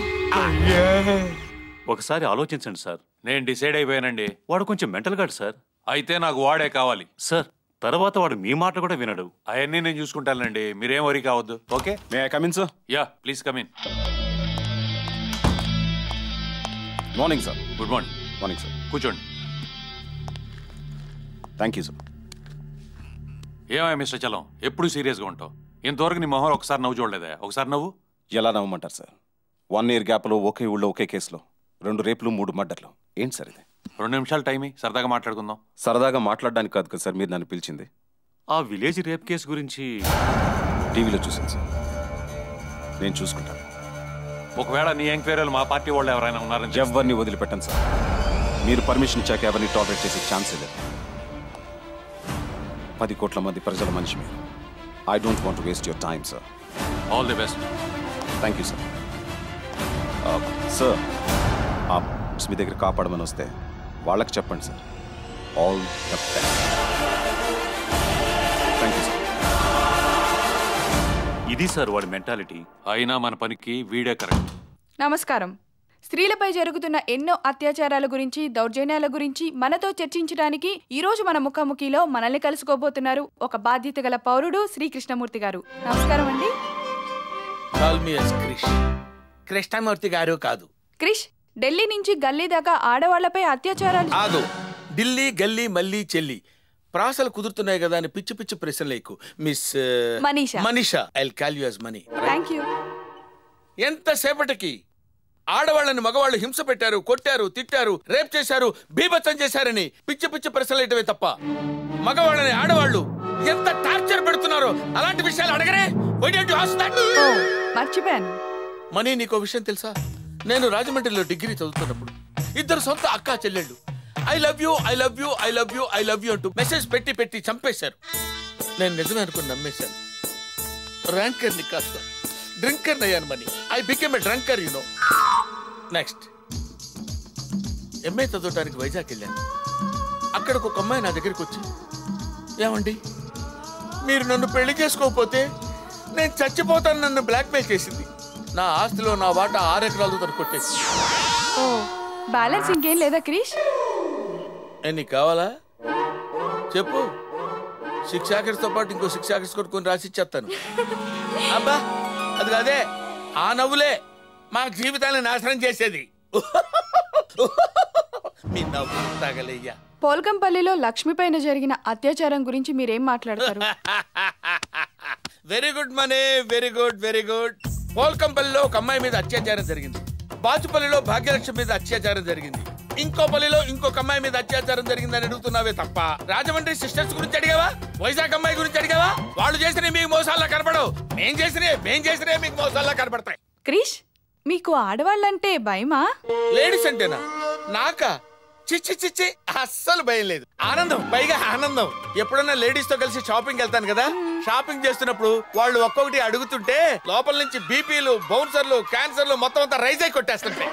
ఒకసారి ఆలోచించండి సార్ నేను డిసైడ్ అయిపోయానండి వాడు కొంచెం మెంటల్ గాడు సార్ అయితే నాకు వాడే కావాలి సార్ తర్వాత వాడు మీ మాట కూడా వినడు అవన్నీ నేను చూసుకుంటానండి మీరేం వరి కావద్దు okay
may I come in sir
yeah please come in
morning sir
good morning
morning sir
కూర్చోండి
థ్యాంక్ యూ సార్
ఏమయ్య మిస్టర్ చలం ఎప్పుడు సీరియస్గా ఉంటావు ఇంతవరకు నీ మొహం ఒకసారి నవ్వు చూడలేదా ఒకసారి నవ్వు
ఎలా నవ్వమంటారు సార్ వన్ ఇయర్ గ్యాప్లో ఒకే ఊళ్ళో ఒకే కేసులో రెండు రేపులు మూడు మర్డర్లు ఏంటి సార్ ఇది
రెండు నిమిషాలు టైం ఇయ్యి, సరదాగా మాట్లాడుకుందాం
సరదాగా మాట్లాడడానికి కాదు కదా సార్ మీరు నన్ను పిలిచింది
ఆ విలేజ్ రేప్ కేసు గురించి
టీవీలో చూసాను సార్ నేను చూసుకుంటాను
ఒకవేళ నీ ఎంక్వైరీలు మా పార్టీ వాళ్ళు ఎవరైనా ఉన్నారని చెప్పు.
ఎవరిని వదిలిపెట్టను సార్ మీరు పర్మిషన్ ఇచ్చాక ఎవరిని టాలరేట్ చేసే ఛాన్సే లేదు పది కోట్ల మంది ప్రజల మనిషి మీరు I don't want waste your time sir
all the best
thank you sir sir ఆ మీ దగ్గర కాపాడమని వస్తే వాళ్ళకి చెప్పండి sir all the best thank you sir
ఇది సార్ వాడి మెంటాలిటీ అయినా మన పనికి వీడే కరెక్ట్
నమస్కారం స్త్రీలపై జరుగుతున్న ఎన్నో అత్యాచారాల గురించి దౌర్జన్యాల గురించి మనతో చర్చించడానికి ఈ రోజు మన ముఖాముఖిలో మనల్ని కలుసుకోబోతున్నారు ఒక బాధ్యత గల పౌరుడు శ్రీకృష్ణమూర్తి గారు నమస్కారం అండి
call me as Krish Krishnamurthy గారు కాదు
క్రిష్ ఢిల్లీ నుంచి గల్లీ దాకా ఆడవాళ్లపై అత్యాచారాలు
ఆగు ఢిల్లీ గల్లీ మళ్ళీ చెల్లి ప్రాసలు కుదురుతున్నాయి కదా అని పిచ్చి పిచ్చి ప్రశ్నలు ఎక్కువ miss
Manisha.
Manisha I call you as money
thank you
ఎంతసేపటికి ఆడవాళ్ళని మగవాళ్ళు హింస పెట్టారు కొట్టారు తిట్టారు రేప్ చేశారు బీభత్సం చేశారని పిచ్చి పిచ్చి ప్రశ్నలు వేయటమే తప్ప మగవాళ్ళని ఆడవాళ్ళు ఎంత టార్చర్ పెడుతున్నారో అలాంటి విషయాలు అడగరే Why don't you ask that?
మర్చిపోయాను
మనీ నీకో విషయం తెలుసా నేను రాజమండ్రిలో డిగ్రీ చదువుతున్నప్పుడు ఇద్దరు సొంత అక్క చెల్లెళ్ళు I love you I love you I love you I love you అంటూ మెసేజ్ పెట్టి పెట్టి చంపేశారు నేను నిజమే అనుకుని నమ్మేశాను ర్యాంకర్ని కాస్త డ్రింకర్ అయ్యాను money I become a drunker you know next MA చదవడానికి వైజాగ్ వెళ్ళాను అక్కడికి ఒక అమ్మాయి నా దగ్గరికి వచ్చి ఏమండి మీరు నన్ను పెళ్లి చేసుకోకపోతే నేను చచ్చిపోతాను నన్ను బ్లాక్మెయిల్ చేసింది నా ఆస్తిలో నా వాటా ఆరు ఎకరాలు తను కొట్టేసి
ఓ బ్యాలెన్స్ ఇంకేం లేదా క్రిష్
ఏ, నీకు కావాలా చెప్పు సిక్స్ తో పాటు ఇంకో సిక్స్ ఆకర్స్ కొట్టుకొని రాసి ఇచ్చేస్తాను అబ్బా అది కాదే ఆ నవ్వులే మా జీవితాన్ని నాశనం చేసేది మీ నవ్వు తగలయ్యా
పోల్కంపల్లిలో లక్ష్మి పైన జరిగిన అత్యాచారం గురించి మీరేం మాట్లాడతారు
very good money very good very good పోల్కంపల్లిలో ఒక అమ్మాయి మీద అత్యాచారం జరిగింది బాచుపల్లిలో భాగ్యలక్ష్మి మీద అత్యాచారం జరిగింది ఇంకో పల్లిలో ఇంకొక అమ్మాయి మీద అత్యాచారం జరిగిందని అడుగుతున్నావే తప్ప రాజమండ్రి సిస్టర్స్ గురించి అడిగావా వైజాగ్ అమ్మాయి గురించి అడిగావా వాళ్ళు చేసిన మీకు మోసాల్లో కనపడవు మేం చేసినే మేం చేసినే మీకు మోసాల్లో కనపడతాయి
క్రిష్ మీకు ఆడవాళ్ళంటే భయమా
లేడీస్ అంటేనా నాకా చిచ్చి చిచ్చి అస్సలు భయం లేదు ఆనందం పైగా ఆనందం ఎప్పుడన్నా లేడీస్ తో కలిసి షాపింగ్ వెళ్తాను కదా షాపింగ్ చేస్తున్నప్పుడు వాళ్ళు ఒక్కొక్కటి అడుగుతుంటే లోపల నుంచి బీపీలు బౌన్సర్లు క్యాన్సర్లు మొత్తం అంతా రైజ్ అయి కొట్టేస్తుంటాయి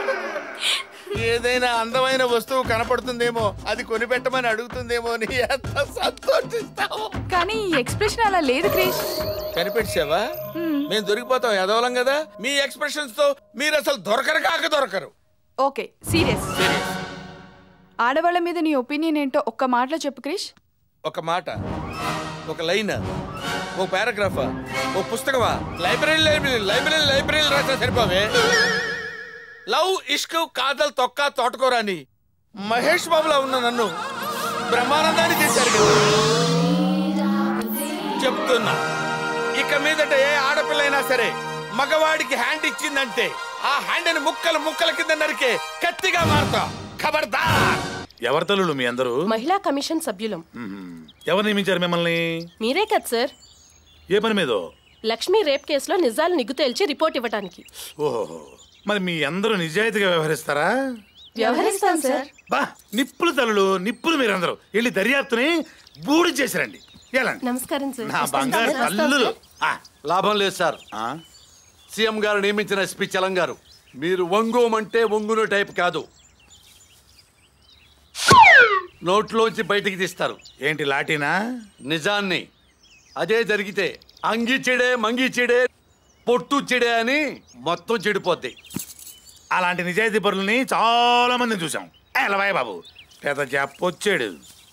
ఏదైనా అందమైన వస్తువు కనపడుతుందేమో అది కొనిపెట్టమని అడుగుతుందేమో అని ఎంత సంతోషిస్తావు
కానీ ఈ ఎక్స్ప్రెషన్ అలా లేదు క్రిష్
కనిపెట్టావా మేము దొరికిపోతాం ఎదవలం కదా మీ ఎక్స్ప్రెషన్స్ తో మీరు అసలు దొరకరు కాక దొరకరు
ఓకే సీరియస్ ఆడవాళ్ళ మీద నీ ఒపీనియన్ ఏంటో ఒక్క మాటలో చెప్పు క్రిష్
ఒక మాట ఒక లైన్ ఓ పారాగ్రాఫా ఓ పుస్తకమా లైబ్రరీ లైబ్రరీ లైబ్రరీ లైబ్రరీ రాసిన సరిపోవే లవ్ ఇష్క్ కాదల్ తొక్క తోటకూరని మహేష్ బాబులా ఉన్న నన్ను బ్రహ్మానందాన్ని చేశారు కదా చెప్తున్నా ఇక మీదట ఏ ఆడపిల్లైనా సరే మగవాడికి హ్యాండ్ ఇచ్చిందంటే ఆ హ్యాండ్ ని ముక్కలు ముక్కల కింద నరికే కత్తిగా మారుతా ఖబర్దార్
ఎవరి తల్లులు మీ అందరూ
మహిళా కమిషన్ సభ్యులం
ఎవరు నియమించారు మిమ్మల్ని
మీరే కదా సార్
ఏ పని మీదో
లక్ష్మీ రేప్ కేసులో నిజాలు నిగ్గు తేల్చి రిపోర్ట్ ఇవ్వడానికి
ఓహో మరి మీ అందరూ నిజాయితీగా వ్యవహరిస్తారా
వ్యవహరిస్తాం సార్
బా నిప్పులు తల్లులు నిప్పులు మీరందరూ వెళ్ళి దర్యాప్తుని బూడి చేసిరండి ఎలా
నమస్కారం సార్
నా బంగారు తల్లులు
లాభం లేదు సార్ సీఎం గారు నియమించిన ఎస్పీ చలం గారు మీరు వంగోమంటే వంగున టైప్ కాదు నోట్లోంచి బయటికి తీస్తారు
ఏంటి లాఠీనా
నిజాన్ని అదే జరిగితే అంగి చెడే మంగి చెడే పొట్టు చెడే అని మొత్తం చెడిపోద్ది
అలాంటి నిజాయితీ పరులని చాలా మందిని చూసాం ఎలవాయ బాబు పెద్ద చెప్పొచ్చాడు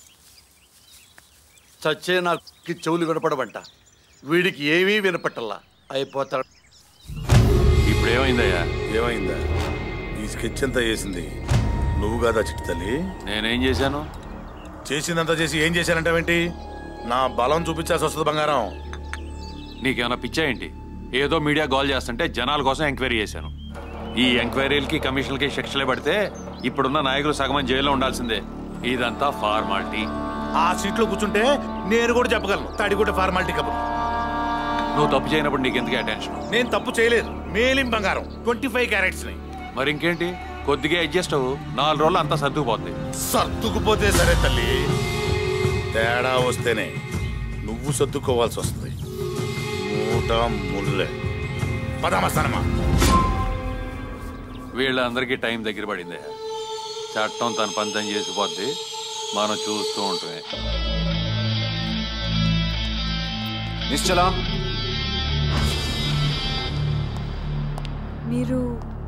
చచ్చే నాకు చెవులు వినపడవంట వీడికి ఏమీ వినపట్టల్లా అయిపోతాడు
ఇప్పుడు ఏమైందయ్యా
ఏమైందా ఈ స్కెచ్ అంతా చేసింది నువ్వు కాదా చిట్టి తల్లి
నేనేం చేశాను
చేసిందంతా చేసి ఏం చేశానంటావేంటి నా బలం చూపించాల్సి వస్తుంది బంగారం
నీకేమైనా పిచ్చా ఏంటి ఏదో మీడియా గోల్ చేస్తుంటే జనాల కోసం ఎంక్వైరీ చేశాను ఈ ఎంక్వైరీలకి కమిషన్లకి శిక్షలే పడితే ఇప్పుడున్న నాయకులు సగం జైల్లో ఉండాల్సిందే ఇదంతా ఫార్మాలిటీ
ఆ సీట్లో కూర్చుంటే నేను కూడా చెప్పగలను తడిగుడ్డ ఫార్మాలిటీ కబుర్
నువ్వు తప్పు చేయనప్పుడు నీకు ఎందుకు అటెన్షన్
నేను తప్పు చేయలేదు మేలిం బంగారం ట్వంటీ ఫైవ్ క్యారెట్స్ ని
మరి ఇంకేంటి కొద్దిగా అడ్జస్ట్ అవ్వు నాలుగు రోజులు అంతా సర్దుకుపోద్ది
సర్దుకుపోతే సరే తల్లి తేడా వస్తేనే నువ్వు సర్దుకోవాల్సి వస్తుంది మూట ముల్లె పదమస్తానమ్మా
వీళ్ళందరికీ టైం దగ్గర పడింది చట్టం తన పని తను చేసిపోద్ది మనం చూస్తూ ఉంటామే
నిశ్చల
మీరు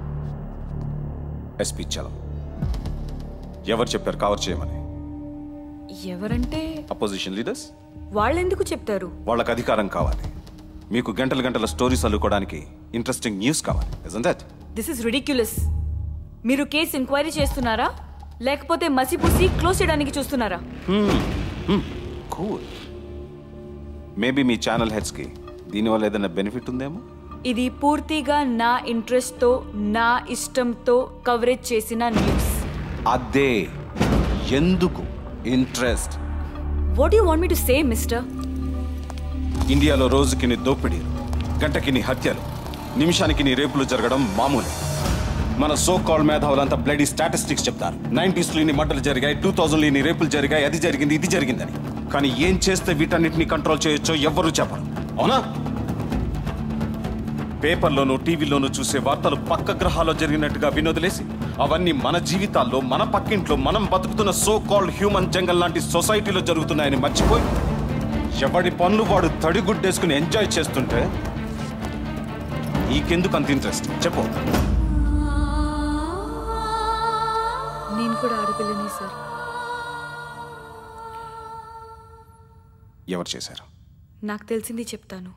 ఎస్పీ చలం ఎవరు చెప్పారు కవర్ చేయమని
ఎవరంటే
అపోజిషన్ లీడర్స్
వాళ్ళెందుకు చెప్తారు
వాళ్ళకి అధికారం కావాలి మీకు గంటల గంటల స్టోరీస్ అల్లుకోవడానికి ఇంట్రెస్టింగ్ న్యూస్ కావాలి దట్
దిస్ ఇస్ రిడిక్యులస్ మీరు కేసు ఎంక్వైరీ చేస్తున్నారా లేకపోతే మసిపూసి క్లోజ్ చేయడానికి చూస్తున్నారా
కూల్ మేబీ మీ ఛానల్ హెడ్స్కి దీనివల్ల ఏదైనా బెనిఫిట్ ఉందేమో
ఇది పూర్తిగా నా ఇంట్రెస్ట్తో నా ఇష్టంతో కవరేజ్ చేసిన న్యూస్
అదే ఎందుకు interest
what you want me to say mister
ఇండియాలో రోజుకి నీ దోపిడీలు గంటకి నీ హత్యలు నిమిషానికి నీ రేపులు జరగడం మామూలే మన సో కాల్ మేధావులంతా బ్లడీ స్టాటిస్టిక్స్ చెప్తారు నైన్టీస్ లో ఇన్ని మడ్డలు జరిగాయి టూ థౌజండ్ ఇన్ని రేపులు జరిగాయి అది జరిగింది ఇది జరిగిందని కానీ ఏం చేస్తే వీటన్నిటిని కంట్రోల్ చేయొచ్చో ఎవ్వరూ చెప్పరు అవునా పేపర్లోనూ టీవీలోనూ చూసే వార్తలు పక్క గ్రహాల్లో జరిగినట్టుగా వినోదలేసి అవన్నీ మన జీవితాల్లో మన పక్కింట్లో మనం బతుకుతున్న సో కాల్డ్ హ్యూమన్ జంగల్ లాంటి సొసైటీలో జరుగుతున్నాయని మర్చిపోయి ఎవడి పనులు వాడు తడిగుడ్డేసుకుని ఎంజాయ్ చేస్తుంటే నీకెందుకు అంత ఇంట్రెస్ట్ చెప్పు
నేను కూడా ఆడపిల్లని సార్
ఎవరు చేశారు
నాకు తెలిసింది చెప్తాను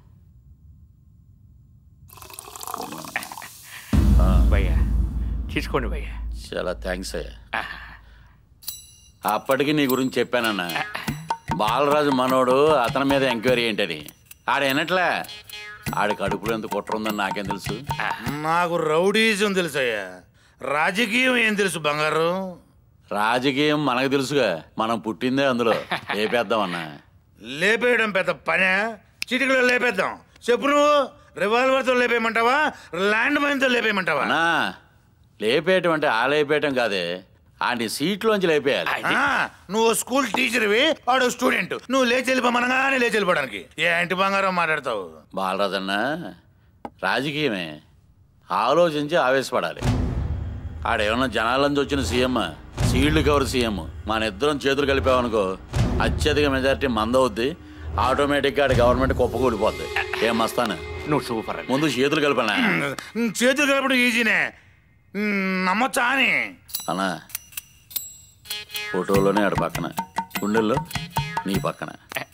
భయ్యా తీసుకోండి భయ్యా
చాలా థ్యాంక్స్ అయ్యా అప్పటికి నీ గురించి చెప్పానన్నా బాలరాజు మనోడు అతని మీద ఎంక్వైరీ ఏంటని ఆడ వినట్లే ఆడి కడుపులో ఎంత కుట్ర ఉందని నాకేం తెలుసు
నాకు రౌడీజం తెలుసయ్యా రాజకీయం ఏం తెలుసు బంగారు
రాజకీయం మనకు తెలుసుగా మనం పుట్టిందే అందులో లేపేద్దామన్నా
లేపేయడం పెద్ద పనే చిటికలో లేపేద్దాం చెప్పు నువ్వు రివాల్వర్తో లేపేయమంటావా ల్యాండ్ మైన్తో లేపేయమంటావా
అన్నా లేపేయటం అంటే ఆ లేపేయటం కాదే ఆడి సీట్లోంచి లేపేయాలి
ఆ, నువ్వు స్కూల్ టీచర్వి వాడు స్టూడెంట్ నువ్వు లేచి వెళ్ళిపోమనగానే లేచి వెళ్ళిపోవడానికి ఏంటి బంగారం మాట్లాడతావు
బాలరాజన్న రాజకీయమే ఆలోచించి ఆవేశపడాలి ఆడేమన్నా జనాల నుంచి వచ్చిన సీఎం సీల్డ్ కవర్ సీఎం మన ఇద్దరం చేతులు కలిపామనుకో అత్యధిక మెజారిటీ మందవుద్ది ఆటోమేటిక్గా ఆడ గవర్నమెంట్ కుప్పకూలిపోద్ది ఏం మస్తాను
నువ్వు సూపర్
ముందు చేతులు కలిపానా
చేతులు కలపడం ఈజీనే మ్, నమ్మొచ్చా అని
అన్నా ఫోటోలోనే ఆడ పక్కన గుండెల్లో నీ పక్కన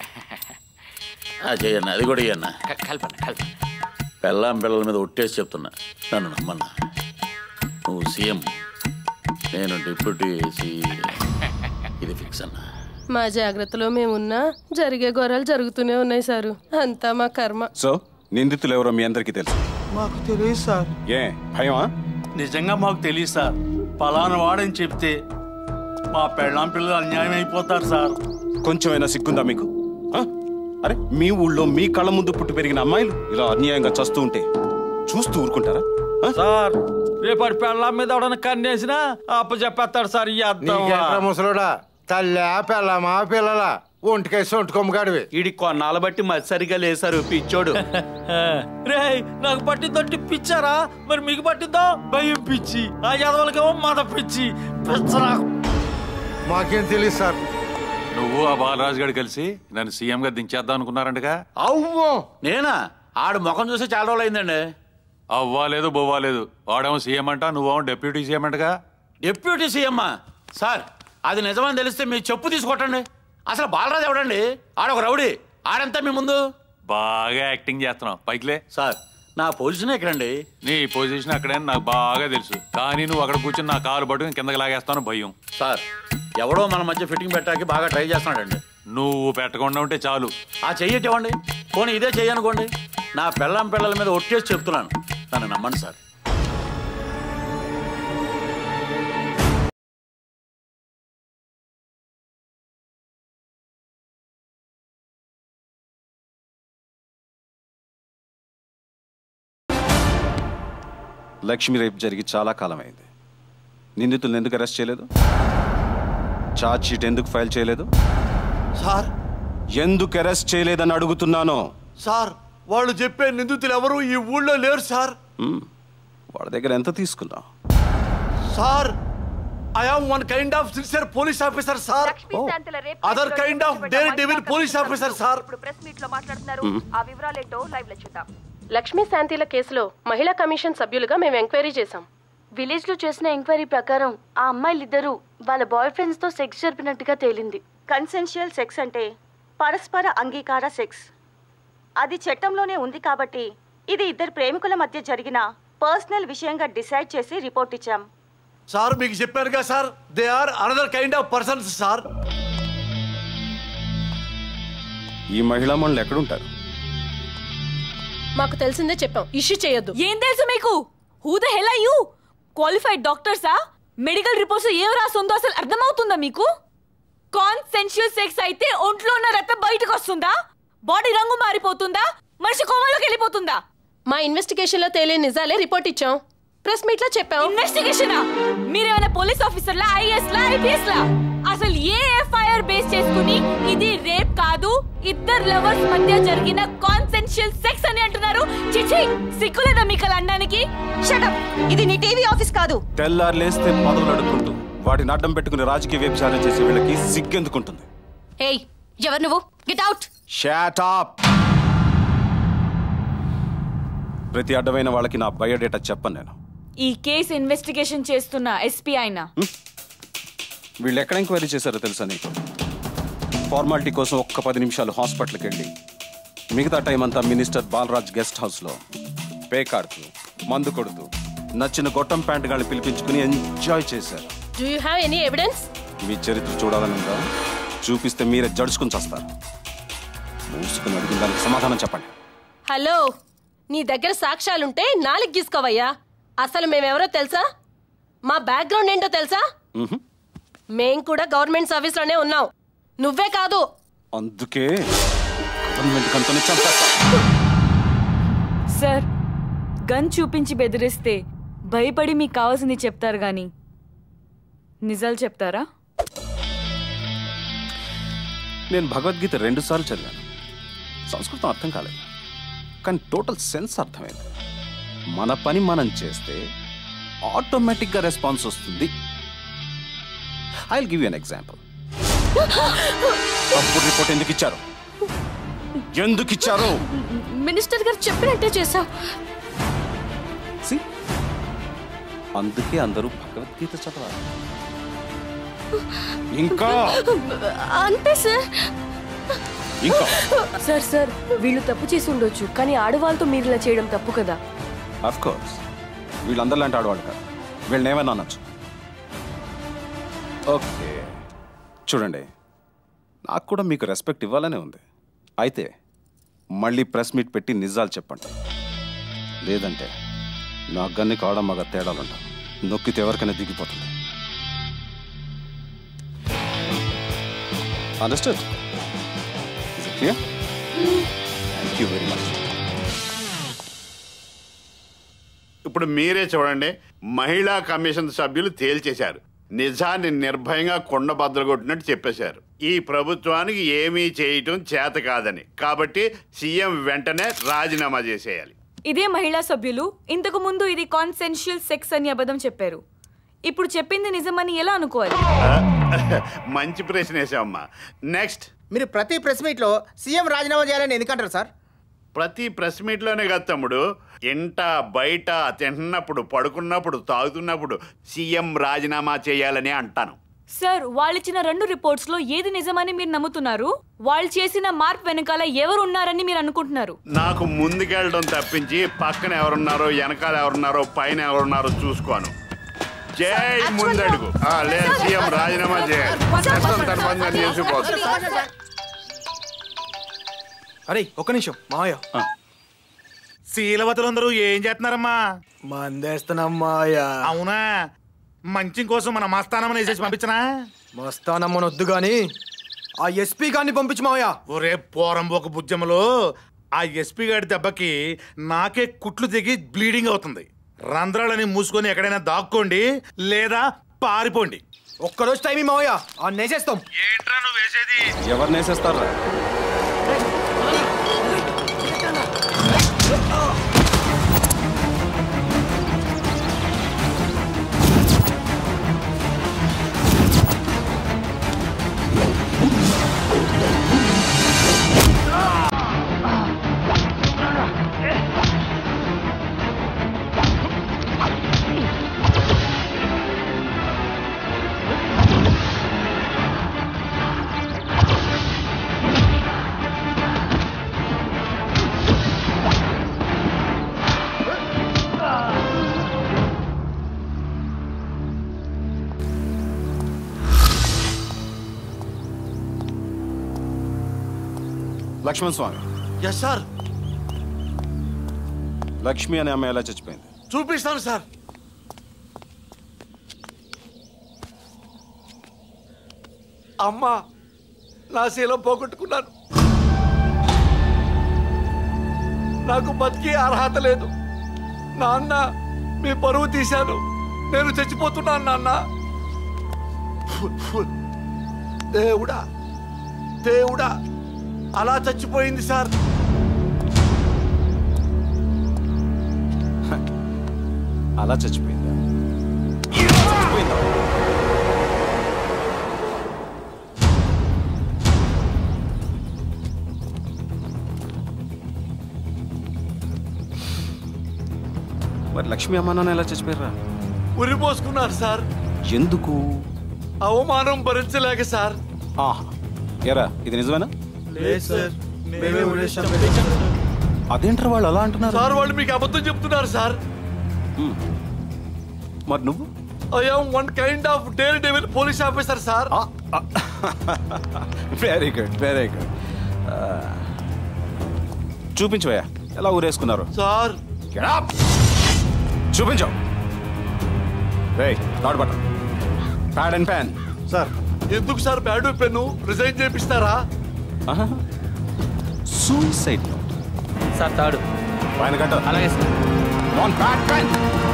ఆ, చెయ్యన్న అది కూడా ఇయ్యన్న
కల్పన కల్పన
పెళ్ళాం పిల్లల మీద ఒట్టేసి చెప్తున్నా నన్ను నమ్మన్నా నువ్వు సీఎం నేను డిప్యూటీ సీఎం ఇది ఫిక్స్ అన్నా
మా జాగ్రత్తలో మేమున్నా జరిగే ఘోరాలు జరుగుతూనే ఉన్నాయి సారు అంతా మా కర్మ
సో నిందితులు ఎవరో మీ అందరికీ తెలుసు
మాకు తెలియదు సార్
ఏ భయమా
నిజంగా మాకు తెలియదు సార్ పలానా వాడని చెప్తే మా పెళ్ళాం పిల్లలు అన్యాయం అయిపోతారు సార్
కొంచెమైనా సిగ్గుందా మీకు ఆ? అరే మీ ఊళ్ళో మీ కళ్ళ ముందు పుట్టి పెరిగిన అమ్మాయిలు ఇలా అన్యాయంగా చస్తూ ఉంటే చూస్తూ ఊరుకుంటారా
సార్ రేపటి పెళ్ళాం మీద ఎవడన్నా కన్నేసినా అప్ప చెప్పేస్తాడు సార్ ఈ అర్థం
నీకేంట్రా ముసలోడా తల్లా పిల్లమా పిల్లల
ఒంటికేసి ఒంటికొమ్మగాడివి
ఈడి కొన్నాళ్ళ బట్టి మతి సరిగా లేసారు పిచ్చోడు
రే నాకు పట్టిందంటే పిచ్చారా మరి మీకు పట్టిద్దా భయం పిచ్చి ఆ చదవలకేమో మద పిచ్చి పిచ్చ నాకు
మాకేం తెలియదు సార్
నువ్వు ఆ బాలరాజు గారు కలిసి నన్ను సీఎం గా దించేద్దాం అనుకున్నారంటగా
అవ్వో నేనా ఆడు ముఖం చూసి చాలా రోజులు అయిందండి
అవ్వాలేదు బొవ్వాలేదు వాడేమో సీఎం అంట నువ్వేమో డెప్యూటీ సీఎం అంటగా
డిప్యూటీ సీఎం సార్ అది నిజమని తెలిస్తే మీ చెప్పు తీసుకొట్టండి అసలు బాలరాజు ఎవడండి ఆడొక రౌడీ ఆడంతా మీ ముందు
బాగా యాక్టింగ్ చేస్తున్నావు పైకిలే
సార్ నా పొజిషన్ ఎక్కడండి
నీ పొజిషన్ అక్కడే నాకు బాగా తెలుసు కానీ నువ్వు అక్కడ కూర్చొని నా కాలు పట్టుకుని కిందకి లాగేస్తాను భయం
సార్ ఎవడో మన మధ్య ఫిట్టింగ్ పెట్టడానికి బాగా ట్రై చేస్తున్నాడండి
నువ్వు పెట్టకుండా ఉంటే చాలు
ఆ చెయ్యటి ఇవ్వండి పోనీ ఇదే చెయ్యనుకోండి నా పెళ్ళం పిల్లల మీద ఒట్టేసి చెప్తున్నాను నన్ను నమ్మండి సార్
లక్ష్మి రేపు జరిగి చాలా కాలమైంది నిందితులను ఎందుకు అరెస్ట్ చేయలేదు ఛార్జ్ షీట్ ఎందుకు ఫైల్ చేయలేదు
సార్
ఎందుకు అరెస్ట్ చేయలేదని అడుగుతున్నాను
సార్ వాళ్ళు చెప్పే నిందితులు ఎవరు ఈ ఊళ్ళో లేరు సార్
మ్మ్. వాళ్ళ దగ్గర ఎంత తీసుకున్నావు
sir I am one kind of sincere police officer sir other kind of daredevil police officer sir
ఇప్పుడు ప్రెస్ మీట్ లో మాట్లాడుతున్నారు
మ్మ్.
ఆ వివరాలేంటో లైవ్ లో చూద్దాం
లక్ష్మీ శాంతిల కేసులో మహిళా కమిషన్ సభ్యులుగా మేము ఎంక్వైరీ చేశాం
విలేజ్ లో చేసిన ఎంక్వైరీ ప్రకారం ఆ అమ్మాయిలిద్దరూ వాళ్ళ బాయ్ ఫ్రెండ్స్ తో సెక్స్ జరిపినట్టుగా తేలింది
కన్సెన్షియల్ సెక్స్ అంటే పరస్పర అంగీకార సెక్స్ అది చట్టంలోనే ఉంది కాబట్టి ఇది ఇద్దరు ప్రేమికుల మధ్య జరిగిన పర్సనల్ విషయంగా డిసైడ్ చేసి రిపోర్ట్ ఇచ్చాం
సార్ మీకు చెప్పారుగా sir they are another kind of persons sir
ఈ మహిళా మనులు ఎక్కడుంటారు
మాకు తెలిసిందే చెప్పాం ఇష్యూ చేయొద్దు
ఏం తెలుసు మీకు who the hell are you qualified డాక్టర్సా మెడికల్ రిపోర్ట్స్ ఏం రాస్తుందో అసలు అర్థమవుతుందా మీకు కాన్సెన్షువల్ సెక్స్ అయితే ఒంట్లో ఉన్న రక్తం బయటకు వస్తుందా బాడీ రంగు మారిపోతుందా మనిషి కోమలోకి వెళ్ళిపోతుందా
మా ఇన్వెస్టిగేషన్ లో తేలే నిజాలే రిపోర్ట్ ఇచ్చాం ప్రెస్ మీట్ లో చెప్పాం
ఇన్వెస్టిగేషనా మీరేమైనా పోలీస్ ఆఫీసర్లా ఐఎస్ లా ఐపీఎస్ లా అసలు ఏ ఎఫ్ఐఆర్ బేస్ చేసుకుని ఇది రేప్ కాదు ఇద్దరు లవర్స్ మధ్య జరిగిన కాన్సెన్షియల్ సెక్స్ అని అంటున్నారు చిచి సిగ్గులేదా మీకు అలా అనడానికి షటప్
ఇది నీ టీవీ ఆఫీస్ కాదు
తెల్లారు లేస్తే పదవులు అడుక్కుంటూ వాటిని అడ్డం పెట్టుకుని రాజకీయ వ్యభిచారం చేసే వీళ్ళకి సిగ్గెందుకుంటుంది
ఏయ్ ఎవరు నువ్వు గెట్ అవుట్
షాట్ అప్ ప్రతి అడ్డమైన వాళ్ళకి నా బయోడేటా చెప్పను నేను
ఈ కేసు ఇన్వెస్టిగేషన్ చేస్తున్న ఎస్పీ ఆయన
వీళ్ళు ఎక్కడ ఎంక్వైరీ చేశారో తెలుసా నీకు ఫార్మాలిటీ కోసం ఒక్క పది నిమిషాలు హాస్పిటల్కి వెళ్ళి మిగతా టైం అంతా మినిస్టర్ బాలరాజ్ గెస్ట్ హౌస్లో పే కాడుతూ మందు కొడుతూ నచ్చిన గొట్టం ప్యాంట్ గాళ్ళు పిలిపించుకుని ఎంజాయ్ చేశారు
do you have any evidence
మీ చరిత్ర చూడాలని ఉందా చూపిస్తే మీరే జడుచుకుని చేస్తారు మూసుకుని అడిగిన దానికి సమాధానం చెప్పండి
హలో నీ దగ్గర సాక్ష్యాలుంటే నాలుగు గీసుకోవయ్యా అసలు మేమెవరో తెలుసా మా బ్యాక్గ్రౌండ్ ఏంటో తెలుసా
మ్హూ.
మేం కూడా గవర్నమెంట్ సర్వీస్ లోనే ఉన్నాం నువ్వే కాదు
అందుకే గవర్నమెంట్ కంతనే చంపేస్తా
సార్ గన్ చూపించి బెదిరిస్తే భయపడి మీకు కావాల్సింది చెప్తారు గాని నిజాలు చెప్తారా
నేను భగవద్గీత రెండు సార్లు చదివాను సంస్కృతం అర్థం కాలేదు కానీ టోటల్ సెన్స్ అర్థమైంది మన పని మనం చేస్తే ఆటోమేటిక్గా రెస్పాన్స్ వస్తుంది I give you an example తప్పుడు రిపోర్ట్ ఎందుకు ఇచ్చారు ఎందుకు ఇచ్చారు
మినిస్టర్ గారు చెప్పినట్టే చేసా
See? అందుకే అందరూ భగవద్గీత చదవాలి ఇంకా
అంతే సార్
ఇంకా
సార్ సార్ వీళ్ళు తప్పు చేసి ఉండొచ్చు కానీ ఆడవాళ్ళతో మీరు ఇలా చేయడం తప్పు కదా
అఫ్ కోర్స్ వీళ్ళందరూ లాంటి ఆడవాళ్ళు కాదు వీళ్ళని ఏమైనా అనొచ్చు ఓకే చూడండి నాకు కూడా మీకు రెస్పెక్ట్ ఇవ్వాలనే ఉంది అయితే మళ్ళీ ప్రెస్ మీట్ పెట్టి నిజాలు చెప్పండి లేదంటే నా గన్ని కావడం మగ తేడాలుంటాం నొక్కితే ఎవరికైనా దిగిపోతుంది understood clear thank you very much
ఇప్పుడు మీరే చూడండి మహిళా కమిషన్ సభ్యులు తేల్చేశారు నిజాన్ని నిర్భయంగా కొండ బద్దలు కొట్టినట్టు చెప్పేశారు ఈ ప్రభుత్వానికి ఏమీ చేయటం చేత కాదని కాబట్టి సీఎం వెంటనే రాజీనామా చేసేయాలి
ఇదే మహిళా సభ్యులు ఇంతకు ముందు ఇది కాన్సెన్షియల్ సెక్స్ అని అబద్ధం చెప్పారు ఇప్పుడు చెప్పింది నిజమని ఎలా అనుకోవాలి
మంచి ప్రశ్న వేసావమ్మా నెక్స్ట్
మీరు ప్రతి ప్రెస్ మీట్ లో సీఎం రాజీనామా చేయాలని ఎందుకంటారు సార్
ప్రతి ప్రెస్ మీట్లోనే కాదు తమ్ముడు ఇంట బయట తింటున్నప్పుడు పడుకున్నప్పుడు తాగుతున్నప్పుడు సీఎం రాజీనామా చేయాలని అంటాను
సార్ వాళ్ళిచ్చిన రెండు రిపోర్ట్స్ లో ఏది నిజమని మీరు నమ్ముతున్నారు వాళ్ళు చేసిన మార్పు వెనకాల ఎవరు ఉన్నారని మీరు అనుకుంటున్నారు
నాకు ముందుకెళ్ళడం తప్పించి పక్కన ఎవరున్నారో వెనకాల ఎవరున్నారో పైన ఎవరున్నారో చూసుకోను జై ముందడుగు ఆ, లేదు సీఎం రాజీనామా చేయాలి చట్టం తరపంగా చేసిపోతుంది
అరే ఒక్క నిమిషం మావయ్య
శీలవతులందరూ ఏం చేస్తున్నారమ్మా
మందేస్తున్నాం మావయ్య
అవునా మంచి కోసం మన మస్తానమ్మని వేసేసి పంపించనా
మస్తానమ్మని వద్దు గాని ఆ ఎస్పీ గారిని పంపించు మావయ్య
ఒరే పోరంబోక బుజ్జమ్మలో ఆ ఎస్పీ గారి దెబ్బకి నాకే కుట్లు దిగి బ్లీడింగ్ అవుతుంది రంధ్రాలని మూసుకొని ఎక్కడైనా దాక్కోండి లేదా పారిపోండి
ఒక్కరోజు టైం మావయ్య ఆ నేసేస్తాం
ఏంట్రా నువ్వు వేసేది
ఎవరిని వేసేస్తారా లక్ష్మణ్ స్వామి
ఎస్ సార్
లక్ష్మి అనే అమ్మాయి ఎలా చచ్చిపోయింది
చూపిస్తాను సార్ అమ్మా నా శీలం పోగొట్టుకున్నాను నాకు బతికి అర్హత లేదు నాన్న మీ పరువు తీశాను నేను చచ్చిపోతున్నాను నాన్న దేవుడా దేవుడా అలా చచ్చిపోయింది సార్
అలా చచ్చిపోయిందా మరి లక్ష్మి అమ్మ నాన్న ఎలా చచ్చిపోయారా
ఉరిపోసుకున్నారు సార్
ఎందుకు
అవమానం భరించలేక సార్
ఆహా ఎరా ఇది నిజమేనా
లేదు సార్
అదేంటారు వాళ్ళు అలా అంటున్నారు
సార్ వాళ్ళు మీకు అబద్ధం చెప్తున్నారు సార్
మరి నువ్వు
I am one kind of daredevil police officer sir
very good very good చూపించవయ్యా ఎలా ఊరేసుకున్నారు
సార్
చూపించు రే తాడు పట్ట ప్యాడ్ అండ్ ప్యాన్
సార్ ఎందుకు సార్ బ్యాడ్ పెన్ను రిజైన్ చేపిస్తారా
సూసైడ్
సార్ తాడు
పైన కట్ట
అలాగే సార్
ఆన్ ప్యాడ్ పెన్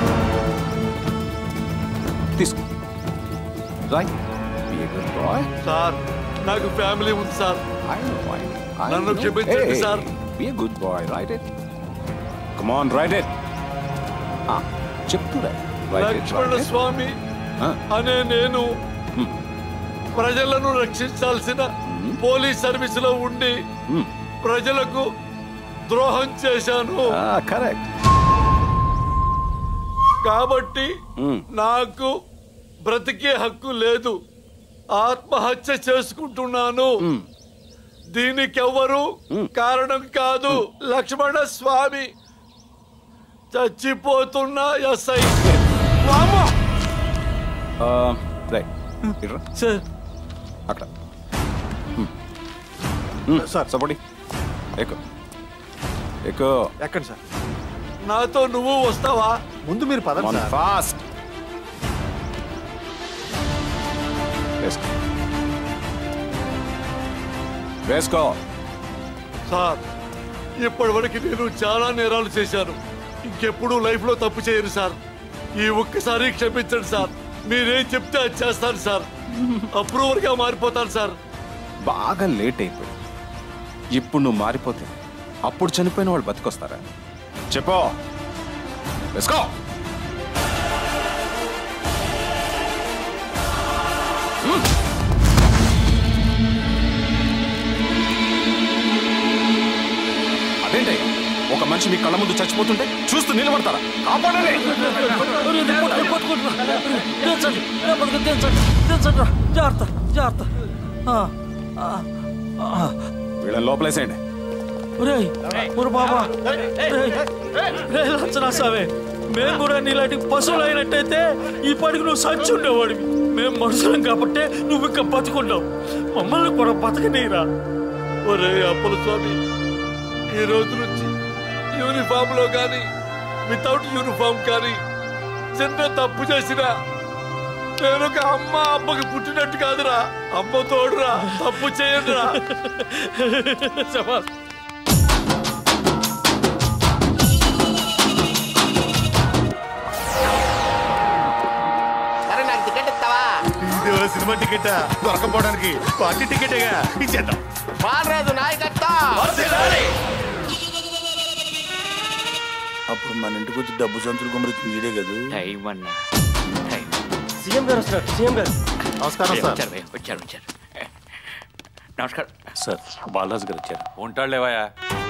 తీసుకో రాయ్ be a good boy
sir నాకు ఫ్యామిలీ ఉంది సార్ నన్ను క్షమించండి sir
be a good boy write it come on write it చెప్తూ
లక్ష్మణ స్వామి అనే నేను ప్రజలను రక్షించాల్సిన పోలీస్ సర్వీస్ లో ఉండి ప్రజలకు ద్రోహం చేశాను
కరెక్ట్
కాబట్టి నాకు బ్రతికే హక్కు లేదు ఆత్మహత్య చేసుకుంటున్నాను దీనికెవ్వరు కారణం కాదు లక్ష్మణ స్వామి చచ్చిపోతున్న ఎస్ఐ
రైట్ ఇట్రా
సార్
అక్కడ సార్ సపోర్టి ఎక్కువ ఎక్కువ
ఎక్కడ సార్
నాతో నువ్వు వస్తావా
ముందు మీరు పదండి సార్
ఫాస్ట్ వేసుకో వేసుకో
సార్ ఇప్పటివరకు నేను చాలా నేరాలు చేశాను ఇంకెప్పుడు లైఫ్ లో తప్పు చేయను సార్ ఈ ఒక్కసారి క్షమించండి సార్ మీరేం చెప్తే అది చేస్తాను సార్ అప్రూవర్ గా మారిపోతాను సార్
బాగా లేట్ అయిపోయింది ఇప్పుడు నువ్వు మారిపోతే అప్పుడు చనిపోయిన వాళ్ళు బతికొస్తారా చెప్పో వేసుకో అదేంటి ఒక మనిషి మీ కళ్ళ ముందు చచ్చిపోతుంటే చూస్తూ నిలబడతారా కాపాడండి
జాగ్రత్త జాగ్రత్త
వీళ్ళని లోపలేసేయండి
ఒరేయ్ ఒరు బాబా రే లచ్చనా సావే మేము కూడా నీలాంటి పశువులు అయినట్టయితే ఈ పాటికి నువ్వు సంచి ఉండేవాడివి మేము మనుషులం కాబట్టి నువ్వు ఇంకా బతుకుంటావు మమ్మల్ని కూడా బతకనీరా
ఒరే అప్పుల స్వామి ఈ రోజు నుంచి యూనిఫామ్ లో కానీ వితౌట్ యూనిఫామ్ కానీ చిన్న తప్పు చేసినా నేను ఒక అమ్మ అమ్మకి పుట్టినట్టు కాదురా అమ్మ తోడురా తప్పు చేయండిరా
శభాష్.
సరే నాకు టికెట్ ఇస్తావా ఇది సినిమా టికెట్ దొరకపోవడానికి పార్టీ టికెటేగా ఇచ్చేద్దాం బాలరాజు నాయకత్వం
అప్పుడు మన ఇంటికి వచ్చి డబ్బు సంచులు గుమ్మరిస్తుంది ఇదే కదా
టైం అన్నా
సీఎం గారు వస్తున్నారు సీఎం గారు
నమస్కారం వచ్చారు భయ్యా, వచ్చారు వచ్చారు నమస్కారం
సార్ బాలరాజు గారు వచ్చారు ఉంటాడులేవయ్యా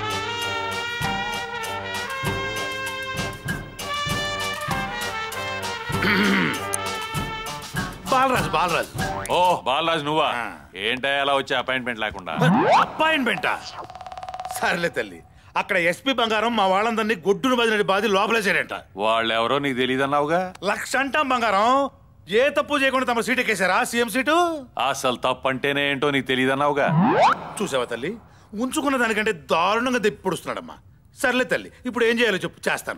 బాలరాజు బాలరాజు
ఓ బాలరాజు నువ్వా ఏంటయ్యా అలా వచ్చే అపాయింట్మెంట్ లేకుండా
అపాయింట్మెంటా సర్లే తల్లి అక్కడ ఎస్పీ బంగారం మా వాళ్ళందరినీ గొడ్డును బదిలీ బాధి లోపలేసాడంట
వాళ్ళు ఎవరో నీకు తెలియదన్నావుగా
లక్ష అంటాం బంగారం ఏ తప్పు చేయకుండా తమ సీట్ ఎక్కేశారా సీఎం సీటు
అసలు తప్పు అంటేనే ఏంటో నీకు తెలియదన్నావుగా
చూసావా తల్లి ఉంచుకున్న దానికంటే దారుణంగా దెప్పుడుస్తున్నాడమ్మా సర్లే తల్లి ఇప్పుడు ఏం చేయాలో చెప్పు చేస్తాను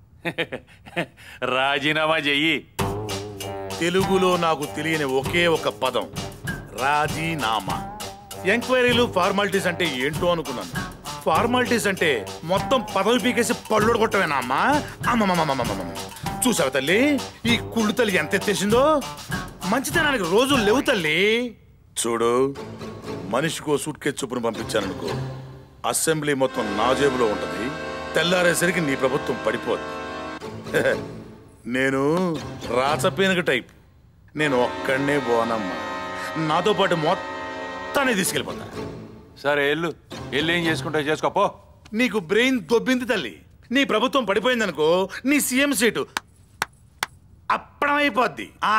రాజీనామా చెయ్యి
తెలుగులో నాకు తెలియని ఒకే ఒక పదం రాజీనామా ఎంక్వైరీలు ఫార్మాలిటీస్ అంటే ఏంటో అనుకున్నాను ఫార్మాలిటీస్ అంటే మొత్తం పదవి పీకేసి పళ్ళు కొట్టవేనా అమ్మా అమ్మమ్మమ్మమ్మమ్మమ్మ చూసావు తల్లి ఈ కుళ్ళు తల్లి ఎంత ఎత్తేసిందో మంచితనానికి రోజులు లేవు తల్లి చూడు మనిషికో సూట్ కేసు చొప్పున పంపించాననుకో అసెంబ్లీ మొత్తం నా జేబులో ఉంటది తెల్లారేసరికి నీ ప్రభుత్వం పడిపోద్ది నేను రాచపేనక టైప్ నేను ఒక్కడనే పోనమ్మా నాతో పాటు మొత్తాన్ని తీసుకెళ్ళిపోతా
సరే ఎల్లు ఎల్లు ఏం చేసుకుంటా చేసుకోపో
నీకు బ్రెయిన్ దొబ్బింది తల్లి నీ ప్రభుత్వం పడిపోయిందనుకో నీ సీఎం సీటు అప్పడమైపోద్ది ఆ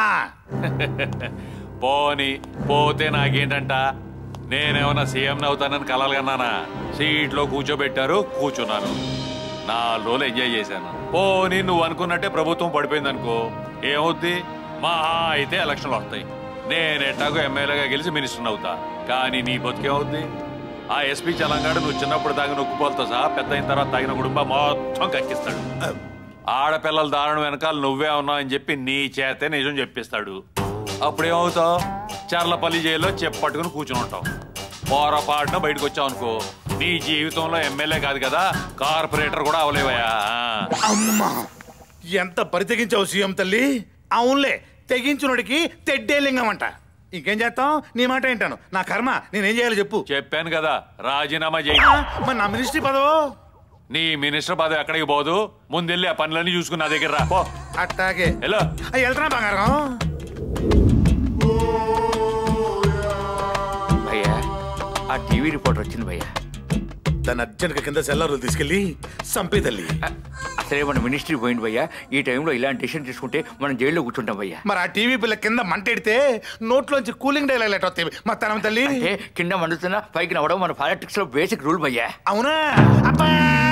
పోని పోతే నాకేంటంట నేనేమన్నా సీఎం అవుతానని కలలు కన్నానా సీట్లో కూర్చోబెట్టారు కూర్చున్నాను నాలుగు రోజులు ఎంజాయ్ చేశాను పోని నువ్వు అనుకున్నట్టే ప్రభుత్వం పడిపోయింది అనుకో ఏమవుద్ది మహా అయితే ఎలక్షన్లు వస్తాయి నేను ఎట్టాగో ఎమ్మెల్యేగా గెలిచి మినిస్టర్ అవుతా కానీ నీ బతుకేమవుద్ది ఆ ఎస్పీ చలంగాడు నువ్వు చిన్నప్పుడు తాగిన ఉక్కుపోలతో సహా పెద్ద అయిన తర్వాత తాగిన కుటుంబం మొత్తం కక్కిస్తాడు ఆడపిల్లల దారుణం వెనకాల నువ్వే ఉన్నావు అని చెప్పి నీ చేతే నిజం చెప్పిస్తాడు అప్పుడేమవుతావు చర్లపల్లి జైల్లో చెప్పట్టుకుని కూర్చుని ఉంటావు పొరపాటున బయటకు వచ్చావు అనుకో నీ జీవితంలో ఎమ్మెల్యే కాదు కదా కార్పొరేటర్ కూడా అవలేవయా
అమ్మా ఎంత పరితెగించావు సీఎం తల్లి అవునులే తెగించునుడికి తెడ్డే లింగం అంట ఇంకేం చేస్తాం నీ మాట ఏంటాను నా కర్మ నేనేం చేయాలో చెప్పు
చెప్పాను కదా రాజీనామా చేయి
ఆ, మరి నా మినిస్ట్రీ పదవో
నీ మినిస్టర్ పదవి ఎక్కడికి పోదు ముందెళ్ళి ఆ పనులన్నీ చూసుకుని నా దగ్గర రా పో
అట్టాగే
హలో
ఆ, వెళ్తున్నా బంగారం
భయ్యా ఆ టీవీ రిపోర్టర్ వచ్చింది భయ్యా
దాన్ని అర్జెంట్గా కింద సెల్లారులు తీసుకెళ్ళి సంపే తల్లి
అసలే మన మినిస్ట్రీ పోయింది భయ్యా ఈ టైంలో ఇలాంటి డిసిషన్ తీసుకుంటే మనం జైల్లో కూర్చుంటాం భయ్యా
మరి ఆ టీవీ పిల్ల కింద మంటెడితే నోట్లోంచి కూలింగ్ డైలాగ్ లెటర్ వస్తాయి మా తనం తల్లి
అంటే కింద మండుతున్నా పైకి నవ్వడం మన పాలిటిక్స్ లో బేసిక్ రూల్ భయ్యా
అవునా అబ్బా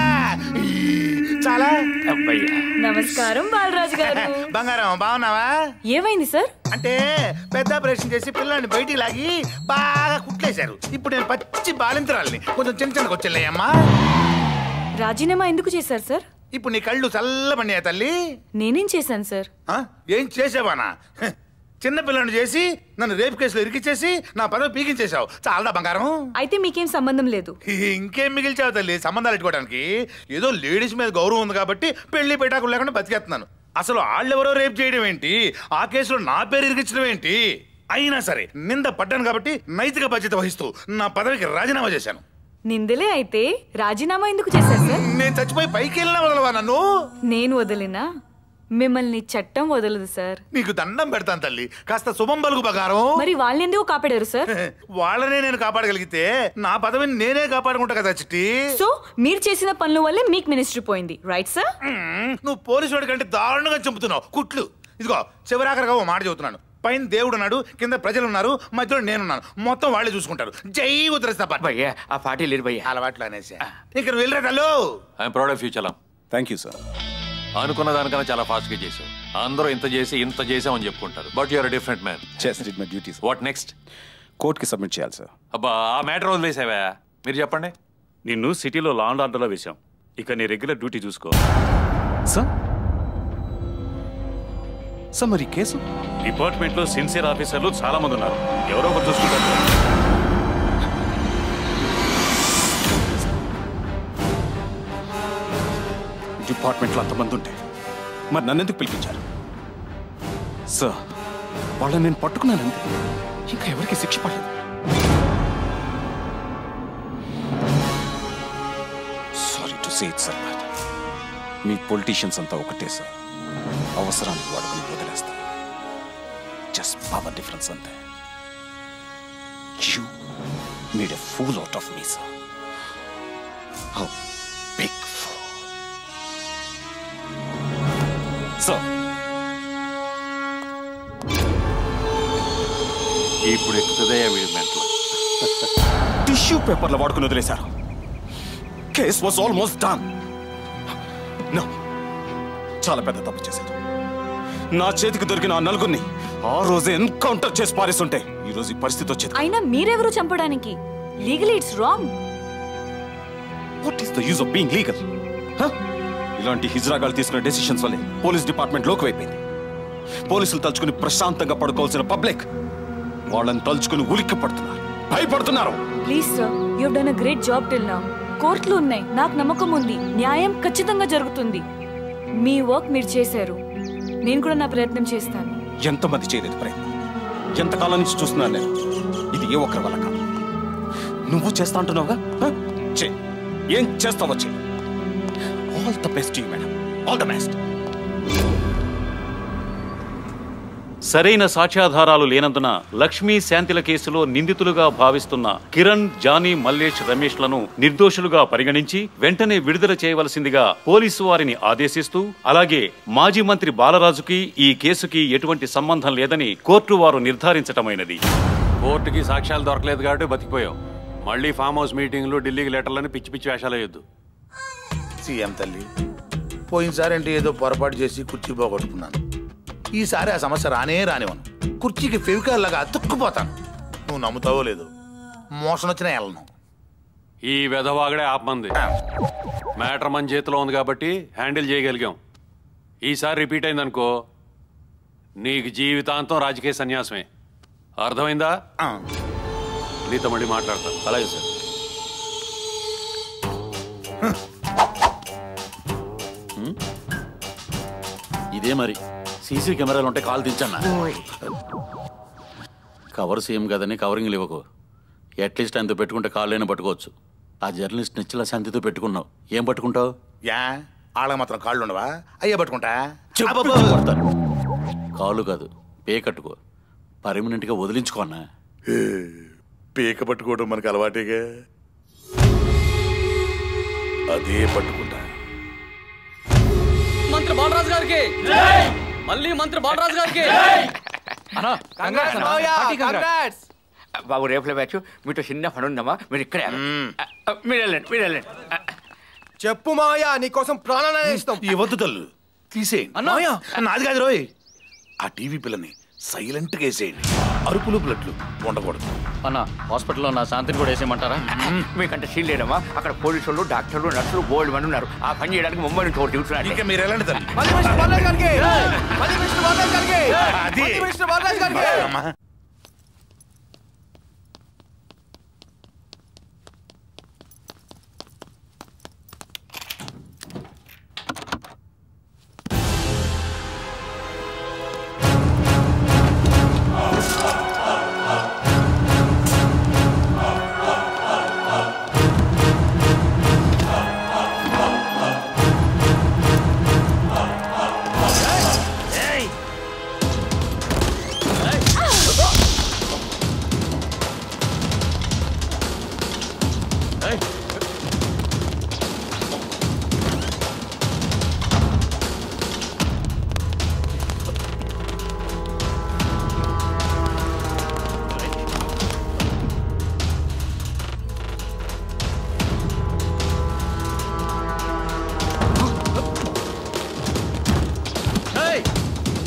చాలా
భయ్యా
నమస్కారం బాలరాజు గారు
బంగారం బాగున్నావా
ఏమైంది సార్
అంటే పెద్ద ఆపరేషన్ చేసి పిల్లల్ని బయటికి లాగి బాగా కుట్లేశారు ఇప్పుడు నేను పచ్చి బాలింతరాలని కొంచెం చిన్న చిన్నగా వచ్చేళ్ళయ్యమ్మా
రాజీనామా ఎందుకు చేశారు సార్
ఇప్పుడు నీ కళ్ళు చల్లబడినాయా తల్లి
నేనేం చేశాను సార్
ఆ? ఏం చేసావానా హ, చిన్న పిల్లని చేసి నన్ను రేపు కేసులో ఇరికిచ్చేసి నా పదవి పీకించేశావు చాలదా బంగారం
అయితే మీకేం సంబంధం లేదు
ఇంకేం మిగిల్చావు తల్లి సంబంధాలు పెట్టుకోవడానికి ఏదో లేడీస్ మీద గౌరవం ఉంది కాబట్టి పెళ్లి పెట్టాకులు లేకుండా బతికేస్తున్నాను అసలు వాళ్ళెవరో రేపు చేయడం ఏంటి ఆ కేసులో నా పేరు ఇరికించడం ఏంటి అయినా సరే నింద పడ్డాను కాబట్టి నైతిక బాధ్యత వహిస్తూ నా పదవికి రాజీనామా చేశాను
నిందలే అయితే రాజీనామా ఎందుకు చేశారు సార్
నేను చచ్చిపోయి పైకి వెళ్ళినా వదలవా నన్ను
నేను వదిలినా మిమ్మల్ని చట్టం వదలదు సార్
నీకు దండం పెడతాను తల్లి కాస్త శుభం బలుగు బగారం
మరి వాళ్ళని ఎందుకు కాపాడారు సార్
వాళ్ళనే నేను కాపాడగలిగితే నా పదవిని నేనే కాపాడుకుంటా కదా చిట్టి
సో మీరు చేసిన పనుల వల్లే మీకు మినిస్ట్రీ పోయింది రైట్ సార్
మ్మ్, నువ్వు పోలీసు వాడి కంటే దారుణంగా చంపుతున్నావు కుట్లు ఇదిగో చివరాఖరిగా ఓ మాట చెబుతున్నాను పైన దేవుడు ఉన్నాడు కింద ప్రజలు ఉన్నారు మధ్యలో నేనున్నాను మొత్తం వాళ్ళే చూసుకుంటారు జై ఉత్తరస్తా
భయ్యా ఆ పార్టీ లేరు భయ్యా
అలవాట్లు అనేసి ఇక్కడ వెళ్ళరా తల్లు
I'm proud of you Chalam
thank you sir
అనుకున్న దానికన్నా చాలా ఫాస్ట్ గా చేసావు అందరూ ఇంత చేసి ఇంత చేసామని చెప్పుకుంటారు బట్ యూఆర్ డిఫరెంట్ మ్యాన్
చెస్ did my duties
what next
కోర్టుకి సబ్మిట్ చేయాలి సార్
అబ్బా ఆ మ్యాటర్ వదిలేసావా మీరు చెప్పండి
నిన్ను సిటీలో లా అండ్ ఆర్డర్లో వేశాం ఇక నీ రెగ్యులర్ డ్యూటీ చూసుకో
సార్ సార్ మరి కేసు
డిపార్ట్మెంట్లో సిన్సియర్ ఆఫీసర్లు చాలా మంది ఉన్నారు ఎవరో ఒకరు చూసుకుంటారు
డిపార్ట్మెంట్లో అంతమంది ఉంటే మరి నన్ను ఎందుకు పిలిపించారు సార్ వాళ్ళని నేను పట్టుకున్నానంతే ఇంకా ఎవరికి శిక్ష పడలేదు sorry to say it sir but మీ పొలిటీషియన్స్ అంతా ఒకటే సార్ అవసరానికి వాడుకుని వదిలేస్తాం జస్ట్ పవర్ డిఫరెన్స్ అంతే you made a fool out of me sir how big sir
ఇప్పుడు ఎక్కుతుందయ్యా వీడి మెంట్లో
టిష్యూ పేపర్లు వాడుకుని వదిలేశారు case was almost done no చాలా పెద్ద తప్పు చేశారు నా చేతికి దొరికిన ఆ నలుగురిని ఆ రోజే ఎన్కౌంటర్ చేసి పారేస్తుంటే ఈ రోజు ఈ పరిస్థితి వచ్చేది
అయినా మీరెవరు చంపడానికి legal it's wrong
what is the use of being legal ఇలాంటి హిజ్రాగాలు తీసుకున్న డెసిషన్స్ వల్లే పోలీస్ డిపార్ట్మెంట్ లోకి అయిపోయింది పోలీసులు తలుచుకుని ప్రశాంతంగా పడుకోవాల్సిన పబ్లిక్ వాళ్ళని తలుచుకుని ఉలిక్కి పడుతున్నారు భయపడుతున్నారు
please sir you done a great job till now కోర్టులు ఉన్నాయి నాకు నమ్మకం ఉంది న్యాయం ఖచ్చితంగా జరుగుతుంది మీ వర్క్ మీరు చేశారు నేను కూడా నా ప్రయత్నం చేస్తాను
ఎంతమంది చేయలేదు ప్రయత్నం ఎంతకాలం నుంచి చూస్తున్నాను నేను ఇది ఏ ఒక్కరి వల్ల కాదు నువ్వు చేస్తా అంటున్నావుగా హ? చే ఏం చేస్తావో చే all the best you madam all the best
సరైన సాక్ష్యాధారాలు లేనందున లక్ష్మీ శాంతిల కేసులో నిందితులుగా భావిస్తున్న కిరణ్ జానీ మల్లేష్ రమేష్లను నిర్దోషులుగా పరిగణించి వెంటనే విడుదల చేయవలసిందిగా పోలీసు వారిని ఆదేశిస్తూ అలాగే మాజీ మంత్రి బాలరాజుకి ఈ కేసుకి ఎటువంటి సంబంధం లేదని కోర్టు వారు నిర్ధారించటమైనది
కోర్టుకి సాక్ష్యాలు దొరకలేదు కాబట్టి బతికిపోయావు మళ్ళీ ఫామ్ హౌస్ మీటింగ్లు ఢిల్లీకి లెటర్లని పిచ్చి పిచ్చి వేషాలు వేయొద్దు
సీఎం తల్లి పోయినసారి అంటే ఏదో పొరపాటు చేసి కుర్చీ పోగొట్టుకున్నాను ఈసారి ఆ సమస్య రానే రానివ్వను కుర్చీకి ఫెవికాల్ లాగా అతుక్కుపోతాను నువ్వు నమ్ముతావో లేదు మోషన్ వచ్చినా వెళ్ళను
ఈ వెధవాగడే ఆపమంది మ్యాటర్ మన చేతిలో ఉంది కాబట్టి హ్యాండిల్ చేయగలిగాం ఈసారి రిపీట్ అయిందనుకో నీకు జీవితాంతం రాజకీయ సన్యాసమే అర్థమైందా నీతో మళ్ళీ మాట్లాడతా అలాగే సార్
ఇదే మరి సీసీ కెమెరాలు ఉంటే కాల్ దించన్నా కవర్ సీఎం కదని కవరింగ్ ఇవ్వకు అట్లీస్ట్ ఆయనతో పెట్టుకుంటే కాళ్ళైనా పట్టుకోవచ్చు ఆ జర్నలిస్ట్ నిచ్చిల శాంతితో పెట్టుకున్నావు ఏం పట్టుకుంటావు
యా ఆళ్ళ మాత్రం కాళ్ళు ఉండవా అయ్యే పట్టుకుంటా
చెప్పు కొడతాను కాళ్ళు కాదు పే కట్టుకో పర్మనెంట్గా వదిలించుకో అన్నా
పీక పట్టుకోవడం మనకు అలవాటేగా అదే పట్టుకుంటా
మంత్రి బాలరాజు గారికి మళ్ళీ మంత్రి బాలరాజు గారికి
బాబు రేపులో బ్యాచ్ మీతో చిన్న పని ఉందమ్మా మీరు ఇక్కడే మీరు వెళ్ళండి మీరు వెళ్ళండి
చెప్పు మావయ్య నీకోసం ప్రాణాలు ఇస్తాం
ఇవ్వద్దు తల్లు తీసేయండి నాది కాదు రోయ్ ఆ టీవీ పిల్లని సైలెంట్ గా వేసేయండి అరుపులు బ్లడ్లు ఉండకూడదు
అన్న హాస్పిటల్లో నా శాంతిని కూడా వేసేయమంటారా మీకంటే సీన్ లేదమ్మా అక్కడ పోలీసులు డాక్టర్లు నర్సులు బోల్డ్ మంది ఉన్నారు ఆ పని చేయడానికి ముంబై నుంచి ఒకటి దిగుతున్నాడు
ఇంకా మీరు ఎలాంటి తల్లి అది అమ్మా.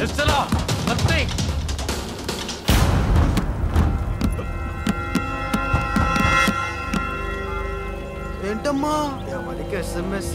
నిశ్చలా కత్తి
ఏంటమ్మా ఎవరికి ఎస్ఎంఎస్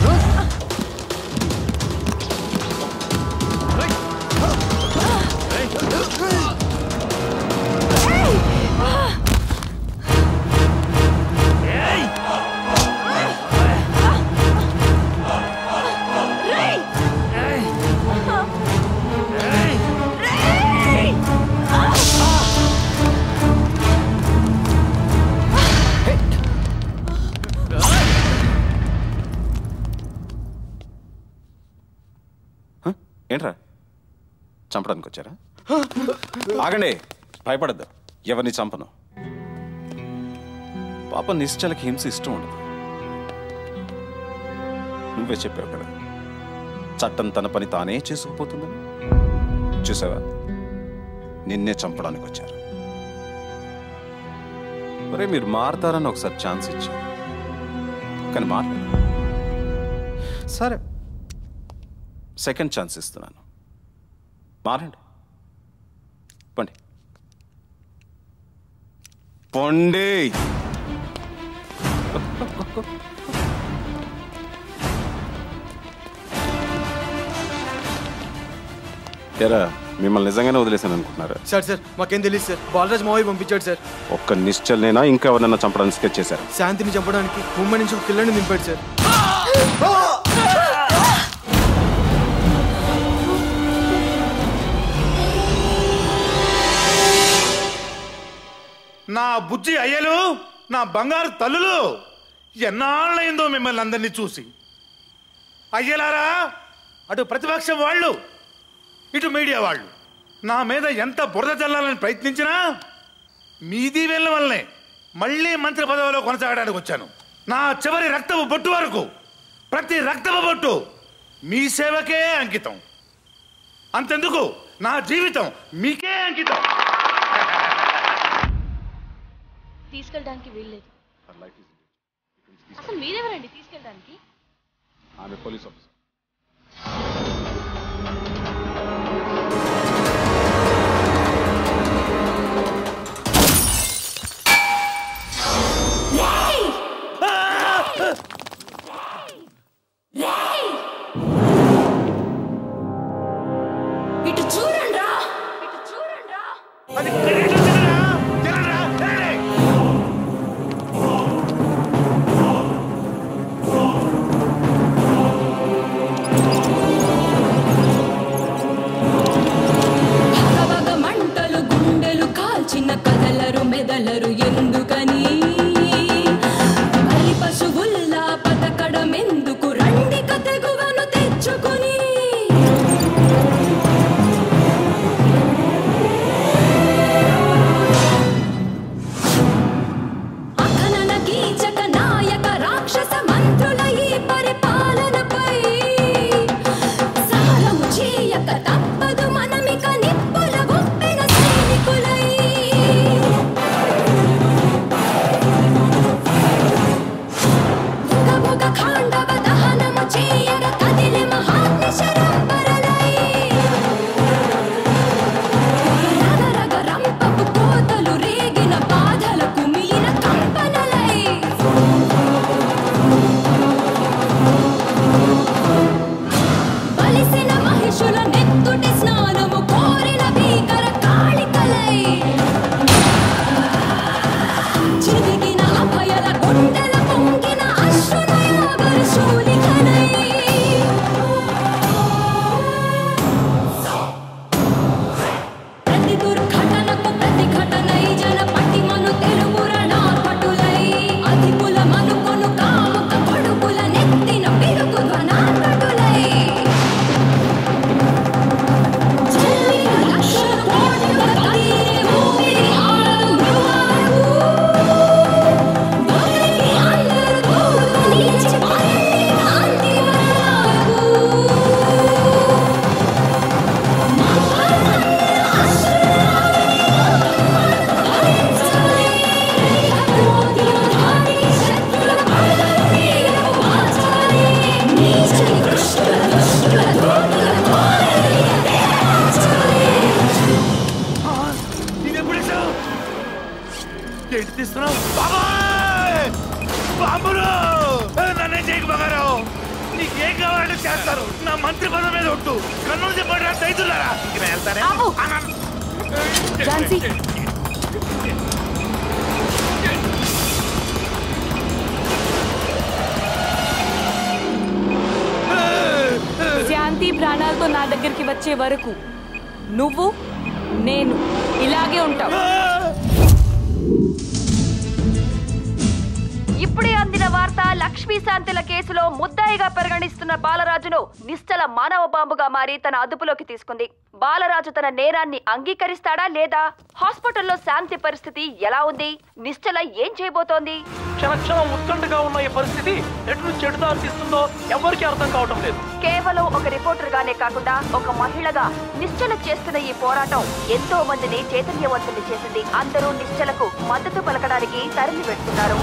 ఏంట్రా చంపడానికి వచ్చారా ఆగండి భయపడద్దు ఎవరిని చంపను పాప నిశ్చలకి హింస ఇష్టం ఉండదు నువ్వే చెప్పావు కదా చట్టం తన పని తానే చేసుకుపోతుందని చూసావా నిన్నే చంపడానికి వచ్చారు మరే మీరు మారతారని ఒకసారి ఛాన్స్ ఇచ్చారు కానీ మారలేదు సరే సెకండ్ ఛాన్స్ ఇస్తున్నాను మారండి పండి పొండి ఎరా మిమ్మల్ని నిజంగానే వదిలేసాను అనుకుంటున్నారా
సార్ సార్ మాకేం తెలియదు సార్ బాలరాజ్ మావయ్య పంపించాడు సార్
ఒక్క నిశ్చల్నేనా ఇంకా ఎవరన్నా చంపడానికి స్కెచ్ చేశారు
శాంతిని చంపడానికి ముంబై నుంచి ఒక పిల్లని దింపాడు సార్
నా బుజ్జి అయ్యలు నా బంగారు తల్లులు ఎన్నాళ్ళైందో మిమ్మల్ని అందరినీ చూసి అయ్యలారా అటు ప్రతిపక్షం వాళ్ళు ఇటు మీడియా వాళ్ళు నా మీద ఎంత బురద చల్లాలని ప్రయత్నించినా మీది వెళ్ళ వల్లనే మళ్ళీ మంత్రి పదవిలో కొనసాగడానికి వచ్చాను నా చివరి రక్తపు బొట్టు వరకు ప్రతి రక్తపు బొట్టు మీ సేవకే అంకితం అంతెందుకు నా జీవితం మీకే అంకితం
తీసుకెళ్ళడానికి వీల్లేదు అసలు మీరెవరండి తీసుకెళ్ళడానికి
ఆమె పోలీస్ ఆఫీసర్
ఇటు చూడండి
ఆ తీస్తున్నావు బాబాయ్! బాంబులు ఏ, నన్నేం చేయకు బంగారం నీకేం కావాలంటే చేస్తారు నా మంత్రి పదవి మీద ఒట్టు కన్నులు చెప్పండి రైతులారా ఇంక నేను వెళ్తానే
ఝాన్సీ శాంతి ప్రాణాలతో నా దగ్గరికి వచ్చే వరకు నువ్వు నేను ఇలాగే ఉంటాం
ఇప్పుడే అందిన వార్త లక్ష్మీ శాంతిల కేసులో ముద్దాయిగా పరిగణిస్తున్న బాలరాజును నిశ్చల మానవ బాంబుగా మారి తన అదుపులోకి తీసుకుంది బాలరాజు తన నేరాన్ని అంగీకరిస్తాడా లేదా హాస్పిటల్లో శాంతి పరిస్థితి ఎలా ఉంది నిశ్చల ఏం చేయబోతోంది
క్షణక్షణం ఉత్కంఠగా ఉన్న ఈ పరిస్థితి ఎటు నుంచి ఎటు దారి తీస్తుందో ఎవరికీ అర్థం కావటం లేదు
కేవలం ఒక రిపోర్టర్ గానే కాకుండా ఒక మహిళగా నిశ్చల చేస్తున్న ఈ పోరాటం ఎంతో మందిని చైతన్యవంతుల్ని చేసింది అందరూ నిశ్చలకు మద్దతు పలకడానికి తరలి పెడుతున్నారు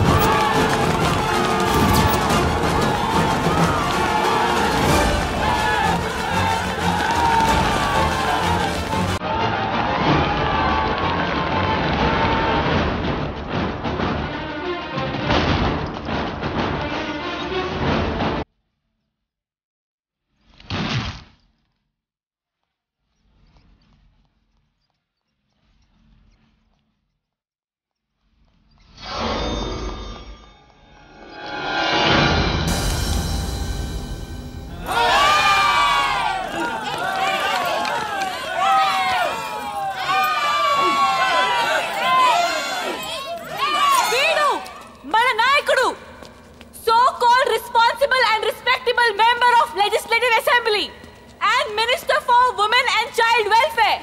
వీడు మన నాయకుడు so called responsible and respectable member of legislative assembly and minister for women and child welfare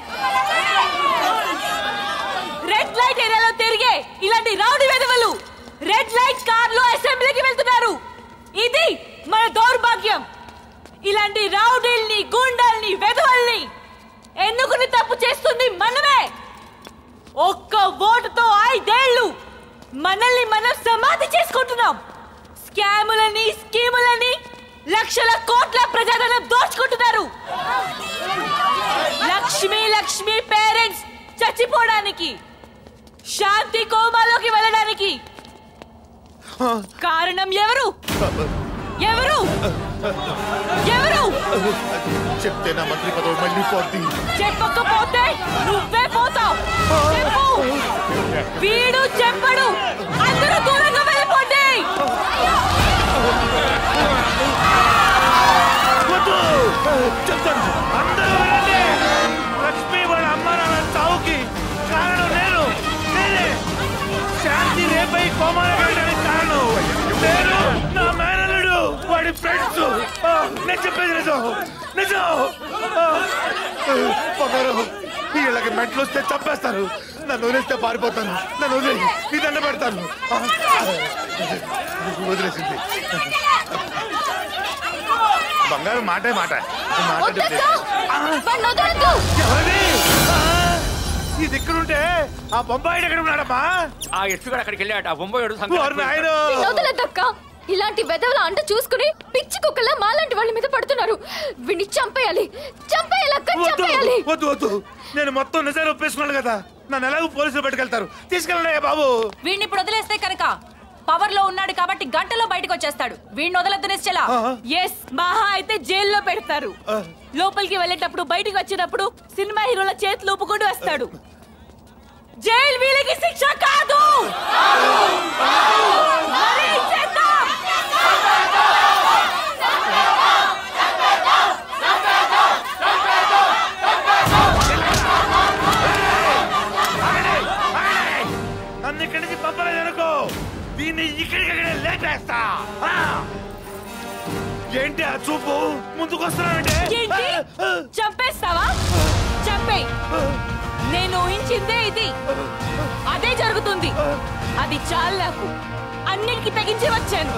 red light ఏరియాలో తిరిగే ఇలాంటి రౌడీ వెధవలు రెడ్ లైట్ కార్ లో అసెంబ్లీకి వెళ్తున్నారు ఇది మన దౌర్భాగ్యం ఇలాంటి రౌడీల్ని గుండల్ని వెధవల్ని ఎన్నుకుని తప్పు చేస్తుంది మనమే ఒక్క ఓటుతో ఐదేళ్లు మనల్ని మనం సమాధి చేసుకుంటున్నాం స్కాములని స్కీములని లక్షల కోట్ల ప్రజాధనం దోచుకుంటున్నారు లక్ష్మి లక్ష్మి పేరెంట్స్ చచ్చిపోవడానికి శాంతి కోమాలోకి వెళ్ళడానికి కారణం ఎవరు ఎవరు ఎవరు
చెప్తే నా మంత్రి పదవి మళ్ళీ పోద్ది
చెప్పకపోతే నువ్వే పోతావు చెప్పు వీడు చెప్పడు అందరూ దూరంగా వెళ్ళిపోండి
వద్దు చెప్తాను అందరూ వినండి లక్ష్మి వాళ్ళ అమ్మ నాన్న చావుకి కారణం నేను నేనే శాంతి రేపై కోమాలకు వెళ్ళడానికి కారణం నేను నా మేనల్లుడు వాడి ఫ్రెండ్స్ నేను చెప్పేది నిజం నిజం ఆ, పొగరు వీళ్ళకి మెంటలు వస్తే చంపేస్తారు నన్ను వదిలేస్తే పారిపోతాను నన్ను వదిలేసి నీ దండ పెడతాను ఆ, వదిలేసింది బంగారం మాటే మాట మాట అంటే ఆ, ఎవరిది? ఆ, ఇది ఇక్కడుంటే ఆ బొంబాయి ఎక్కడ ఉన్నాడమ్మా
ఆ ఎస్పీ కూడా అక్కడికి వెళ్ళాడు ఆ బొంబాయి
ఓరి నాయనో.
వదలద్దక్క ఇలాంటి వెదవుల అంట చూసుకుని పిచ్చి కుక్కలా మాలాంటి వాళ్ళ మీద పడుతున్నారు వీడిని చంపేయాలి చంపేయాలి అక్క
వద్దు
చంపేయాలి
వద్దు వద్దు నేను మొత్తం నిజాలు ఒప్పేసుకున్నాను కదా నన్ను ఎలాగో పోలీసులు పట్టుకెళ్తారు తీసుకెళ్ళండి బాబు
వీడిని ఇప్పుడు వదిలేస్తే కనుక పవర్ లో ఉన్నాడు కాబట్టి గంటలో బయటకు వచ్చేస్తాడు వీడిని వదలద్దు నిశ్చల ఎస్ మహా అయితే జైల్లో పెడతారు లోపలికి వెళ్ళేటప్పుడు బయటికి వచ్చినప్పుడు సినిమా హీరోల చేతులు ఊపుకుంటూ వస్తాడు జైలు వీళ్ళకి శిక్ష కాదు మరి ఏం చేద్దాం?
నన్ను ఇక్కడి నుంచి పంపలేదు అనుకో దీన్ని ఇక్కడికక్కడే లేపేస్తా ఆ! ఏంటి ఆ చూపు ముందుకొస్తున్నావంటే
ఏంటి చంపేస్తావా చంపే నేను ఊహించిందే ఇది అదే జరుగుతుంది అది చాలు నాకు అన్నిటికీ తెగించి వచ్చాను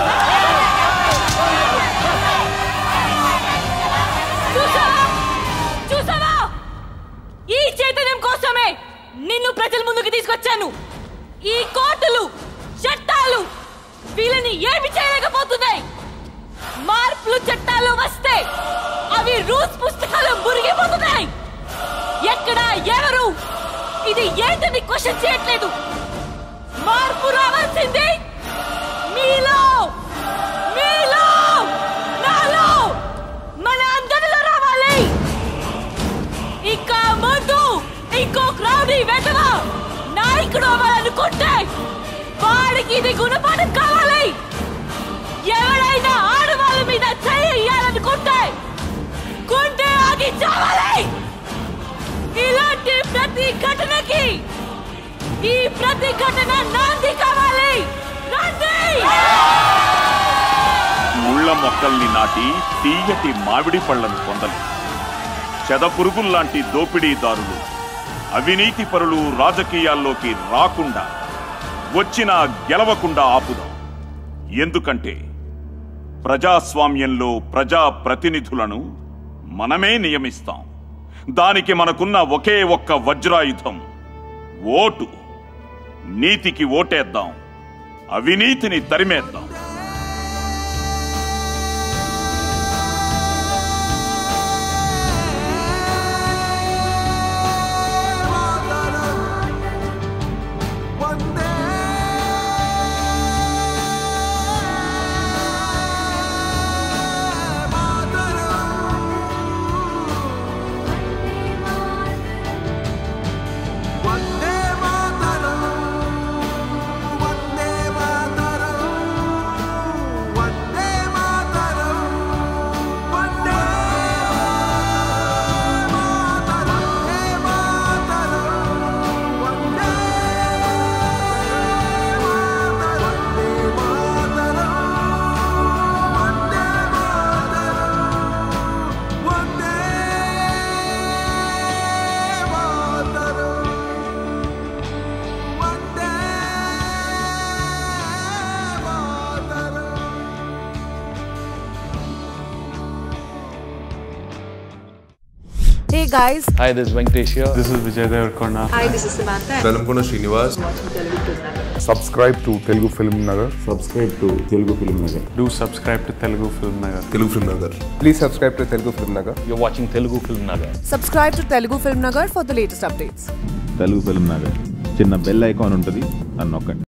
చూసావా చూసావా ఈ చైతన్యం కోసమే నిన్ను ప్రజల ముందుకు తీసుకొచ్చాను ఈ కోర్టులు చట్టాలు వీళ్ళని ఏమి చేయలేకపోతున్నాయి మార్పులు చట్టాలు వస్తే అవి రూల్స్ పుస్తకాలు మురిగిపోతున్నాయి ఎక్కడ ఎవరు ఇది ఏంటని క్వశ్చన్ చేయట్లేదు మార్పు రావాల్సింది మీలో మీలో నాలో మన అందరిలో రావాలి ఇక ముందు ఇంకో క్రౌడీ వెధవ నాయకుడు అవ్వాలనుకుంటే వాడికి ఇది గుణపాఠం కావాలి ఎవరైనా ఆడవాళ్ళ మీద చేయాలనుకుంటే గుండె ఆగి చావాలి ఇలాంటి ప్రతి ఘటనకి ఈ ప్రతి ఘటన నాంది కావాలి రండి
ముళ్ళ మొక్కల్ని నాటి తీయటి మామిడి పళ్లను పొందలు చెదపురుగుల్లాంటి దోపిడీదారులు అవినీతి పరులు రాజకీయాల్లోకి రాకుండా వచ్చినా గెలవకుండా ఆపుదాం ఎందుకంటే ప్రజాస్వామ్యంలో ప్రజా ప్రతినిధులను మనమే నియమిస్తాం దానికి మనకున్న ఒకే ఒక్క వజ్రాయుధం ఓటు నీతికి ఓటేద్దాం అవినీతిని తరిమేద్దాం
Hey guys.
Hi, this is Venkatesh here. This is Vijay Devarkonda.
Hi, this is Samantha.
Velankonda Srinivas subscribe to Telugu Film Nagar subscribe to Telugu Film Nagar
Do subscribe to Telugu Film Nagar.
Telugu Film Nagar please subscribe to Telugu Film Nagar
You're watching Telugu Film Nagar.
Subscribe to Telugu Film Nagar for the latest updates.
Telugu Film Nagar చిన్న బెల్ ఐకాన్ ఉంటుంది అని నొక్కండి